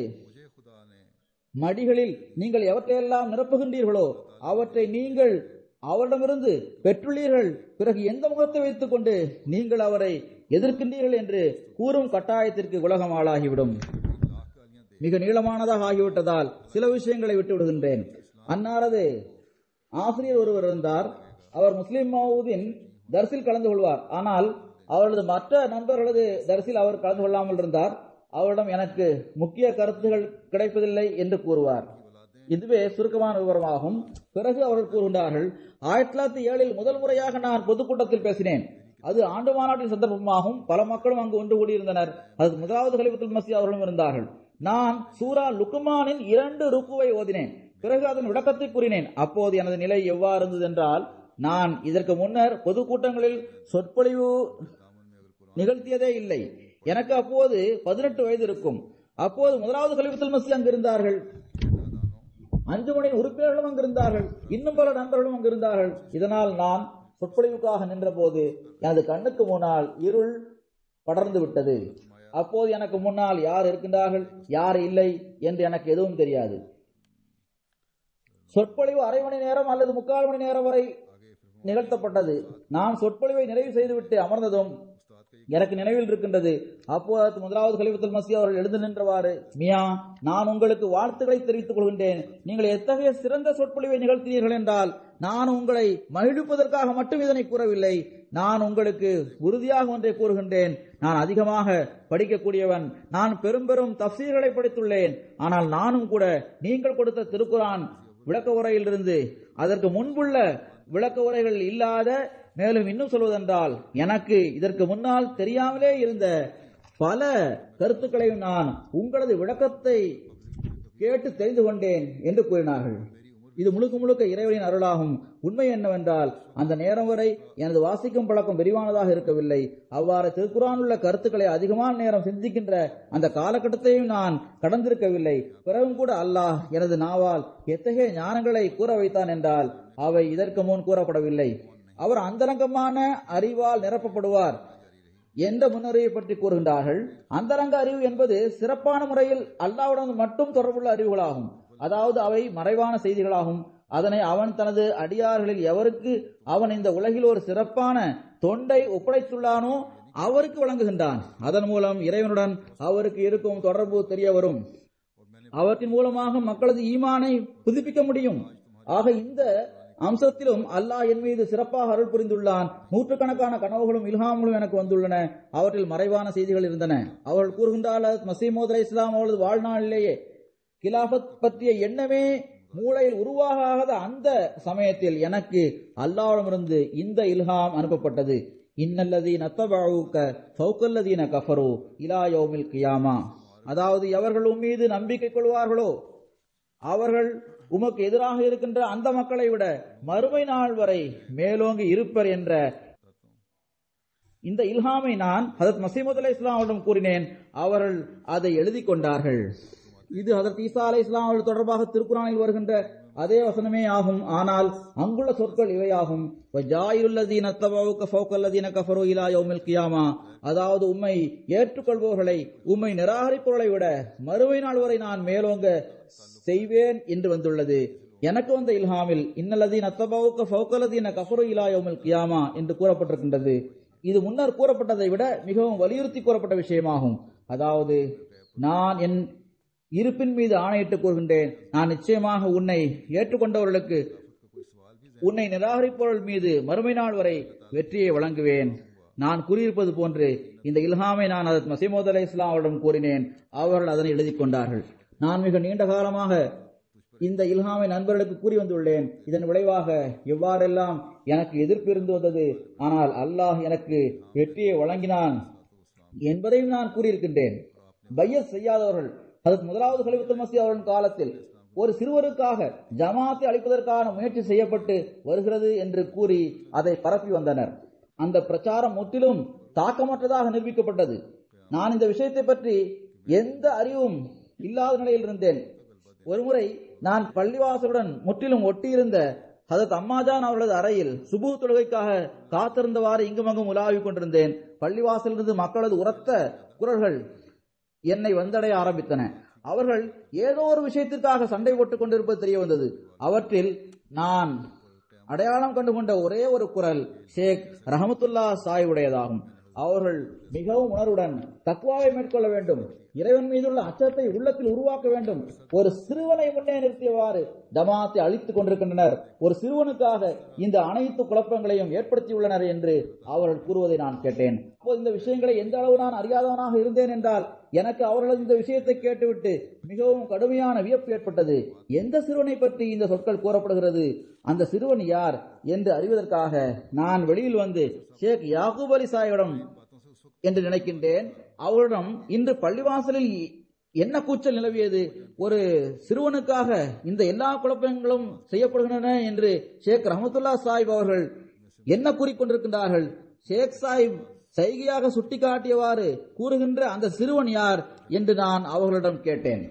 மடிகளில் நீங்கள் எவற்றையெல்லாம் நிரப்புகின்றீர்களோ அவற்றை நீங்கள் அவரிடமிருந்து பெற்றுள்ளீர்கள் பிறகு எந்த முகத்தை வைத்துக் கொண்டு நீங்கள் அவரை எதிர்க்கின்றீர்கள் என்று கூறும் கட்டாயத்திற்கு உலகம் ஆளாகிவிடும் மிக நீளமானதாக ஆகிவிட்டதால் சில விஷயங்களை விட்டு விடுகின்றேன் அன்னாரது ஆசிரியர் ஒருவர் இருந்தார் அவர் முஸ்லிம் மவுதின் தர்சில் கலந்து கொள்வார் ஆனால் அவரது மற்ற நண்பர்களது தரிசில் அவர் கலந்து கொள்ளாமல் இருந்தார் அவரிடம் எனக்கு முக்கிய கருத்துகள் கிடைப்பதில்லை என்று கூறுவார் இதுவே சுருக்கமான விவரமாகும் பிறகு அவர்கள் கூறுகின்றார்கள் ஆயிரத்தி தொள்ளாயிரத்தி ஏழில் முதல் முறையாக நான் பொதுக்கூட்டத்தில் பேசினேன் அது ஆண்டு மாநாட்டின் சந்தர்ப்பமாகும் பல மக்களும் அங்கு ஒன்று கூடியிருந்தனர் அது முதலாவது கலிபத்துல் மசி அவர்களும் இருந்தார்கள் நான் சூரா லுக்குமானின் இரண்டு ருக்குவை ஓதினேன் பிறகு அதன் விளக்கத்தை கூறினேன் அப்போது எனது நிலை எவ்வாறு இருந்தது என்றால் நான் இதற்கு முன்னர் பொதுக்கூட்டங்களில் சொற்பொழிவு நிகழ்த்தியதே இல்லை எனக்கு அப்போது பதினெட்டு வயது இருக்கும் அப்போது முதலாவது கலிபத்துல் மசி அங்கு இருந்தார்கள் அஞ்சுமணியின் உறுப்பினர்களும் அங்கிருந்தார்கள் இன்னும் பல நண்பர்களும் அங்கிருந்தார்கள் இதனால் நான் சொற்பொழிவுக்காக நின்ற போது எனது கண்ணுக்கு முன்னால் இருள் படர்ந்து விட்டது அப்போது எனக்கு முன்னால் யார் இருக்கின்றார்கள் யார் இல்லை என்று எனக்கு எதுவும் தெரியாது சொற்பொழிவு அரை மணி நேரம் அல்லது முக்கால் மணி நேரம் வரை நிகழ்த்தப்பட்டது நான் சொற்பொழிவை நிறைவு செய்துவிட்டு அமர்ந்ததும் எனக்கு நினைவில் இருக்கின்றது அப்போது முதலாவது கலிபத்துல் மசி அவர்கள் எழுந்து நின்றவாறு மியா நான் உங்களுக்கு வாழ்த்துக்களை தெரிவித்துக் கொள்கின்றேன் நீங்கள் எத்தகைய சிறந்த சொற்பொழிவை நிகழ்த்தினீர்கள் என்றால் நான் உங்களை மகிழ்விப்பதற்காக மட்டும் இதனை கூறவில்லை நான் உங்களுக்கு உறுதியாக ஒன்றை கூறுகின்றேன் நான் அதிகமாக படிக்கக்கூடியவன் நான் பெரும் பெரும் தப்சீர்களை படித்துள்ளேன் ஆனால் நானும் கூட நீங்கள் கொடுத்த திருக்குரான் விளக்க உரையிலிருந்து அதற்கு முன்புள்ள விளக்க உரைகள் இல்லாத மேலும் இன்னும் சொல்வதென்றால் எனக்கு இதற்கு முன்னால் தெரியாமலே இருந்த பல கருத்துக்களையும் நான் உங்களது விளக்கத்தை கேட்டு தெரிந்து கொண்டேன் என்று கூறினார்கள் இது முழுக்க முழுக்க இறைவனின் அருளாகும் உண்மை என்னவென்றால் அந்த நேரம் வரை எனது வாசிக்கும் பழக்கம் விரிவானதாக இருக்கவில்லை அவ்வாறு திருக்குறான் உள்ள கருத்துக்களை அதிகமான நேரம் சிந்திக்கின்ற அந்த காலகட்டத்தையும் நான் கடந்திருக்கவில்லை பிறகும் கூட அல்லாஹ் எனது நாவால் எத்தகைய ஞானங்களை கூற வைத்தான் என்றால் அவை இதற்கு முன் கூறப்படவில்லை அவர் அந்தரங்கமான அறிவால் நிரப்பப்படுவார் என்ற முன்னறிவை பற்றி கூறுகின்றார்கள் அந்தரங்க அறிவு என்பது சிறப்பான முறையில் அல்லாவுடன் மட்டும் தொடர்புள்ள அறிவுகளாகும் அதாவது அவை மறைவான செய்திகளாகும் அதனை அவன் தனது அடியார்களில் எவருக்கு அவன் இந்த உலகில் ஒரு சிறப்பான தொண்டை ஒப்படைத்துள்ளானோ அவருக்கு வழங்குகின்றான் அதன் மூலம் இறைவனுடன் அவருக்கு இருக்கும் தொடர்பு தெரிய வரும் அவற்றின் மூலமாக மக்களது ஈமானை புதுப்பிக்க முடியும் ஆக இந்த அம்சத்திலும் அல்லாஹ் என் மீது சிறப்பாக அருள் புரிந்துள்ளான் நூற்றுக்கணக்கான கனவுகளும் இல்ஹாம்களும் எனக்கு வந்துள்ளன அவற்றில் மறைவான செய்திகள் இருந்தன அவர்கள் கூறுகின்றால் மசீமோத் அலை இஸ்லாம் அவளது வாழ்நாளிலேயே கிலாபத் பற்றிய எண்ணமே மூளையில் உருவாகாத அந்த சமயத்தில் எனக்கு அல்லாவிடமிருந்து இந்த இல்ஹாம் அனுப்பப்பட்டது இன்னல்லதி நத்தபாவுக்க ஃபவுக்கல்லதீன கஃபரு இலாயோமில் கியாமா அதாவது எவர்கள் உன் மீது நம்பிக்கை கொள்வார்களோ அவர்கள் உமக்கு எதிராக இருக்கின்ற அந்த மக்களை விட மறுமை நாள் வரை மேலோங்கி இருப்பர் என்ற இந்த இல்ஹாமை நான் ஹதத் மசீமது அலை இஸ்லாமிடம் கூறினேன் அவர்கள் அதை எழுதி கொண்டார்கள் இது ஹதரத் ஈசா அலை இஸ்லாம் அவர்கள் தொடர்பாக திருக்குறானில் வருகின்ற அதே வசனமே ஆகும் ஆனால் அங்குள்ள சொற்கள் இவையாகும் அதாவது உம்மை ஏற்றுக்கொள்பவர்களை உம்மை நிராகரிப்பவர்களை விட மறுமை நாள் வரை நான் மேலோங்க செய்வேன் என்று வந்துள்ளது எனக்கு வந்த இல்ஹாமில் இன்னல்லதீன் அத்தபாவுக்க ஃபவுக்கலதீன கஃபரு இலாயோமில் கியாமா என்று கூறப்பட்டிருக்கின்றது இது முன்னர் கூறப்பட்டதை விட மிகவும் வலியுறுத்தி கூறப்பட்ட விஷயமாகும் அதாவது நான் என் இருப்பின் மீது ஆணையிட்டு கூறுகின்றேன் நான் நிச்சயமாக உன்னை ஏற்றுக்கொண்டவர்களுக்கு உன்னை நிராகரிப்பவர்கள் மீது மறுமை நாள் வரை வெற்றியை வழங்குவேன் நான் கூறியிருப்பது போன்று இந்த இல்ஹாமை நான் அதற்கு மசீமோத் அலை இஸ்லாம் அவரிடம் கூறினேன் அவர்கள் அதனை எழுதி கொண்டார்கள் நான் மிக நீண்ட காலமாக இந்த இல்ஹாமை நண்பர்களுக்கு கூறி வந்துள்ளேன் இதன் விளைவாக எவ்வாறெல்லாம் எனக்கு எதிர்ப்பு இருந்து வந்தது ஆனால் அல்லாஹ் எனக்கு வெற்றியை வழங்கினான் என்பதையும் நான் கூறியிருக்கின்றேன் பையத் செய்யாதவர்கள் அதற்கு முதலாவது கலிபத்துல் மசி அவரின் காலத்தில் ஒரு சிறுவருக்காக ஜமாத்தை அளிப்பதற்கான முயற்சி செய்யப்பட்டு வருகிறது என்று கூறி அதை பரப்பி வந்தனர் அந்த பிரச்சாரம் முற்றிலும் தாக்கமற்றதாக நிரூபிக்கப்பட்டது நான் இந்த விஷயத்தை பற்றி எந்த அறிவும் இல்லாத நிலையில் இருந்தேன் ஒருமுறை நான் பள்ளிவாசலுடன் முற்றிலும் ஒட்டியிருந்த ஹதத் அம்மாஜான் அவர்களது அறையில் சுபு தொழுகைக்காக காத்திருந்தவாறு இங்குமங்கும் உலாவிக் கொண்டிருந்தேன் பள்ளிவாசலிருந்து மக்களது உரத்த குரல்கள் என்னை வந்தடைய ஆரம்பித்தன அவர்கள் ஏதோ ஒரு விஷயத்திற்காக சண்டை போட்டுக் கொண்டிருப்பது தெரிய வந்தது அவற்றில் நான் அடையாளம் கண்டு கொண்ட ஒரே ஒரு குரல் ஷேக் ரஹமத்துல்லா சாய் உடையதாகும் அவர்கள் மிகவும் உணர்வுடன் தக்குவாவை மேற்கொள்ள வேண்டும் இறைவன் மீதுள்ள அச்சத்தை உள்ளத்தில் உருவாக்க வேண்டும் ஒரு சிறுவனை முன்னே நிறுத்தியவாறு ஜமாத்தை அழித்துக் கொண்டிருக்கின்றனர் ஒரு சிறுவனுக்காக இந்த அனைத்து குழப்பங்களையும் ஏற்படுத்தியுள்ளனர் என்று அவர்கள் கூறுவதை நான் கேட்டேன் அப்போது இந்த விஷயங்களை எந்த அளவு நான் அறியாதவனாக இருந்தேன் என்றால் எனக்கு அவர்களது இந்த விஷயத்தை கேட்டுவிட்டு மிகவும் கடுமையான வியப்பு ஏற்பட்டது எந்த சிறுவனை பற்றி இந்த சொற்கள் கூறப்படுகிறது அந்த சிறுவன் யார் என்று அறிவதற்காக நான் வெளியில் வந்து ஷேக் யாகூப் அலி சாயிடம் என்று நினைக்கின்றேன் அவரிடம் இன்று பள்ளிவாசலில் என்ன கூச்சல் நிலவியது ஒரு சிறுவனுக்காக இந்த எல்லா குழப்பங்களும் செய்யப்படுகின்றன என்று ஷேக் ரஹமத்துல்லா சாஹிப் அவர்கள் என்ன கூறிக்கொண்டிருக்கின்றார்கள் ஷேக் சாஹிப் சைகையாக சுட்டிக்காட்டியவாறு கூறுகின்ற அந்த சிறுவன் யார் என்று நான் அவர்களிடம் கேட்டேன்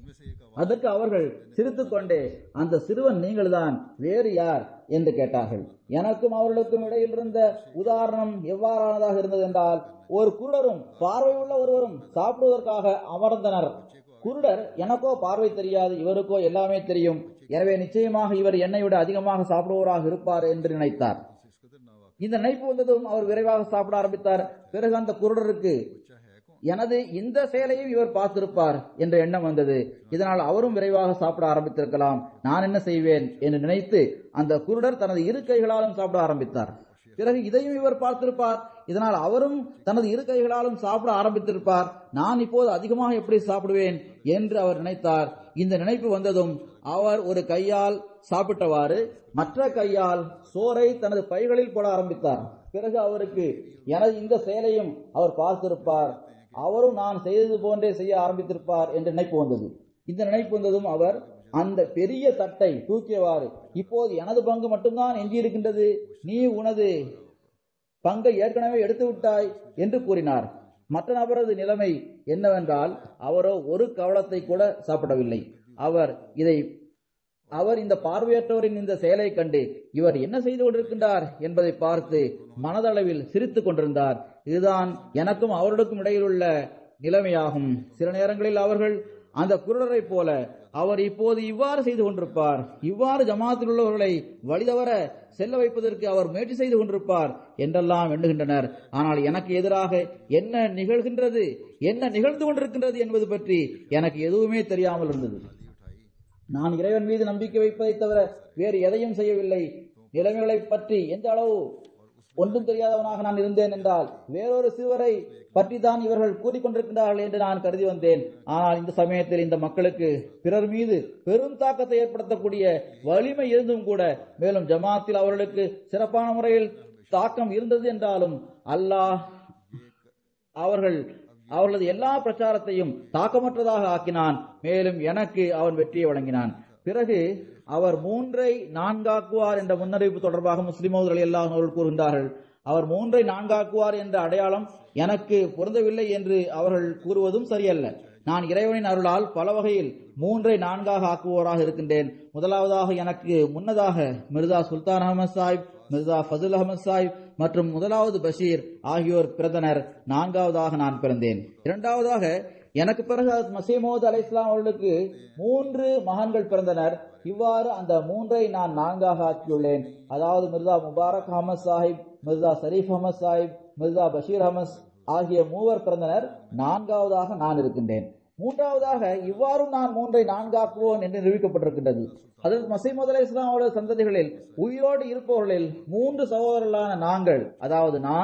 அதற்கு அவர்கள் சிரித்துக் கொண்டே அந்த சிறுவன் நீங்கள்தான் வேறு யார் என்று கேட்டார்கள் எனக்கும் அவர்களுக்கும் இடையில் இருந்த உதாரணம் எவ்வாறானதாக இருந்தது என்றால் ஒரு குருடரும் பார்வை உள்ள ஒருவரும் சாப்பிடுவதற்காக அமர்ந்தனர் குருடர் எனக்கோ பார்வை தெரியாது இவருக்கோ எல்லாமே தெரியும் எனவே நிச்சயமாக இவர் என்னை விட அதிகமாக சாப்பிடுவோராக இருப்பார் என்று நினைத்தார் இந்த நினைப்பு வந்ததும் அவர் விரைவாக சாப்பிட ஆரம்பித்தார் பிறகு அந்த குருடருக்கு எனது இந்த செயலையும் இவர் பார்த்திருப்பார் என்ற எண்ணம் வந்தது இதனால் அவரும் விரைவாக சாப்பிட ஆரம்பித்திருக்கலாம் நான் என்ன செய்வேன் என்று நினைத்து அந்த குருடர் தனது இரு கைகளாலும் சாப்பிட ஆரம்பித்தார் பிறகு இதையும் இவர் பார்த்திருப்பார் இதனால் அவரும் தனது இரு கைகளாலும் சாப்பிட ஆரம்பித்திருப்பார் நான் இப்போது அதிகமாக எப்படி சாப்பிடுவேன் என்று அவர் நினைத்தார் இந்த நினைப்பு வந்ததும் அவர் ஒரு கையால் சாப்பிட்டவாறு மற்ற கையால் சோறை தனது பைகளில் போட ஆரம்பித்தார் பிறகு அவருக்கு எனது இந்த செயலையும் அவர் பார்த்திருப்பார் அவரும் நான் செய்தது போன்றே செய்ய ஆரம்பித்திருப்பார் என்ற நினைப்பு வந்தது இந்த நினைப்பு வந்ததும் அவர் அந்த பெரிய தட்டை தூக்கியவாறு இப்போது எனது பங்கு மட்டும்தான் எஞ்சியிருக்கின்றது நீ உனது பங்கை ஏற்கனவே எடுத்து விட்டாய் என்று கூறினார் மற்ற நபரது நிலைமை என்னவென்றால் அவரோ ஒரு கவலத்தை கூட சாப்பிடவில்லை அவர் இதை அவர் இந்த பார்வையற்றவரின் இந்த செயலை கண்டு இவர் என்ன செய்து கொண்டிருக்கின்றார் என்பதை பார்த்து மனதளவில் சிரித்துக் கொண்டிருந்தார் இதுதான் எனக்கும் அவர்களுக்கும் இடையிலுள்ள நிலைமையாகும் சில நேரங்களில் அவர்கள் அந்த குருடரை போல அவர் இப்போது இவ்வாறு செய்து கொண்டிருப்பார் இவ்வாறு ஜமாத்தில் உள்ளவர்களை வழிதவர செல்ல வைப்பதற்கு அவர் முயற்சி செய்து கொண்டிருப்பார் என்றெல்லாம் எண்ணுகின்றனர் ஆனால் எனக்கு எதிராக என்ன நிகழ்கின்றது என்ன நிகழ்ந்து கொண்டிருக்கின்றது என்பது பற்றி எனக்கு எதுவுமே தெரியாமல் இருந்தது நான் இறைவன் மீது நம்பிக்கை வைப்பதை தவிர வேறு எதையும் செய்யவில்லை நிலைமைகளை பற்றி எந்த அளவு ஒன்றும் தெரியாதவனாக நான் இருந்தேன் என்றால் வேறொரு சிறுவரை பற்றி தான் இவர்கள் கூறிக்கொண்டிருக்கின்றார்கள் என்று நான் கருதி வந்தேன் ஆனால் இந்த சமயத்தில் இந்த மக்களுக்கு பிறர் மீது பெரும் தாக்கத்தை ஏற்படுத்தக்கூடிய வலிமை இருந்தும் கூட மேலும் ஜமாத்தில் அவர்களுக்கு சிறப்பான முறையில் தாக்கம் இருந்தது என்றாலும் அல்லாஹ் அவர்கள் அவர்களது எல்லா பிரச்சாரத்தையும் தாக்கமற்றதாக ஆக்கினான் மேலும் எனக்கு அவன் வெற்றியை வழங்கினான் பிறகு அவர் மூன்றை நான்காக்குவார் என்ற முன்னறிவிப்பு தொடர்பாக முஸ்லிமோதர் அலி அல்லாஹ் அவர்கள் கூறுகின்றார்கள் அவர் மூன்றை நான்காக்குவார் என்ற அடையாளம் எனக்கு பொருந்தவில்லை என்று அவர்கள் கூறுவதும் சரியல்ல நான் இறைவனின் அருளால் பல வகையில் மூன்றை நான்காக ஆக்குவோராக இருக்கின்றேன் முதலாவதாக எனக்கு முன்னதாக மிர்தா சுல்தான் அகமது சாஹிப் மிர்தா ஃபதுல் அகமது சாஹிப் மற்றும் முதலாவது பஷீர் ஆகியோர் பிறந்தனர் நான்காவதாக நான் பிறந்தேன் இரண்டாவதாக எனக்கு பிறகு மசீமோது அலை இஸ்லாம் அவர்களுக்கு மூன்று மகான்கள் பிறந்தனர் இவ்வாறு அந்த மூன்றை நான் நான்காக ஆக்கியுள்ளேன் அதாவது மிர்தா முபாரக் அகமது சாஹிப் மிர்தா ஷரீப் அகமது சாஹிப் மிர்தா பஷீர் அகமது ஆகிய மூவர் பிறந்தனர் நான்காவதாக நான் இருக்கின்றேன் மூன்றாவதாக இவ்வாறும் நான் மூன்றை நான்காக்குவோன் என்று நிரூபிக்கப்பட்டிருக்கின்றது அதில் மசீமது அலை இஸ்லாம் அவரது சந்ததிகளில் உயிரோடு இருப்பவர்களில் மூன்று சகோதரர்களான நாங்கள் அதாவது நான்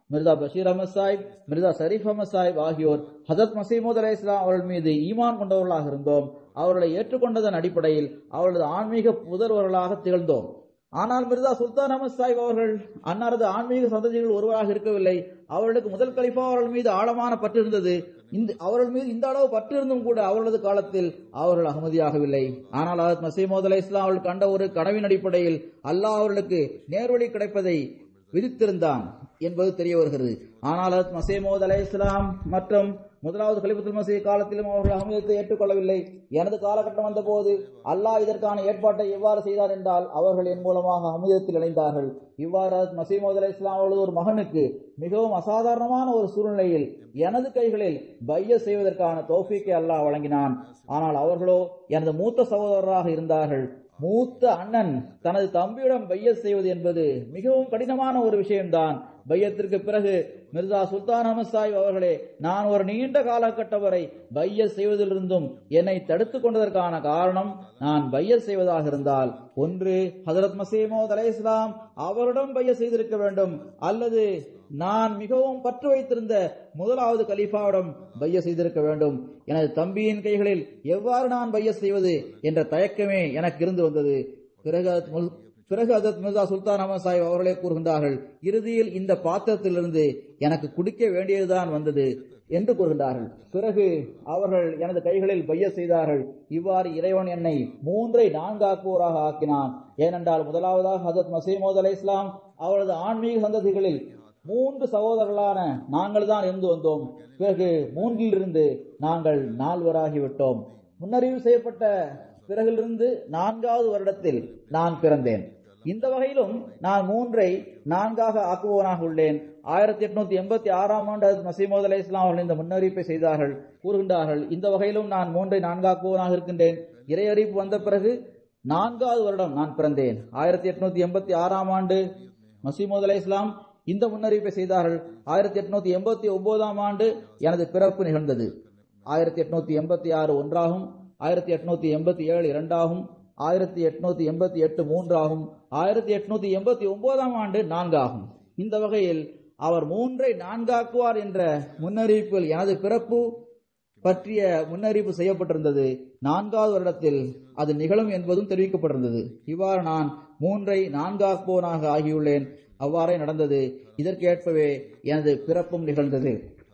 மிர்தா பஷீர் அஹமத் சாஹிப் மிர்தா ஷரீப் அஹமத் சாஹிப் ஆகியோர் ஹசரத் மசீமூத் அலை இஸ்லாம் அவர்கள் மீது ஈமான் கொண்டவர்களாக இருந்தோம் அவர்களை ஏற்றுக்கொண்டதன் அடிப்படையில் அவர்களது ஆன்மீக புதல்வர்களாக திகழ்ந்தோம் ஆனால் மிர்தா சுல்தான் அஹமத் சாஹிப் அவர்கள் அன்னாரது ஆன்மீக சந்ததிகள் ஒருவராக இருக்கவில்லை அவர்களுக்கு முதல் கலிஃபா அவர்கள் மீது ஆழமான பற்று இருந்தது இந்த அவர்கள் மீது இந்த அளவு பற்று இருந்தும் கூட அவர்களது காலத்தில் அவர்கள் அகமதியாகவில்லை ஆனால் ஹசரத் மசீமோத் அலை இஸ்லாம் அவர்கள் கண்ட ஒரு கனவின் அடிப்படையில் அல்லாஹ் அவர்களுக்கு நேர்வழி கிடைப்பதை விதித்திருந்தான் என்பது தெரிய வருகிறது ஆனால் ஹசரத் மசீமோத் அலை இஸ்லாம் மற்றும் முதலாவது கலிபத்துல் மசீ காலத்திலும் அவர்கள் அகமதியத்தை ஏற்றுக்கொள்ளவில்லை எனது காலகட்டம் வந்தபோது அல்லாஹ் இதற்கான ஏற்பாட்டை எவ்வாறு செய்தார் என்றால் அவர்கள் என் மூலமாக அகமதியத்தில் இணைந்தார்கள் இவ்வாறு மசீமோத் அலை இஸ்லாம் அவர்களது ஒரு மகனுக்கு மிகவும் அசாதாரணமான ஒரு சூழ்நிலையில் எனது கைகளில் பைய செய்வதற்கான தோஃபிக்கை அல்லாஹ் வழங்கினான் ஆனால் அவர்களோ எனது மூத்த சகோதரராக இருந்தார்கள் மூத்த அண்ணன் தனது தம்பியிடம் பைய செய்வது என்பது மிகவும் கடினமான ஒரு விஷயம்தான் பையத்திற்கு பிறகு மிர்சா சுல்தான் அஹமத் சாஹிப் அவர்களே நான் ஒரு நீண்ட காலகட்டம் வரை பைய செய்வதிலிருந்தும் என்னை தடுத்துக் கொண்டதற்கான காரணம் நான் பைய செய்வதாக இருந்தால் ஒன்று ஹசரத் மசீமோத் அலை இஸ்லாம் அவரிடம் பைய செய்திருக்க வேண்டும் அல்லது நான் மிகவும் பற்று வைத்திருந்த முதலாவது கலீஃபாவிடம் பைய செய்திருக்க வேண்டும் எனது தம்பியின் கைகளில் எவ்வாறு நான் பைய செய்வது என்ற தயக்கமே எனக்கு இருந்து வந்தது பிறகு பிறகு அதத் மிர்சா சுல்தான் அஹமத் சாஹிப் அவர்களே கூறுகின்றார்கள் இறுதியில் இந்த பாத்திரத்திலிருந்து எனக்கு குடிக்க வேண்டியதுதான் வந்தது என்று கூறுகின்றார்கள் பிறகு அவர்கள் எனது கைகளில் பைய செய்தார்கள் இவ்வாறு இறைவன் என்னை மூன்றை நான்காக்குவோராக ஆக்கினான் ஏனென்றால் முதலாவதாக ஹசரத் மசீமோத் அலை இஸ்லாம் அவரது ஆன்மீக சந்ததிகளில் மூன்று சகோதரர்களான நாங்கள் தான் இருந்து வந்தோம் பிறகு மூன்றிலிருந்து நாங்கள் நால்வராகிவிட்டோம் முன்னறிவு செய்யப்பட்ட பிறகிலிருந்து நான்காவது வருடத்தில் நான் பிறந்தேன் இந்த வகையிலும் நான் மூன்றை நான்காக ஆக்குபவனாக உள்ளேன் ஆயிரத்தி எட்நூத்தி எண்பத்தி ஆறாம் ஆண்டு மசீமோத் அலை இஸ்லாம் அவர்கள் இந்த முன்னறிவிப்பை செய்தார்கள் கூறுகின்றார்கள் இந்த வகையிலும் நான் மூன்றை நான்காக்குபவனாக இருக்கின்றேன் இறை அறிவிப்பு வந்த பிறகு நான்காவது வருடம் நான் பிறந்தேன் ஆயிரத்தி எட்நூத்தி எண்பத்தி ஆறாம் ஆண்டு மசீமோத் அலை இஸ்லாம் இந்த முன்னறிவிப்பை செய்தார்கள் ஆயிரத்தி எட்நூத்தி எண்பத்தி ஒன்பதாம் ஆண்டு எனது பிறப்பு நிகழ்ந்தது ஆயிரத்தி எட்நூத்தி எண்பத்தி ஆறு ஒன்றாகும் ஆயிரத்தி எட்நூத்தி எண்பத்தி ஏழு இரண்டாகும் ஆயிரத்தி எட்நூத்தி எண்பத்தி எட்டு மூன்றாகும் ஆயிரத்தி எட்நூத்தி எண்பத்தி ஒன்பதாம் ஆண்டு நான்காகும் இந்த வகையில் அவர் மூன்றை நான்காக்குவார் என்ற முன்னறிவிப்பில் எனது பிறப்பு பற்றிய முன்னறிவிப்பு செய்யப்பட்டிருந்தது நான்காவது வருடத்தில் அது நிகழும் என்பதும் தெரிவிக்கப்பட்டிருந்தது இவ்வாறு நான் மூன்றை நான்காக்குவோனாக ஆகியுள்ளேன் அவ்வாறே நடந்தது இதற்கேற்பவே எனது பிறப்பும் நிகழ்ந்தது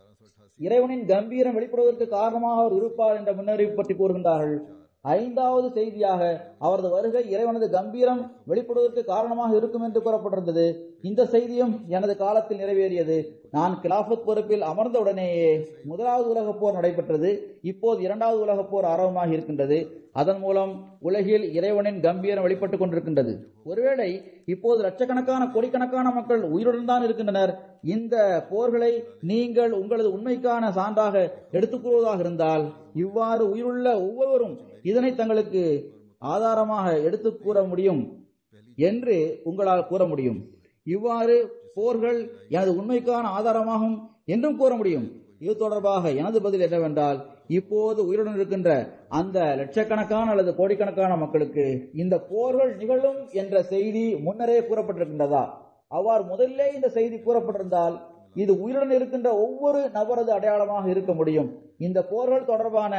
இறைவனின் கம்பீரம் வெளிப்படுவதற்கு காரணமாக அவர் இருப்பார் என்ற முன்னறிவிப்பு பற்றி கூறுகின்றார்கள் ஐந்தாவது செய்தியாக அவரது வருகை இறைவனது கம்பீரம் வெளிப்படுவதற்கு காரணமாக இருக்கும் என்று கூறப்பட்டிருந்தது இந்த செய்தியும் எனது காலத்தில் நிறைவேறியது நான் கிலாபத் பொறுப்பில் அமர்ந்தவுடனேயே முதலாவது உலகப் போர் நடைபெற்றது இப்போது இரண்டாவது உலகப் போர் ஆரம்பமாக இருக்கின்றது அதன் மூலம் உலகில் இறைவனின் கம்பீரம் வெளிப்பட்டுக் கொண்டிருக்கின்றது ஒருவேளை இப்போது லட்சக்கணக்கான கோடிக்கணக்கான மக்கள் உயிருடன் தான் இருக்கின்றனர் இந்த போர்களை நீங்கள் உங்களது உண்மைக்கான சான்றாக எடுத்துக்கொள்வதாக இருந்தால் இவ்வாறு உயிருள்ள ஒவ்வொருவரும் இதனை தங்களுக்கு ஆதாரமாக எடுத்து கூற முடியும் என்று உங்களால் கூற முடியும் இவ்வாறு போர்கள் எனது உண்மைக்கான ஆதாரமாகும் என்றும் கூற முடியும் இது தொடர்பாக எனது பதில் என்னவென்றால் இப்போது உயிருடன் இருக்கின்ற அந்த லட்சக்கணக்கான அல்லது கோடிக்கணக்கான மக்களுக்கு இந்த போர்கள் நிகழும் என்ற செய்தி முன்னரே கூறப்பட்டிருக்கின்றதா அவ்வாறு முதல்லே இந்த செய்தி கூறப்பட்டிருந்தால் இது உயிருடன் இருக்கின்ற ஒவ்வொரு நபரது அடையாளமாக இருக்க முடியும் இந்த போர்கள் தொடர்பான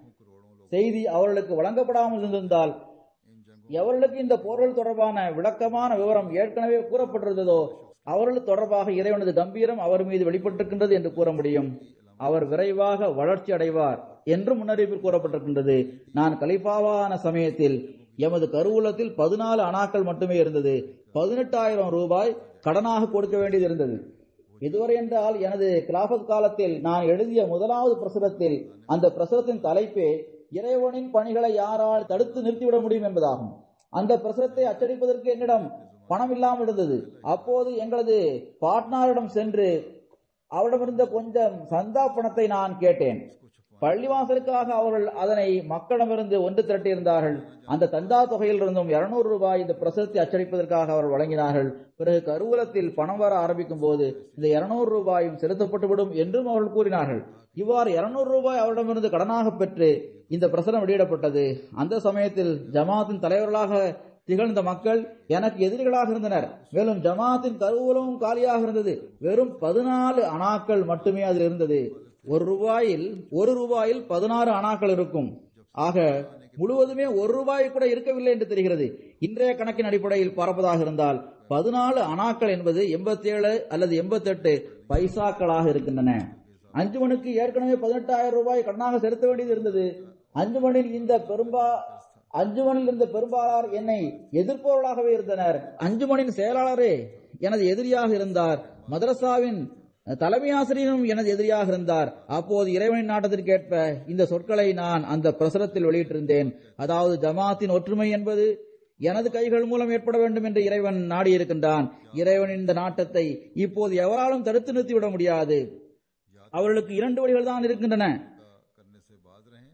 செய்தி அவர்களுக்கு வழங்கப்படாமல் இருந்திருந்தால் எவர்களுக்கு இந்த போர்கள் தொடர்பான விளக்கமான விவரம் ஏற்கனவே கூறப்பட்டிருந்ததோ அவர்கள் தொடர்பாக இறைவனது கம்பீரம் அவர் மீது வெளிப்பட்டிருக்கின்றது என்று கூற முடியும் அவர் விரைவாக வளர்ச்சி அடைவார் என்று முன்னறிவிப்பில் கூறப்பட்டிருக்கின்றது நான் கலிஃபாவான சமயத்தில் எமது கருவூலத்தில் பதினாலு அணாக்கள் மட்டுமே இருந்தது பதினெட்டாயிரம் ரூபாய் கடனாக கொடுக்க வேண்டியது இருந்தது இதுவரை என்றால் எனது கிலாபத் காலத்தில் நான் எழுதிய முதலாவது பிரசுரத்தில் அந்த பிரசுரத்தின் தலைப்பே இறைவனின் பணிகளை யாரால் தடுத்து நிறுத்திவிட முடியும் என்பதாகும் அந்த பிரசுரத்தை அச்சடிப்பதற்கு என்னிடம் பணம் இல்லாமல் இருந்தது அப்போது எங்களது பார்ட்னரிடம் சென்று அவரிடமிருந்த கொஞ்சம் சந்தா பணத்தை நான் கேட்டேன் பள்ளிவாசலுக்காக அவர்கள் அதனை மக்களிடமிருந்து ஒன்று திரட்டியிருந்தார்கள் அந்த தந்தா தொகையிலிருந்தும் இருநூறு ரூபாய் இந்த பிரசுரத்தை அச்சடிப்பதற்காக அவர்கள் வழங்கினார்கள் பிறகு கருவூலத்தில் பணம் வர ஆரம்பிக்கும் போது இந்த இருநூறு ரூபாயும் செலுத்தப்பட்டுவிடும் என்றும் அவர்கள் கூறினார்கள் இவ்வாறு இருநூறு ரூபாய் அவரிடமிருந்து கடனாக பெற்று இந்த பிரசுரம் வெளியிடப்பட்டது அந்த சமயத்தில் ஜமாத்தின் தலைவர்களாக திகழ்ந்த மக்கள் எனக்கு எதிரிகளாக இருந்தனர் மேலும் ஜமாத்தின் கருவூலமும் காலியாக இருந்தது வெறும் பதினாலு அணாக்கள் மட்டுமே அதில் இருந்தது ஒரு ரூபாயில் ஒரு ரூபாயில் பதினாறு அணாக்கள் இருக்கும் ஆக முழுவதுமே ஒரு ரூபாய் கூட இருக்கவில்லை என்று தெரிகிறது இன்றைய கணக்கின் அடிப்படையில் பார்ப்பதாக இருந்தால் பதினாலு அணாக்கள் என்பது எண்பத்தி ஏழு அல்லது எண்பத்தி எட்டு பைசாக்களாக இருக்கின்றன அஞ்சுமனுக்கு ஏற்கனவே பதினெட்டாயிரம் ரூபாய் கடனாக செலுத்த வேண்டியது இருந்தது அஞ்சுமனின் இந்த பெரும்பா அஞ்சுமனில் இருந்த பெரும்பாலார் என்னை எதிர்ப்பவர்களாகவே இருந்தனர் அஞ்சுமனின் செயலாளரே எனது எதிரியாக இருந்தார் மதரசாவின் தலைமை ஆசிரியரும் எனது எதிரியாக இருந்தார் அப்போது இறைவனின் நாட்டத்திற்கேற்ப இந்த சொற்களை நான் அந்த பிரசுரத்தில் வெளியிட்டிருந்தேன் அதாவது ஜமாத்தின் ஒற்றுமை என்பது எனது கைகள் மூலம் ஏற்பட வேண்டும் என்று இறைவன் நாடியிருக்கின்றான் இறைவனின் இந்த நாட்டத்தை இப்போது எவராலும் தடுத்து நிறுத்திவிட முடியாது அவர்களுக்கு இரண்டு வழிகள் தான் இருக்கின்றன करने से बाज रहें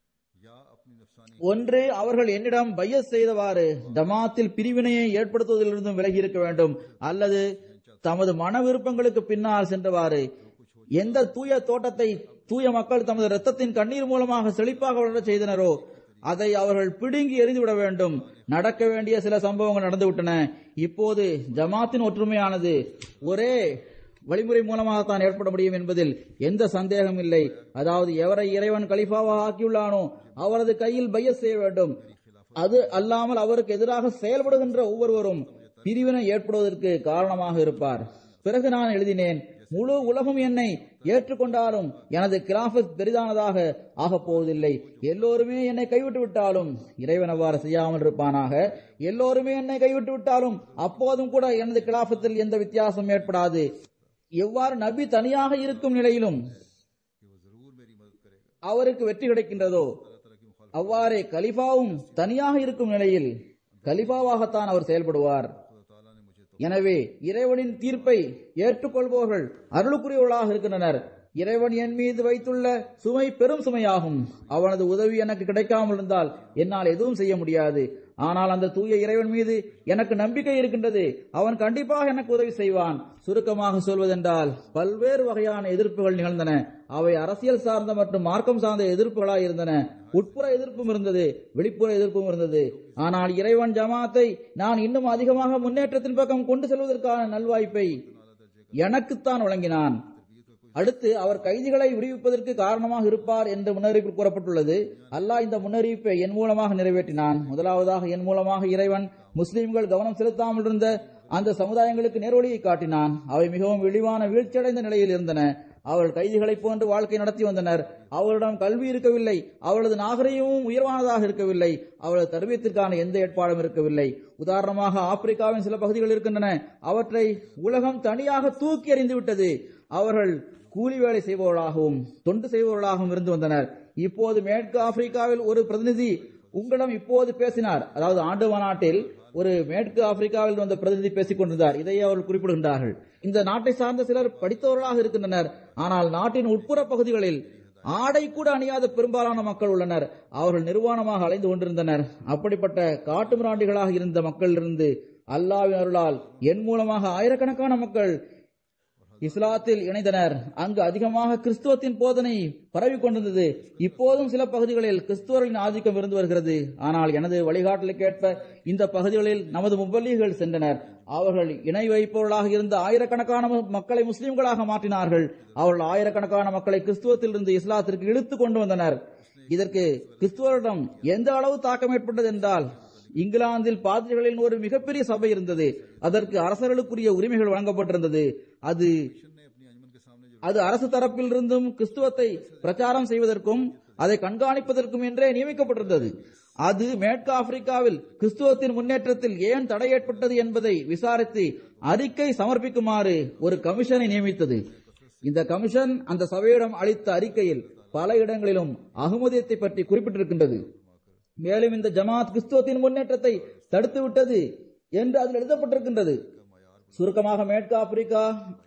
या अपनी नफसानी ஒன்று அவர்கள் என்னிடம் பையஸ் செய்தவாறு ஜமாத்தில் பிரிவினையை ஏற்படுத்துவதிலிருந்தும் விலகி இருக்க வேண்டும் அல்லது தமது மன விருப்பங்களுக்கு பின்னால் சென்றவாறு எந்த தூய தோட்டத்தை தூய மக்கள் தமது இரத்தத்தின் கண்ணீர் மூலமாக செழிப்பாக வளரச் செய்தனரோ அதை அவர்கள் பிடுங்கி எறிந்துவிட வேண்டும் நடக்க வேண்டிய சில சம்பவங்கள் நடந்துவிட்டன இப்போது ஜமாத்தின் ஒற்றுமையானது ஒரே வழிமுறை மூலமாகத்தான் ஏற்பட முடியும் என்பதில் எந்த சந்தேகம் இல்லை அதாவது எவரை இறைவன் கலிஃபாவாக ஆக்கியுள்ளானோ அவரது கையில் பையஸ் செய்ய வேண்டும் அது அல்லாமல் அவருக்கு எதிராக செயல்படுகின்ற ஒவ்வொருவரும் பிரிவினை ஏற்படுவதற்கு காரணமாக இருப்பார் பிறகு நான் எழுதினேன் முழு உலகம் என்னை ஏற்றுக்கொண்டாலும் எனது கிராஃபத் பெரிதானதாக ஆகப் போவதில்லை எல்லோருமே என்னை கைவிட்டு விட்டாலும் இறைவன் அவ்வாறு செய்யாமல் இருப்பானாக எல்லோருமே என்னை கைவிட்டு விட்டாலும் அப்போதும் கூட எனது கிலாபத்தில் எந்த வித்தியாசம் ஏற்படாது எவ்வாறு நபி தனியாக இருக்கும் நிலையிலும் कि वो जरूर मेरी मदद करेगा அவருக்கு வெற்றி கிடைக்கின்றதோ அவ்வாறே கலிஃபாவும் தனியாக இருக்கும் நிலையில் கலிஃபாவாகத்தான் அவர் செயல்படுவார் खुदा ताला ने मुझे तो எனவே இறைவனின் தீர்ப்பை ஏற்றுக்கொள்பவர்கள் அருளுக்குரியவர்களாக இருக்கின்றனர் இறைவன் என் மீது வைத்துள்ள சுமை பெரும் சுமையாகும் அவனது உதவி எனக்கு கிடைக்காமல் இருந்தால் என்னால் எதுவும் செய்ய முடியாது ஆனால் அந்த தூய இறைவன் மீது எனக்கு நம்பிக்கை இருக்கின்றது அவன் கண்டிப்பாக எனக்கு உதவி செய்வான் சுருக்கமாக சொல்வதென்றால் பல்வேறு வகையான எதிர்ப்புகள் நிகழ்ந்தன அவை அரசியல் சார்ந்த மற்றும் மார்க்கம் சார்ந்த எதிர்ப்புகளாய் இருந்தன உட்புற எதிர்ப்பும் இருந்தது வெளிப்புற எதிர்ப்பும் இருந்தது ஆனால் இறைவன் ஜமாத்தை நான் இன்னும் அதிகமாக முன்னேற்றத்தின் பக்கம் கொண்டு செல்வதற்கான நல்வாய்ப்பை எனக்குத்தான் வழங்கினான் அடுத்து அவர் கைதிகளை விடுவிப்பதற்கு காரணமாக இருப்பார் என்ற முன்னறிவிப்பில் கூறப்பட்டுள்ளது அல்லாஹ் இந்த முன்னறிவிப்பை என் மூலமாக நிறைவேற்றினான் முதலாவதாக என் மூலமாக இறைவன் முஸ்லிம்கள் கவனம் செலுத்தாமல் இருந்த அந்த சமுதாயங்களுக்கு நேர்வழியை காட்டினான் அவை மிகவும் இழிவான வீழ்ச்சியடைந்த நிலையில் இருந்தன அவர்கள் கைதிகளைப் போன்று வாழ்க்கை நடத்தி வந்தனர் அவர்களிடம் கல்வி இருக்கவில்லை அவர்களது நாகரிகமும் உயர்வானதாக இருக்கவில்லை அவர்களது தர்பியத்திற்கான எந்த ஏற்பாடும் இருக்கவில்லை உதாரணமாக ஆப்பிரிக்காவின் சில பகுதிகள் இருக்கின்றன அவற்றை உலகம் தனியாக தூக்கி எறிந்து விட்டது அவர்கள் கூலி வேலை செய்பவர்களாகவும் தொண்டு செய்பவர்களாகவும் இருந்து வந்தனர் இப்போது மேற்கு ஆப்பிரிக்காவில் ஒரு பிரதிநிதி உங்களிடம் இப்போது பேசினார் அதாவது ஆண்டு மாநாட்டில் ஒரு மேற்கு ஆப்பிரிக்காவில் வந்த பிரதிநிதி பேசிக் கொண்டிருந்தார் இதையே அவர்கள் குறிப்பிடுகின்றார்கள் இந்த நாட்டை சார்ந்த சிலர் படித்தவர்களாக இருக்கின்றனர் ஆனால் நாட்டின் உட்புற பகுதிகளில் ஆடை கூட அணியாத பெரும்பாலான மக்கள் உள்ளனர் அவர்கள் நிர்வாணமாக அலைந்து கொண்டிருந்தனர் அப்படிப்பட்ட காட்டு மிராண்டிகளாக இருந்த மக்களிலிருந்து அல்லாவின் அருளால் என் மூலமாக ஆயிரக்கணக்கான மக்கள் இஸ்லாத்தில் இணைந்தனர் அங்கு அதிகமாக கிறிஸ்துவத்தின் போதனை பரவி கொண்டிருந்தது இப்போதும் சில பகுதிகளில் கிறிஸ்துவர்களின் ஆதிக்கம் இருந்து வருகிறது ஆனால் எனது வழிகாட்டலுக்கேற்ப இந்த பகுதிகளில் நமது முப்பல்லிகள் சென்றனர் அவர்கள் இணை வைப்பவர்களாக இருந்த ஆயிரக்கணக்கான ம- மக்களை முஸ்லிம்களாக மாற்றினார்கள் அவர்கள் ஆயிரக்கணக்கான மக்களை கிறிஸ்துவத்திலிருந்து இஸ்லாத்திற்கு இழுத்து கொண்டு வந்தனர் இதற்கு கிறிஸ்துவரிடம் எந்த அளவு தாக்கம் ஏற்பட்டது என்றால் இங்கிலாந்தில் பாதிரிகளின் ஒரு மிகப்பெரிய சபை இருந்தது அதற்கு அரசர்களுக்குரிய உரிமைகள் வழங்கப்பட்டிருந்தது அது ने अपनी अंजमन के सामने जो அது அரசு தரப்பில் இருந்தும் கிறிஸ்துவத்தை பிரச்சாரம் செய்வதற்கும் அதை கண்காணிப்பதற்கும் என்றே நியமிக்கப்பட்டிருந்தது அது மேற்கு ஆப்பிரிக்காவில் கிறிஸ்துவத்தின் முன்னேற்றத்தில் ஏன் தடை ஏற்பட்டது என்பதை விசாரித்து அறிக்கை சமர்ப்பிக்குமாறு ஒரு கமிஷனை நியமித்தது இந்த கமிஷன் அந்த சபையிடம் அளித்த அறிக்கையில் பல இடங்களிலும் அகமதியத்தை பற்றி குறிப்பிட்டிருக்கின்றது மேலும் இந்த ஜமாத் கிறிஸ்துவத்தின் முன்னேற்றத்தை தடுத்து விட்டது என்று அதில் எழுதப்பட்டிருக்கின்றது சுருக்கமாக மேற்கு ஆப்பிரிக்கா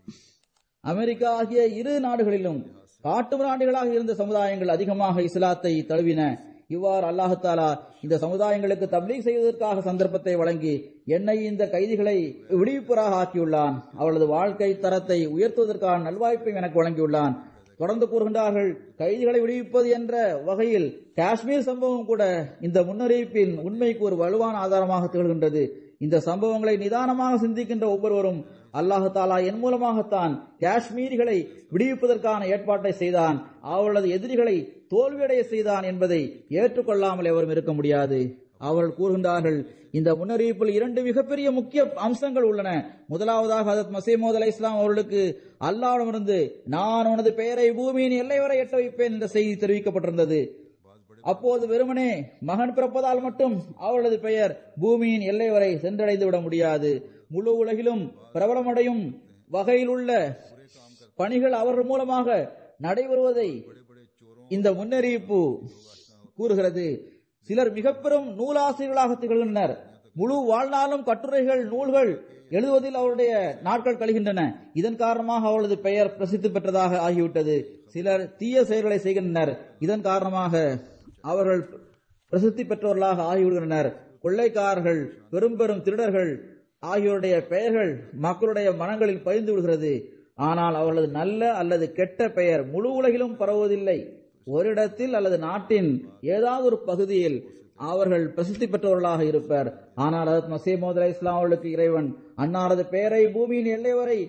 அமெரிக்கா ஆகிய இரு நாடுகளிலும் காட்டுமிராண்டிகளாக இருந்த சமுதாயங்கள் அதிகமாக இஸ்லாத்தை தழுவின இவ்வாறு அல்லாஹு தாலா இந்த சமுதாயங்களுக்கு தப்லீக் செய்வதற்காக சந்தர்ப்பத்தை வழங்கி என்னை இந்த கைதிகளை விடுவிப்பராக ஆக்கியுள்ளான் அவளது வாழ்க்கை தரத்தை உயர்த்துவதற்கான நல்வாய்ப்பை எனக்கு வழங்கியுள்ளான் தொடர்ந்து கூறுகின்றார்கள் கைதிகளை விடுவிப்பது என்ற வகையில் காஷ்மீர் சம்பவம் கூட இந்த முன்னறிவிப்பின் உண்மைக்கு ஒரு வலுவான ஆதாரமாக திகழ்கின்றது இந்த சம்பவங்களை நிதானமாக சிந்திக்கின்ற ஒவ்வொருவரும் அல்லாஹு தாலா என் மூலமாகத்தான் காஷ்மீரிகளை விடுவிப்பதற்கான ஏற்பாட்டை செய்தான் அவர்களது எதிரிகளை தோல்வியடைய செய்தான் என்பதை ஏற்றுக்கொள்ளாமல் எவரும் இருக்க முடியாது அவர்கள் கூறுகின்றார்கள் இந்த முன்னறிவிப்பில் இரண்டு மிகப்பெரிய முக்கிய அம்சங்கள் உள்ளன முதலாவதாக ஹதரத் மசீமோத் அலை இஸ்லாம் அவர்களுக்கு அல்லாவிடமிருந்து நான் உனது பெயரை பூமியின் எல்லை வரை எட்ட வைப்பேன் என்ற செய்தி தெரிவிக்கப்பட்டிருந்தது அப்போது வெறுமனே மகன் பிறப்பதால் மட்டும் அவர்களது பெயர் பூமியின் எல்லை வரை சென்றடைந்து விட முடியாது முழு உலகிலும் பிரபலமடையும் வகையில் உள்ள பணிகள் அவர்கள் மூலமாக நடைபெறுவதை இந்த முன்னறிவிப்பு கூறுகிறது சிலர் மிக பெரும் நூலாசிரியர்களாக திகழ்கின்றனர் முழு வாழ்நாளும் கட்டுரைகள் நூல்கள் எழுதுவதில் அவருடைய நாட்கள் கழிகின்றன இதன் காரணமாக அவளது பெயர் பிரசித்தி பெற்றதாக ஆகிவிட்டது சிலர் தீய செயல்களை செய்கின்றனர் இதன் காரணமாக அவர்கள் பிரசித்தி பெற்றவர்களாக ஆகிவிடுகின்றனர் கொள்ளைக்காரர்கள் பெரும் பெரும் திருடர்கள் ஆகியோருடைய பெயர்கள் மக்களுடைய மனங்களில் பதிந்து விடுகிறது ஆனால் அவர்களது நல்ல அல்லது கெட்ட பெயர் முழு உலகிலும் பரவுவதில்லை ஒரு இடத்தில் அல்லது நாட்டின் ஏதாவது ஒரு பகுதியில் அவர்கள் பிரசித்தி பெற்றவர்களாக இருப்பர் ஆனால் அதற்கு மசீமோத் அலை இஸ்லாம் அவர்களுக்கு இறைவன் அன்னாரது பெயரை பூமியின் எல்லை வரை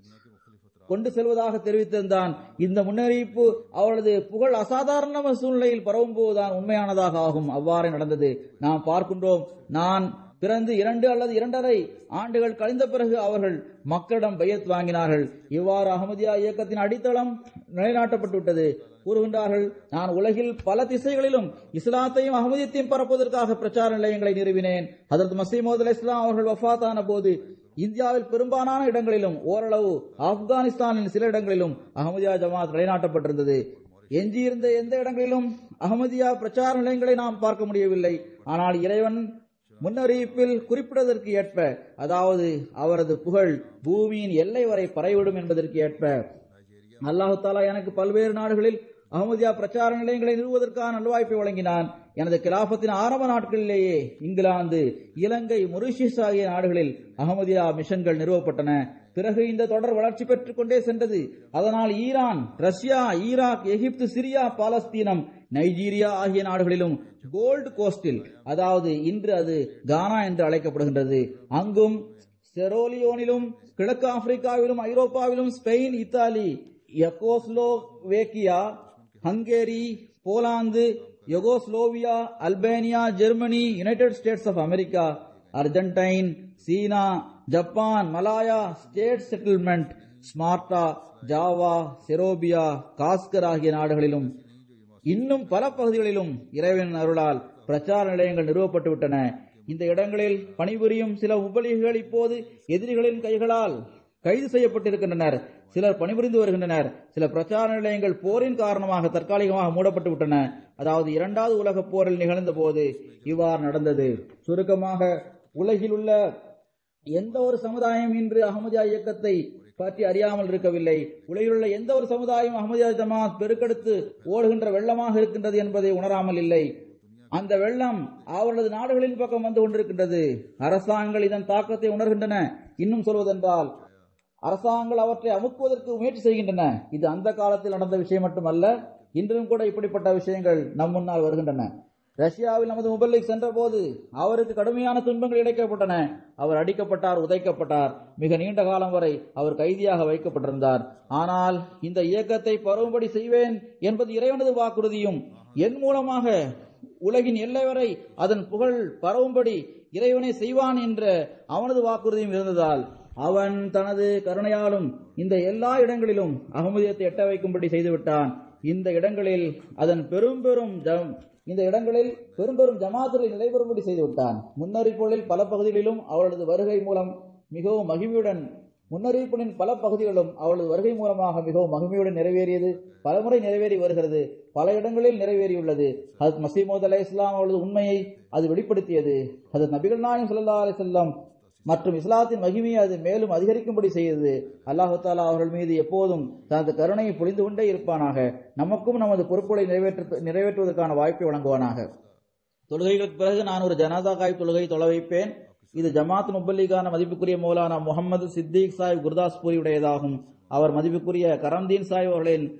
கொண்டு செல்வதாக தெரிவித்திருந்தான் இந்த முன்னறிவிப்பு அவளது புகழ் அசாதாரண சூழ்நிலையில் பரவும் போதுதான் உண்மையானதாக ஆகும் அவ்வாறே நடந்தது நாம் பார்க்கின்றோம் நான் பிறந்து இரண்டு அல்லது இரண்டரை ஆண்டுகள் கழிந்த பிறகு அவர்கள் மக்களிடம் பையத் வாங்கினார்கள் இவ்வாறு அகமதியா இயக்கத்தின் அடித்தளம் நிலைநாட்டப்பட்டு விட்டது கூறுகின்றார்கள் நான் உலகில் பல திசைகளிலும் இஸ்லாத்தையும் அகமதியத்தையும் பரப்புவதற்காக பிரச்சார நிலையங்களை நிறுவினேன் அதற்கு மசீமோத் அலி இஸ்லாம் அவர்கள் வஃபாத்தான போது இந்தியாவில் பெரும்பாலான இடங்களிலும் ஓரளவு ஆப்கானிஸ்தானின் சில இடங்களிலும் அகமதியா ஜமாத் நிலைநாட்டப்பட்டிருந்தது எஞ்சியிருந்த எந்த இடங்களிலும் அகமதியா பிரச்சார நிலையங்களை நாம் பார்க்க முடியவில்லை ஆனால் இறைவன் முன்னறிவிப்பில் குறிப்பிடுவதற்கு ஏற்ப அதாவது அவரது புகழ் பூமியின் எல்லை வரை பறைவிடும் என்பதற்கு ஏற்ப அல்லாஹு தாலா எனக்கு பல்வேறு நாடுகளில் அகமதியா பிரச்சார நிலையங்களை நிறுவுவதற்கான நல்வாய்ப்பை வழங்கினான் எனது கிலாபத்தின் ஆரம்ப நாட்களிலேயே இங்கிலாந்து இலங்கை மொரிஷியஸ் ஆகிய நாடுகளில் அகமதியா மிஷன்கள் நிறுவப்பட்டன பிறகு இந்த தொடர் வளர்ச்சி பெற்றுக் கொண்டே சென்றது அதனால் Iran Russia Iraq Egypt Syria பாலஸ்தீனம் நைஜீரியா ஆகிய நாடுகளிலும் கோல்டு கோஸ்டில் அதாவது இன்று அது கானா என்று அழைக்கப்படுகின்றது அங்கும் செரோலியோனிலும் கிழக்கு ஆப்பிரிக்காவிலும் ஐரோப்பாவிலும் Spain Italy Czechoslovakia Hungary Poland Yugoslavia Albania Germany United States of America Argentine China Japan Malaya State Settlement Sumatra Java செரோபியா காஸ்கர் ஆகிய நாடுகளிலும் இன்னும் பல பகுதிகளிலும் இறைவனின் அருளால் பிரச்சார நிலையங்கள் நிறுவப்பட்டு விட்டன இந்த இடங்களில் பணிபுரியும் சில உபலிகள் இப்போது எதிரிகளின் கைகளால் கைது செய்யப்பட்டிருக்கின்றனர் சிலர் பணிபுரிந்து வருகின்றனர் சில பிரச்சார நிலையங்கள் போரின் காரணமாக தற்காலிகமாக மூடப்பட்டு விட்டன அதாவது இரண்டாவது உலக போரில் நிகழ்ந்த போது இவ்வாறு நடந்தது சுருக்கமாக உலகில் உள்ள எந்த ஒரு சமுதாயம் இன்று அகமதியா இயக்கத்தை பற்றி அறியாமல் இருக்கவில்லை உலகில் உள்ள எந்த ஒரு சமுதாயம் அகமதியா ஜமாத் பெருக்கெடுத்து ஓடுகின்ற வெள்ளமாக இருக்கின்றது என்பதை உணராமல் இல்லை அந்த வெள்ளம் அவர்களது நாடுகளின் பக்கம் வந்து கொண்டிருக்கின்றது அரசாங்கங்கள் இதன் தாக்கத்தை உணர்கின்றன இன்னும் சொல்வதென்றால் அரசாங்கங்கள் அவற்றை அமுக்குவதற்கு முயற்சி செய்கின்றன இது அந்த காலத்தில் நடந்த விஷயம் மட்டுமல்ல இன்றும் கூட இப்படிப்பட்ட விஷயங்கள் நம் முன்னால் வருகின்றன ரஷ்யாவில் நமது முபல்லிக் சென்றபோது அவருக்கு கடுமையான துன்பங்கள் இழைக்கப்பட்டன அவர் அடிக்கப்பட்டார் உதைக்கப்பட்டார் மிக நீண்ட காலம் வரை அவர் கைதியாக வைக்கப்பட்டிருந்தார் ஆனால் இந்த இயக்கத்தை பருவம்படி செய்வேன் என்பது இறைவனது வாக்குறுதியும் என் மூலமாக உலகின் எல்லை வரை அதன் புகழ் பரவும்படி இறைவனை செய்வான் என்ற அவனது வாக்குறுதியும் இருந்ததால் அவன் தனது கருணையாலும் இந்த எல்லா இடங்களிலும் அகமதியத்தை எட்ட வைக்கும்படி செய்துவிட்டான் இந்த இடங்களில் அதன் பெரும் பெரும் ஜம் இந்த இடங்களில் பெரும் பெரும் ஜமாத்துகளை நிலைபெறும்படி செய்துவிட்டான் முன்னறிப்புகளில் பல பகுதிகளிலும் அவளது வருகை மூலம் மிகவும் மகிமையுடன் முன்னறிவிப்புகளின் பல பகுதிகளும் அவளது வருகை மூலமாக மிகவும் மகிமையுடன் நிறைவேறியது பலமுறை நிறைவேறி வருகிறது பல இடங்களில் நிறைவேறியுள்ளது அது மசீமோத் அலை இஸ்லாம் அவளது உண்மையை அது வெளிப்படுத்தியது அது நபிகள் நாயம் சல்லா அலி செல்லம் மற்றும் இஸ்லாத்தின் மகிமையை அது மேலும் அதிகரிக்கும்படி செய்தது அல்லாஹு தாலா அவர்கள் மீது எப்போதும் தனது கருணையை பொழிந்து கொண்டே இருப்பானாக நமக்கும் நமது பொறுப்புகளை நிறைவேற்ற நிறைவேற்றுவதற்கான வாய்ப்பை வழங்குவானாக தொழுகைகளுக்கு பிறகு நான் ஒரு ஜனாதா காய் தொழுகை தொலை வைப்பேன் இது ஜமாத் முப்பல்லிகான மதிப்புக்குரிய மௌலானா முகமது சித்திக் சாஹிப் குர்தாஸ்பூரி உடையதாகும் அவர் மதிப்புக்குரிய கரம்தீன் சாஹிப் அவர்களின்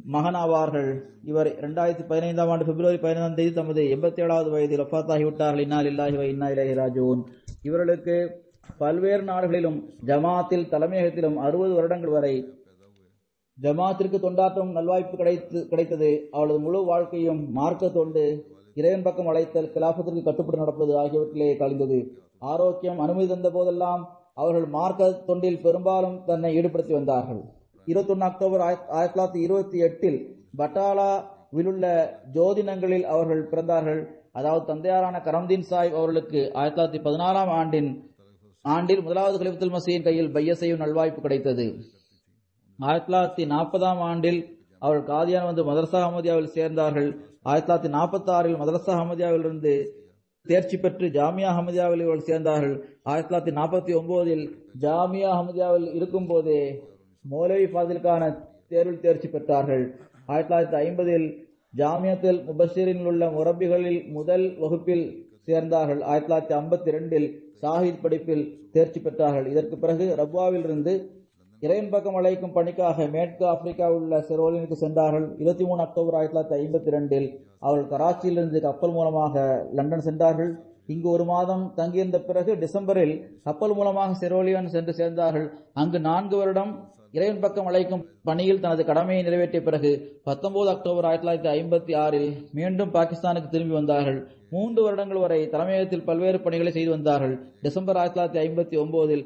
மகனாவார்கள் இவர் இரண்டாயிரத்தி பதினைந்தாம் ஆண்டு பிப்ரவரி பதினைந்தாம் தேதி தமது எண்பத்தி ஏழாவது வயதில் ஒஃபாத்தாகிவிட்டார்கள் இன்னால் இல்லாஹி வ இன்னா இலஹி ராஜூன் இவர்களுக்கு பல்வேறு நாடுகளிலும் ஜமாத்தில் தலைமையகத்திலும் அறுபது வருடங்கள் வரை ஜமாத்திற்கு தொண்டாற்றும் நல்வாய்ப்பு கிடைத்து கிடைத்தது அவளது முழு வாழ்க்கையும் மார்க்க தொண்டு இறைவன் பக்கம் அழைத்தல் கிலாபத்திற்கு கட்டுப்பட்டு நடப்பது ஆகியவற்றிலே கழிந்தது ஆரோக்கியம் அனுமதி தந்த போதெல்லாம் அவர்கள் மார்க்க தொண்டில் பெரும்பாலும் தன்னை ஈடுபடுத்தி வந்தார்கள் இருபத்தொன்னு அக்டோபர் ஆயிரத்தி ஆயிரத்தி தொள்ளாயிரத்தி இருபத்தி எட்டில் பட்டாலாவிலுள்ள ஜோதினங்களில் அவர்கள் பிறந்தார்கள் அதாவது தந்தையாரான கரம்தீன் சாஹிப் அவர்களுக்கு ஆயிரத்தி தொள்ளாயிரத்தி பதினாறாம் ஆண்டின் ஆண்டில் முதலாவது கலிபத்துல் மசீன் கையில் பைய செய்யும் நல்வாய்ப்பு கிடைத்தது ஆயிரத்தி தொள்ளாயிரத்தி நாற்பதாம் ஆண்டில் அவர்கள் காதியான் வந்து மதரசா அஹமதியாவில் சேர்ந்தார்கள் ஆயிரத்தி தொள்ளாயிரத்தி நாற்பத்தி ஆறில் மதரசா அஹமதியாவிலிருந்து தேர்ச்சி பெற்று ஜாமியா அஹமதியாவில் இவர்கள் சேர்ந்தார்கள் ஆயிரத்தி தொள்ளாயிரத்தி நாற்பத்தி ஒன்பதில் ஜாமியா அஹமதியாவில் இருக்கும் போதே மௌலவி ஃபாதிலுக்கான தேர்வில் தேர்ச்சி பெற்றார்கள் ஆயிரத்தி தொள்ளாயிரத்தி ஐம்பதில் ஜாமியத்தில் முபஷரில் உள்ள முரப்பிகளில் முதல் வகுப்பில் சேர்ந்தார்கள் ஆயிரத்தி தொள்ளாயிரத்தி ஐம்பத்தி ரெண்டில் சாஹித் படிப்பில் தேர்ச்சி பெற்றார்கள் இதற்கு பிறகு ரப்வாவில் இருந்து இறைவன் பக்கம் அழைக்கும் பணிக்காக மேற்கு ஆப்பிரிக்காவில் உள்ள செரோலினுக்கு சென்றார்கள் இருபத்தி மூணு அக்டோபர் ஆயிரத்தி தொள்ளாயிரத்தி ஐம்பத்தி ரெண்டில் அவர்கள் கராச்சியிலிருந்து கப்பல் மூலமாக லண்டன் சென்றார்கள் இங்கு ஒரு மாதம் தங்கியிருந்த பிறகு டிசம்பரில் கப்பல் மூலமாக செரோலியன் சென்று சேர்ந்தார்கள் அங்கு நான்கு வருடம் இறைவன் பக்கம் அழைக்கும் பணியில் தனது கடமையை நிறைவேற்றிய பிறகு பத்தொன்பது அக்டோபர் ஆயிரத்தி தொள்ளாயிரத்தி ஐம்பத்தி ஆறில் மீண்டும் பாகிஸ்தானுக்கு திரும்பி வந்தார்கள் மூன்று வருடங்கள் வரை தலைமையகத்தில் பல்வேறு பணிகளை செய்து வந்தார்கள் டிசம்பர் ஆயிரத்தி தொள்ளாயிரத்தி ஐம்பத்தி ஒன்பதில்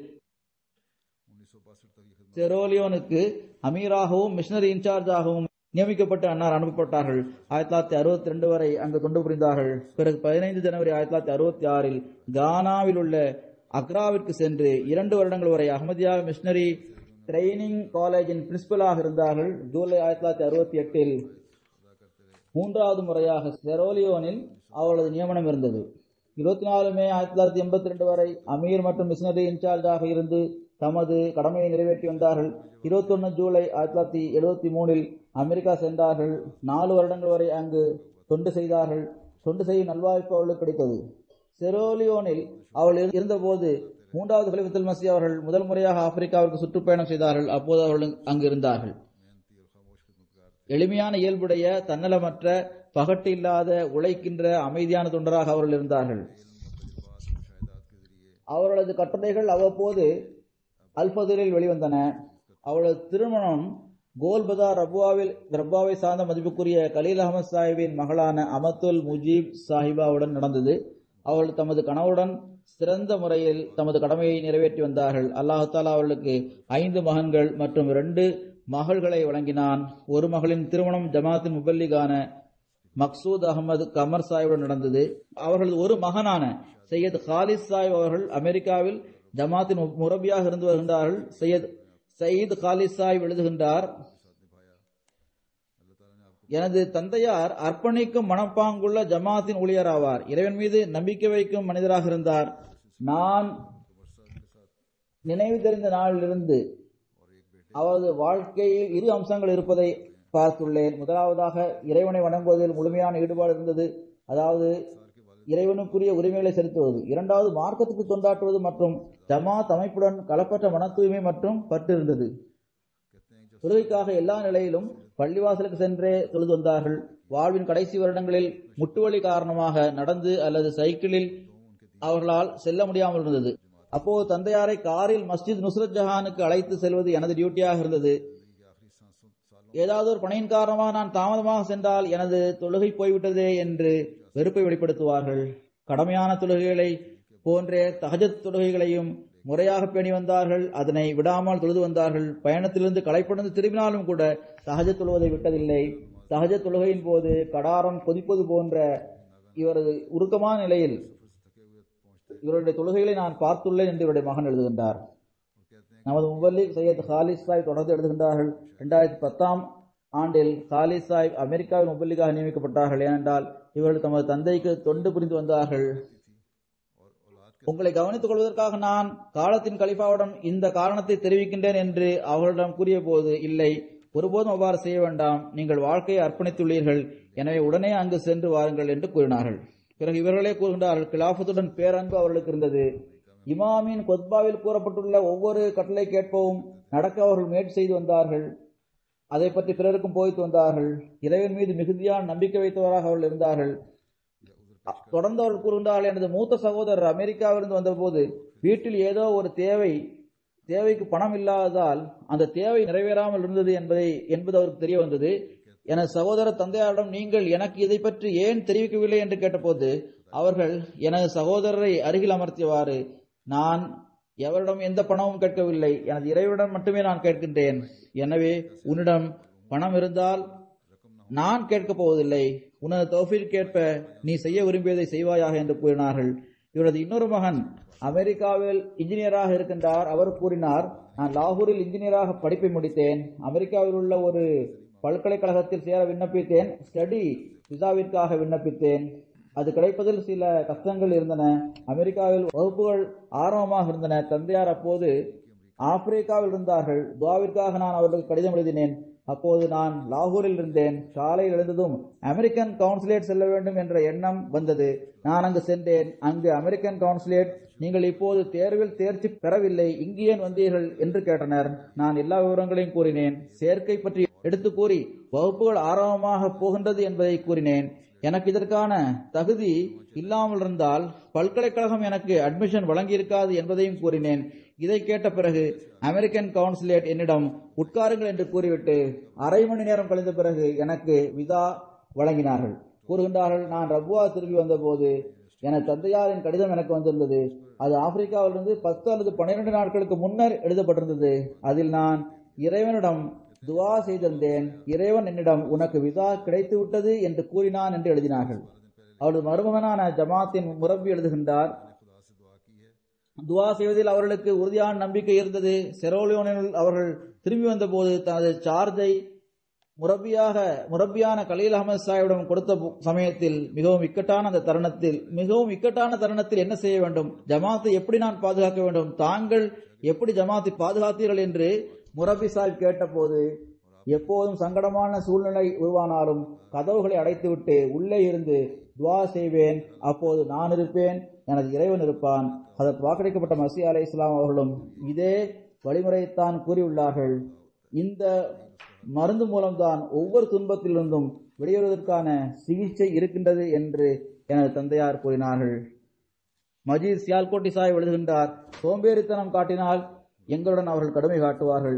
செரோலியோனுக்கு அமீராகவும் மிஷனரி இன்சார்ஜாகவும் நியமிக்கப்பட்டு அன்னார் அனுப்பப்பட்டார்கள் ஆயிரத்தி தொள்ளாயிரத்தி அறுபத்தி ரெண்டு வரை அங்கு தொண்டு புரிந்தார்கள் பிறகு பதினைந்து ஜனவரி ஆயிரத்தி தொள்ளாயிரத்தி அறுபத்தி ஆறில் கானாவில் உள்ள அக்ராவிற்கு சென்று இரண்டு வருடங்கள் வரை அகமதியா மிஷனரி ட்ரைனிங் காலேஜின் பிரின்சிபலாக இருந்தார்கள் ஜூலை ஆயிரத்தி தொள்ளாயிரத்தி அறுபத்தி எட்டில் மூன்றாவது முறையாக செரோலியோனில் அவர்களது நியமனம் இருந்தது இருபத்தி நாலு மே ஆயிரத்தி தொள்ளாயிரத்தி எண்பத்தி ரெண்டு வரை அமீர் மற்றும் மிஷனரி இன்சார்ஜாக இருந்து தமது கடமையை நிறைவேற்றி வந்தார்கள் இருபத்தொன்னு ஜூலை ஆயிரத்தி தொள்ளாயிரத்தி எழுபத்தி மூணில் அமெரிக்கா சென்றார்கள் நாலு வருடங்கள் வரை அங்கு தொண்டு செய்தார்கள் தொண்டு செய்யும் நல்வாய்ப்பு அவர்களுக்கு கிடைத்தது செரோலியோனில் அவள் இருந்தபோது மூன்றாவது கலிபத்துல் மசி அவர்கள் முதல் முறையாக ஆப்பிரிக்காவிற்கு சுற்றுப்பயணம் செய்தார்கள் அப்போது அவர்கள் அங்கு இருந்தார்கள் எளிமையான இயல்புடைய தன்னலமற்ற பகட்டு இல்லாத உழைக்கின்ற அமைதியான தொண்டராக அவர்கள் இருந்தார்கள் அவர்களது கட்டுரைகள் அவ்வப்போது அல்பதிரில் வெளிவந்தன அவளது திருமணம் கோல்பதார் ரப்வாவில் ரப்வாவை சார்ந்த மதிப்புக்குரிய கலீல் அகமது சாஹிபின் மகளான அமத்துல் முஜீப் சாஹிபாவுடன் நடந்தது அவர்கள் தமது கணவருடன் சிறந்த முறையில் தமது கடமையை நிறைவேற்றி வந்தார்கள் அல்லாஹு தாலா அவர்களுக்கு ஐந்து மகன்கள் மற்றும் இரண்டு மகள்களை வழங்கினான் ஒரு மகளின் திருமணம் ஜமாத்தின் முபல்லிகான மக்சூத் அகமது கமர் சாஹிபுடன் நடந்தது அவர்களது ஒரு மகனான சையத் ஹாலிஸ் சாஹிப் அவர்கள் அமெரிக்காவில் ஜமாத்தின் முரபியாக இருந்து வருகின்றார்கள் சையத் சயீத் காலிஸ் சாஹிப் எழுதுகின்றார் எனது தந்தையார் அர்ப்பணிக்கும் மனப்பாங்குள்ள ஜமாத்தின் ஊழியர் ஆவார் இறைவன் மீது நம்பிக்கை வைக்கும் மனிதராக இருந்தார் நான் நினைவு தெரிந்த நாளிலிருந்து அவரது வாழ்க்கையில் இரு அம்சங்கள் இருப்பதை பார்த்துள்ளேன் முதலாவதாக இறைவனை வணங்குவதில் முழுமையான ஈடுபாடு இருந்தது அதாவது இறைவனுக்குரிய உரிமைகளை செலுத்துவது இரண்டாவது மார்க்கத்துக்கு தொண்டாற்றுவது மற்றும் ஜமாத் அமைப்புடன் களப்பற்ற மன தூய்மை மற்றும் பற்று இருந்தது தொழுகைக்காக எல்லா நிலையிலும் பள்ளிவாசலுக்கு சென்றே தொழுது வந்தார்கள் வாழ்வின் கடைசி வருடங்களில் முட்டுவலி காரணமாக நடந்து அல்லது சைக்கிளில் அவர்களால் செல்ல முடியாமல் இருந்தது அப்போது தந்தையாரை காரில் மஸ்ஜித் நுஸ்ரத் ஜஹானுக்கு அழைத்து செல்வது எனது டியூட்டியாக இருந்தது ஏதாவது ஒரு பணியின் காரணமாக நான் தாமதமாக சென்றால் எனது தொழுகை போய்விட்டதே என்று வெறுப்பை வெளிப்படுத்துவார்கள் கடமையான தொழுகைகளை போன்றே தகஜத் தொழுகைகளையும் முறையாக பேணி வந்தார்கள் அதனை விடாமல் தொழுது வந்தார்கள் பயணத்திலிருந்து களைப்படைந்து திரும்பினாலும் கூட சகஜ தொழுவதை விட்டதில்லை சகஜ தொழுகையின் போது கடாரம் கொதிப்பது போன்ற இவரது உருக்கமான நிலையில் இவருடைய தொழுகைகளை நான் பார்த்துள்ளேன் என்று இவருடைய மகன் எழுதுகின்றார் நமது முபல்லிக் சையத் ஹாலிஸ் சாஹிப் தொடர்ந்து எழுதுகின்றார்கள் இரண்டாயிரத்தி பத்தாம் ஆண்டில் ஹாலிஸ் சாஹிப் அமெரிக்காவில் முபல்லிக்காக நியமிக்கப்பட்டார்கள் ஏனென்றால் இவர்கள் தமது தந்தைக்கு தொண்டு புரிந்து வந்தார்கள் உங்களை கவனித்துக் கொள்வதற்காக நான் காலத்தின் கலிஃபாவுடன் இந்த காரணத்தை தெரிவிக்கின்றேன் என்று அவர்களிடம் கூறிய போது இல்லை ஒருபோதும் அவ்வாறு செய்ய வேண்டாம் நீங்கள் வாழ்க்கையை அர்ப்பணித்துள்ளீர்கள் எனவே உடனே அங்கு சென்று வாருங்கள் என்று கூறினார்கள் பிறகு இவர்களே கூறுகின்றார்கள் கிலாபத்துடன் பேரன்பு அவர்களுக்கு இருந்தது இமாமின் கொத்பாவில் கூறப்பட்டுள்ள ஒவ்வொரு கட்டளை கேட்பவும் நடக்க அவர்கள் முயற்சி செய்து வந்தார்கள் அதை பற்றி பிறருக்கும் போதித்து வந்தார்கள் இறைவன் மீது மிகுதியான நம்பிக்கை வைத்தவராக அவர்கள் இருந்தார்கள் தொடர்ந்து அவர்கள் கூறுகின்றார்கள் எனது மூத்த சகோதரர் அமெரிக்காவிலிருந்து வந்தபோது வீட்டில் ஏதோ ஒரு தேவை தேவைக்கு பணம் இல்லாததால் அந்த தேவை நிறைவேறாமல் இருந்தது என்பதை என்பது அவருக்கு தெரிய வந்தது எனது சகோதரர் தந்தையாரிடம் நீங்கள் எனக்கு இதை பற்றி ஏன் தெரிவிக்கவில்லை என்று கேட்டபோது அவர்கள் எனது சகோதரரை அருகில் அமர்த்தியவாறு நான் எவரிடம் எந்த பணமும் கேட்கவில்லை எனது இறைவனிடம் மட்டுமே நான் கேட்கின்றேன் எனவே உன்னிடம் பணம் இருந்தால் நான் கேட்கப் போவதில்லை உனது தௌஃபீக் கேட்ப நீ செய்ய விரும்பியதை செய்வாயாக என்று கூறினார்கள் இவரது இன்னொரு மகன் அமெரிக்காவில் இன்ஜினியராக இருக்கின்றார் அவர் கூறினார் நான் லாகூரில் இன்ஜினியராக படிப்பை முடித்தேன் அமெரிக்காவில் உள்ள ஒரு பல்கலைக்கழகத்தில் சேர விண்ணப்பித்தேன் ஸ்டடி விசாவிற்காக விண்ணப்பித்தேன் அது கிடைப்பதில் சில கஷ்டங்கள் இருந்தன அமெரிக்காவில் வகுப்புகள் ஆரம்பமாக இருந்தன தந்தையார் அப்போது ஆப்பிரிக்காவில் இருந்தார்கள் துவாவிற்காக நான் அவர்களுக்கு கடிதம் எழுதினேன் அப்போது நான் லாகூரில் இருந்தேன் காலையில் எழுந்ததும் அமெரிக்கன் கவுன்சிலேட் செல்ல வேண்டும் என்ற எண்ணம் வந்தது நான் அங்கு சென்றேன் அங்கு அமெரிக்கன் கவுன்சிலேட் நீங்கள் இப்போது தேர்வில் தேர்ச்சி பெறவில்லை இங்கு ஏன் வந்தீர்கள் என்று கேட்டனர் நான் எல்லா விவரங்களையும் கூறினேன் சேர்க்கை பற்றி எடுத்து கூறி வகுப்புகள் ஆரம்பமாக போகின்றது என்பதை கூறினேன் எனக்கு இதற்கான தகுதி இல்லாமல் இருந்தால் பல்கலைக்கழகம் எனக்கு அட்மிஷன் வழங்கியிருக்காது என்பதையும் கூறினேன் இதை கேட்ட பிறகு அமெரிக்கன் கவுன்சிலேட் என்னிடம் உட்காருங்கள் என்று கூறிவிட்டு அரை மணி நேரம் கழிந்த பிறகு எனக்கு விதா வழங்கினார்கள் கூறுகின்றார்கள் நான் ரபுவா திரும்பி வந்தபோது எனது தந்தையாரின் கடிதம் எனக்கு வந்திருந்தது அது ஆப்பிரிக்காவிலிருந்து பத்து அல்லது பன்னிரண்டு நாட்களுக்கு முன்னர் எழுதப்பட்டிருந்தது அதில் நான் இறைவனிடம் துவா செய்திருந்தேன் இறைவன் என்னிடம் உனக்கு விசா கிடைத்து விட்டது என்று கூறினான் என்று எழுதினார்கள் அவரது மருமகனான ஜமாத்தின் முரம்பி எழுதுகின்றார் துவா செய்வதில் அவர்களுக்கு உறுதியான நம்பிக்கை இருந்தது செரோலியோனில் அவர்கள் திரும்பி வந்தபோது தனது சார்ஜை முரப்பியாக முரப்பியான கலீல் அகமது சாஹிபிடம் கொடுத்த சமயத்தில் மிகவும் இக்கட்டான அந்த தருணத்தில் மிகவும் இக்கட்டான தருணத்தில் என்ன செய்ய வேண்டும் ஜமாத்தை எப்படி நான் பாதுகாக்க வேண்டும் தாங்கள் எப்படி ஜமாத்தை பாதுகாத்தீர்கள் என்று முரப்பி சாஹிப் கேட்டபோது எப்போதும் சங்கடமான சூழ்நிலை உருவானாலும் கதவுகளை அடைத்துவிட்டு உள்ளே இருந்து துவா செய்வேன் அப்போது நான் இருப்பேன் எனது இறைவன் இருப்பான் அதற்கு வாக்களிக்கப்பட்ட மசி அலை இஸ்லாம் அவர்களும் இதே வழிமுறையைத்தான் கூறியுள்ளார்கள் இந்த மருந்து மூலம்தான் ஒவ்வொரு துன்பத்திலிருந்தும் வெளியேறுவதற்கான சிகிச்சை இருக்கின்றது என்று எனது தந்தையார் கூறினார்கள் மஜீத் சியால்கோட்டி சாய் எழுதுகின்றார் சோம்பேறித்தனம் காட்டினால் எங்களுடன் அவர்கள் கடுமை காட்டுவார்கள்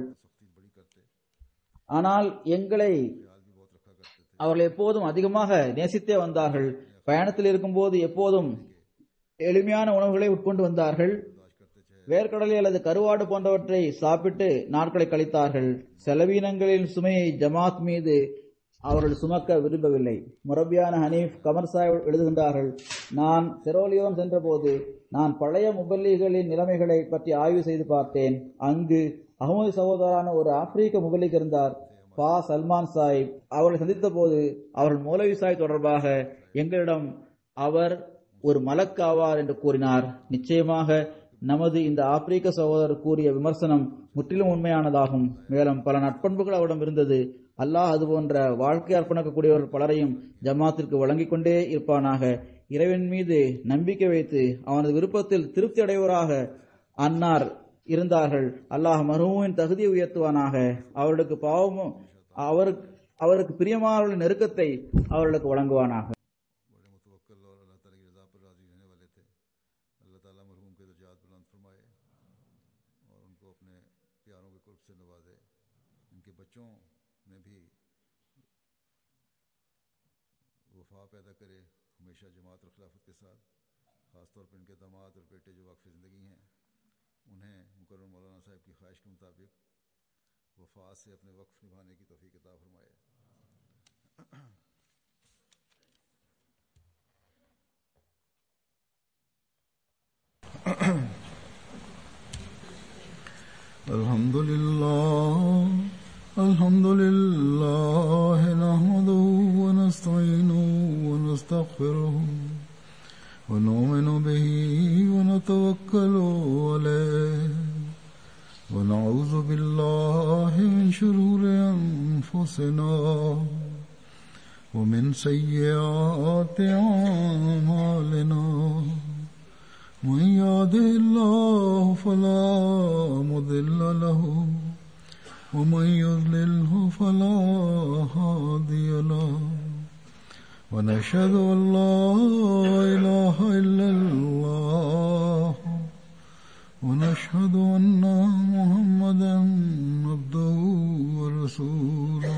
ஆனால் எங்களை அவர்கள் எப்போதும் அதிகமாக நேசித்தே வந்தார்கள் பயணத்தில் இருக்கும்போது எப்போதும் எளிமையான உணவுகளை உட்கொண்டு வந்தார்கள் வேர்க்கடலை அல்லது கருவாடு போன்றவற்றை சாப்பிட்டு நாட்களை கழித்தார்கள் செலவீனங்களின் சுமையை ஜமாத் மீது அவர்கள் சுமக்க விரும்பவில்லை முரபியான ஹனீப் கமர் சாஹிப் எழுதுகின்றார்கள் நான் செரோலியோன் சென்றபோது நான் பழைய முபல்லிகளின் நிலைமைகளை பற்றி ஆய்வு செய்து பார்த்தேன் அங்கு அகமது சகோதரான ஒரு ஆப்பிரிக்க முபல்லிக் இருந்தார் பா சல்மான் சாஹிப் அவர்களை சந்தித்த போது அவர்கள் மௌலவி சாஹிப் தொடர்பாக எங்களிடம் அவர் ஒரு மலக் ஆவார் என்று கூறினார் நிச்சயமாக நமது இந்த ஆப்பிரிக்க சகோதரர் கூறிய விமர்சனம் முற்றிலும் உண்மையானதாகும் மேலும் பல நட்பண்புகள் அவரிடம் இருந்தது அல்லாஹ் அதுபோன்ற வாழ்க்கை அர்ப்பணிக்கக்கூடியவர்கள் பலரையும் ஜமாத்திற்கு வழங்கிக் கொண்டே இருப்பானாக இறைவன் மீது நம்பிக்கை வைத்து அவனது விருப்பத்தில் திருப்தி அடைவராக அன்னார் இருந்தார்கள் அல்லாஹ் மருவின் தகுதியை உயர்த்துவானாக அவர்களுக்கு பாவமும் அவருக்கு அவருக்கு பிரியமானவர்களின் நெருக்கத்தை அவர்களுக்கு வழங்குவானாக बड़े मुतवक्ल और अल्लाह ताला की रज़ा पर राज़ी रहने वाले थे अल्लाह ताला मरहूम के दर्जात बुलंद फरमाए और उनको अपने प्यारों के कुर्ब से नवाजे इनके बच्चों में भी वफा पैदा करे हमेशा जमात और खिलाफत के साथ ख़ास तौर पर इनके दामाद और बेटे जो वाकफ़ ज़िंदगी हैं उन्हें मुकर्रम मौलाना साहब की ख्वाहिश के मुताबिक वफा से अपने वक्फ निभाने की तोफ़ी किताब फरमाए الحمد لله الحمد لله نحمده ونستعينه ونستغفره ونؤمن به ونتوكل عليه ونعوذ بالله من شرور أنفسنا ومن سيئات أعمالنا من يهده الله فلا مضل له ومن يضلله فلا هادي له ونشهد أن لا إله إلا الله ونشهد أن محمدا عبده ورسوله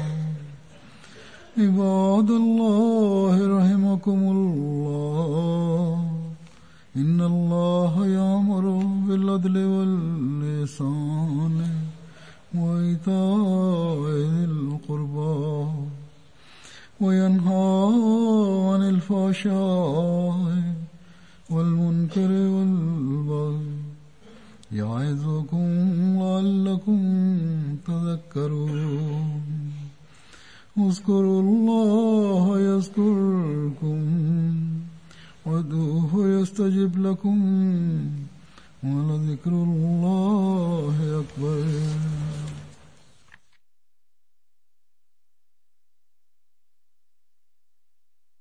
عباد الله رحمكم الله إن الله يأمر بالعدل واللسان وإيتاء ذي القربى وينهى عن الفحشاء والمنكر والبغي يعظكم لعلكم تذكرون اذكروا الله يذكركم وادعوه يستجب لكم ولذكر الله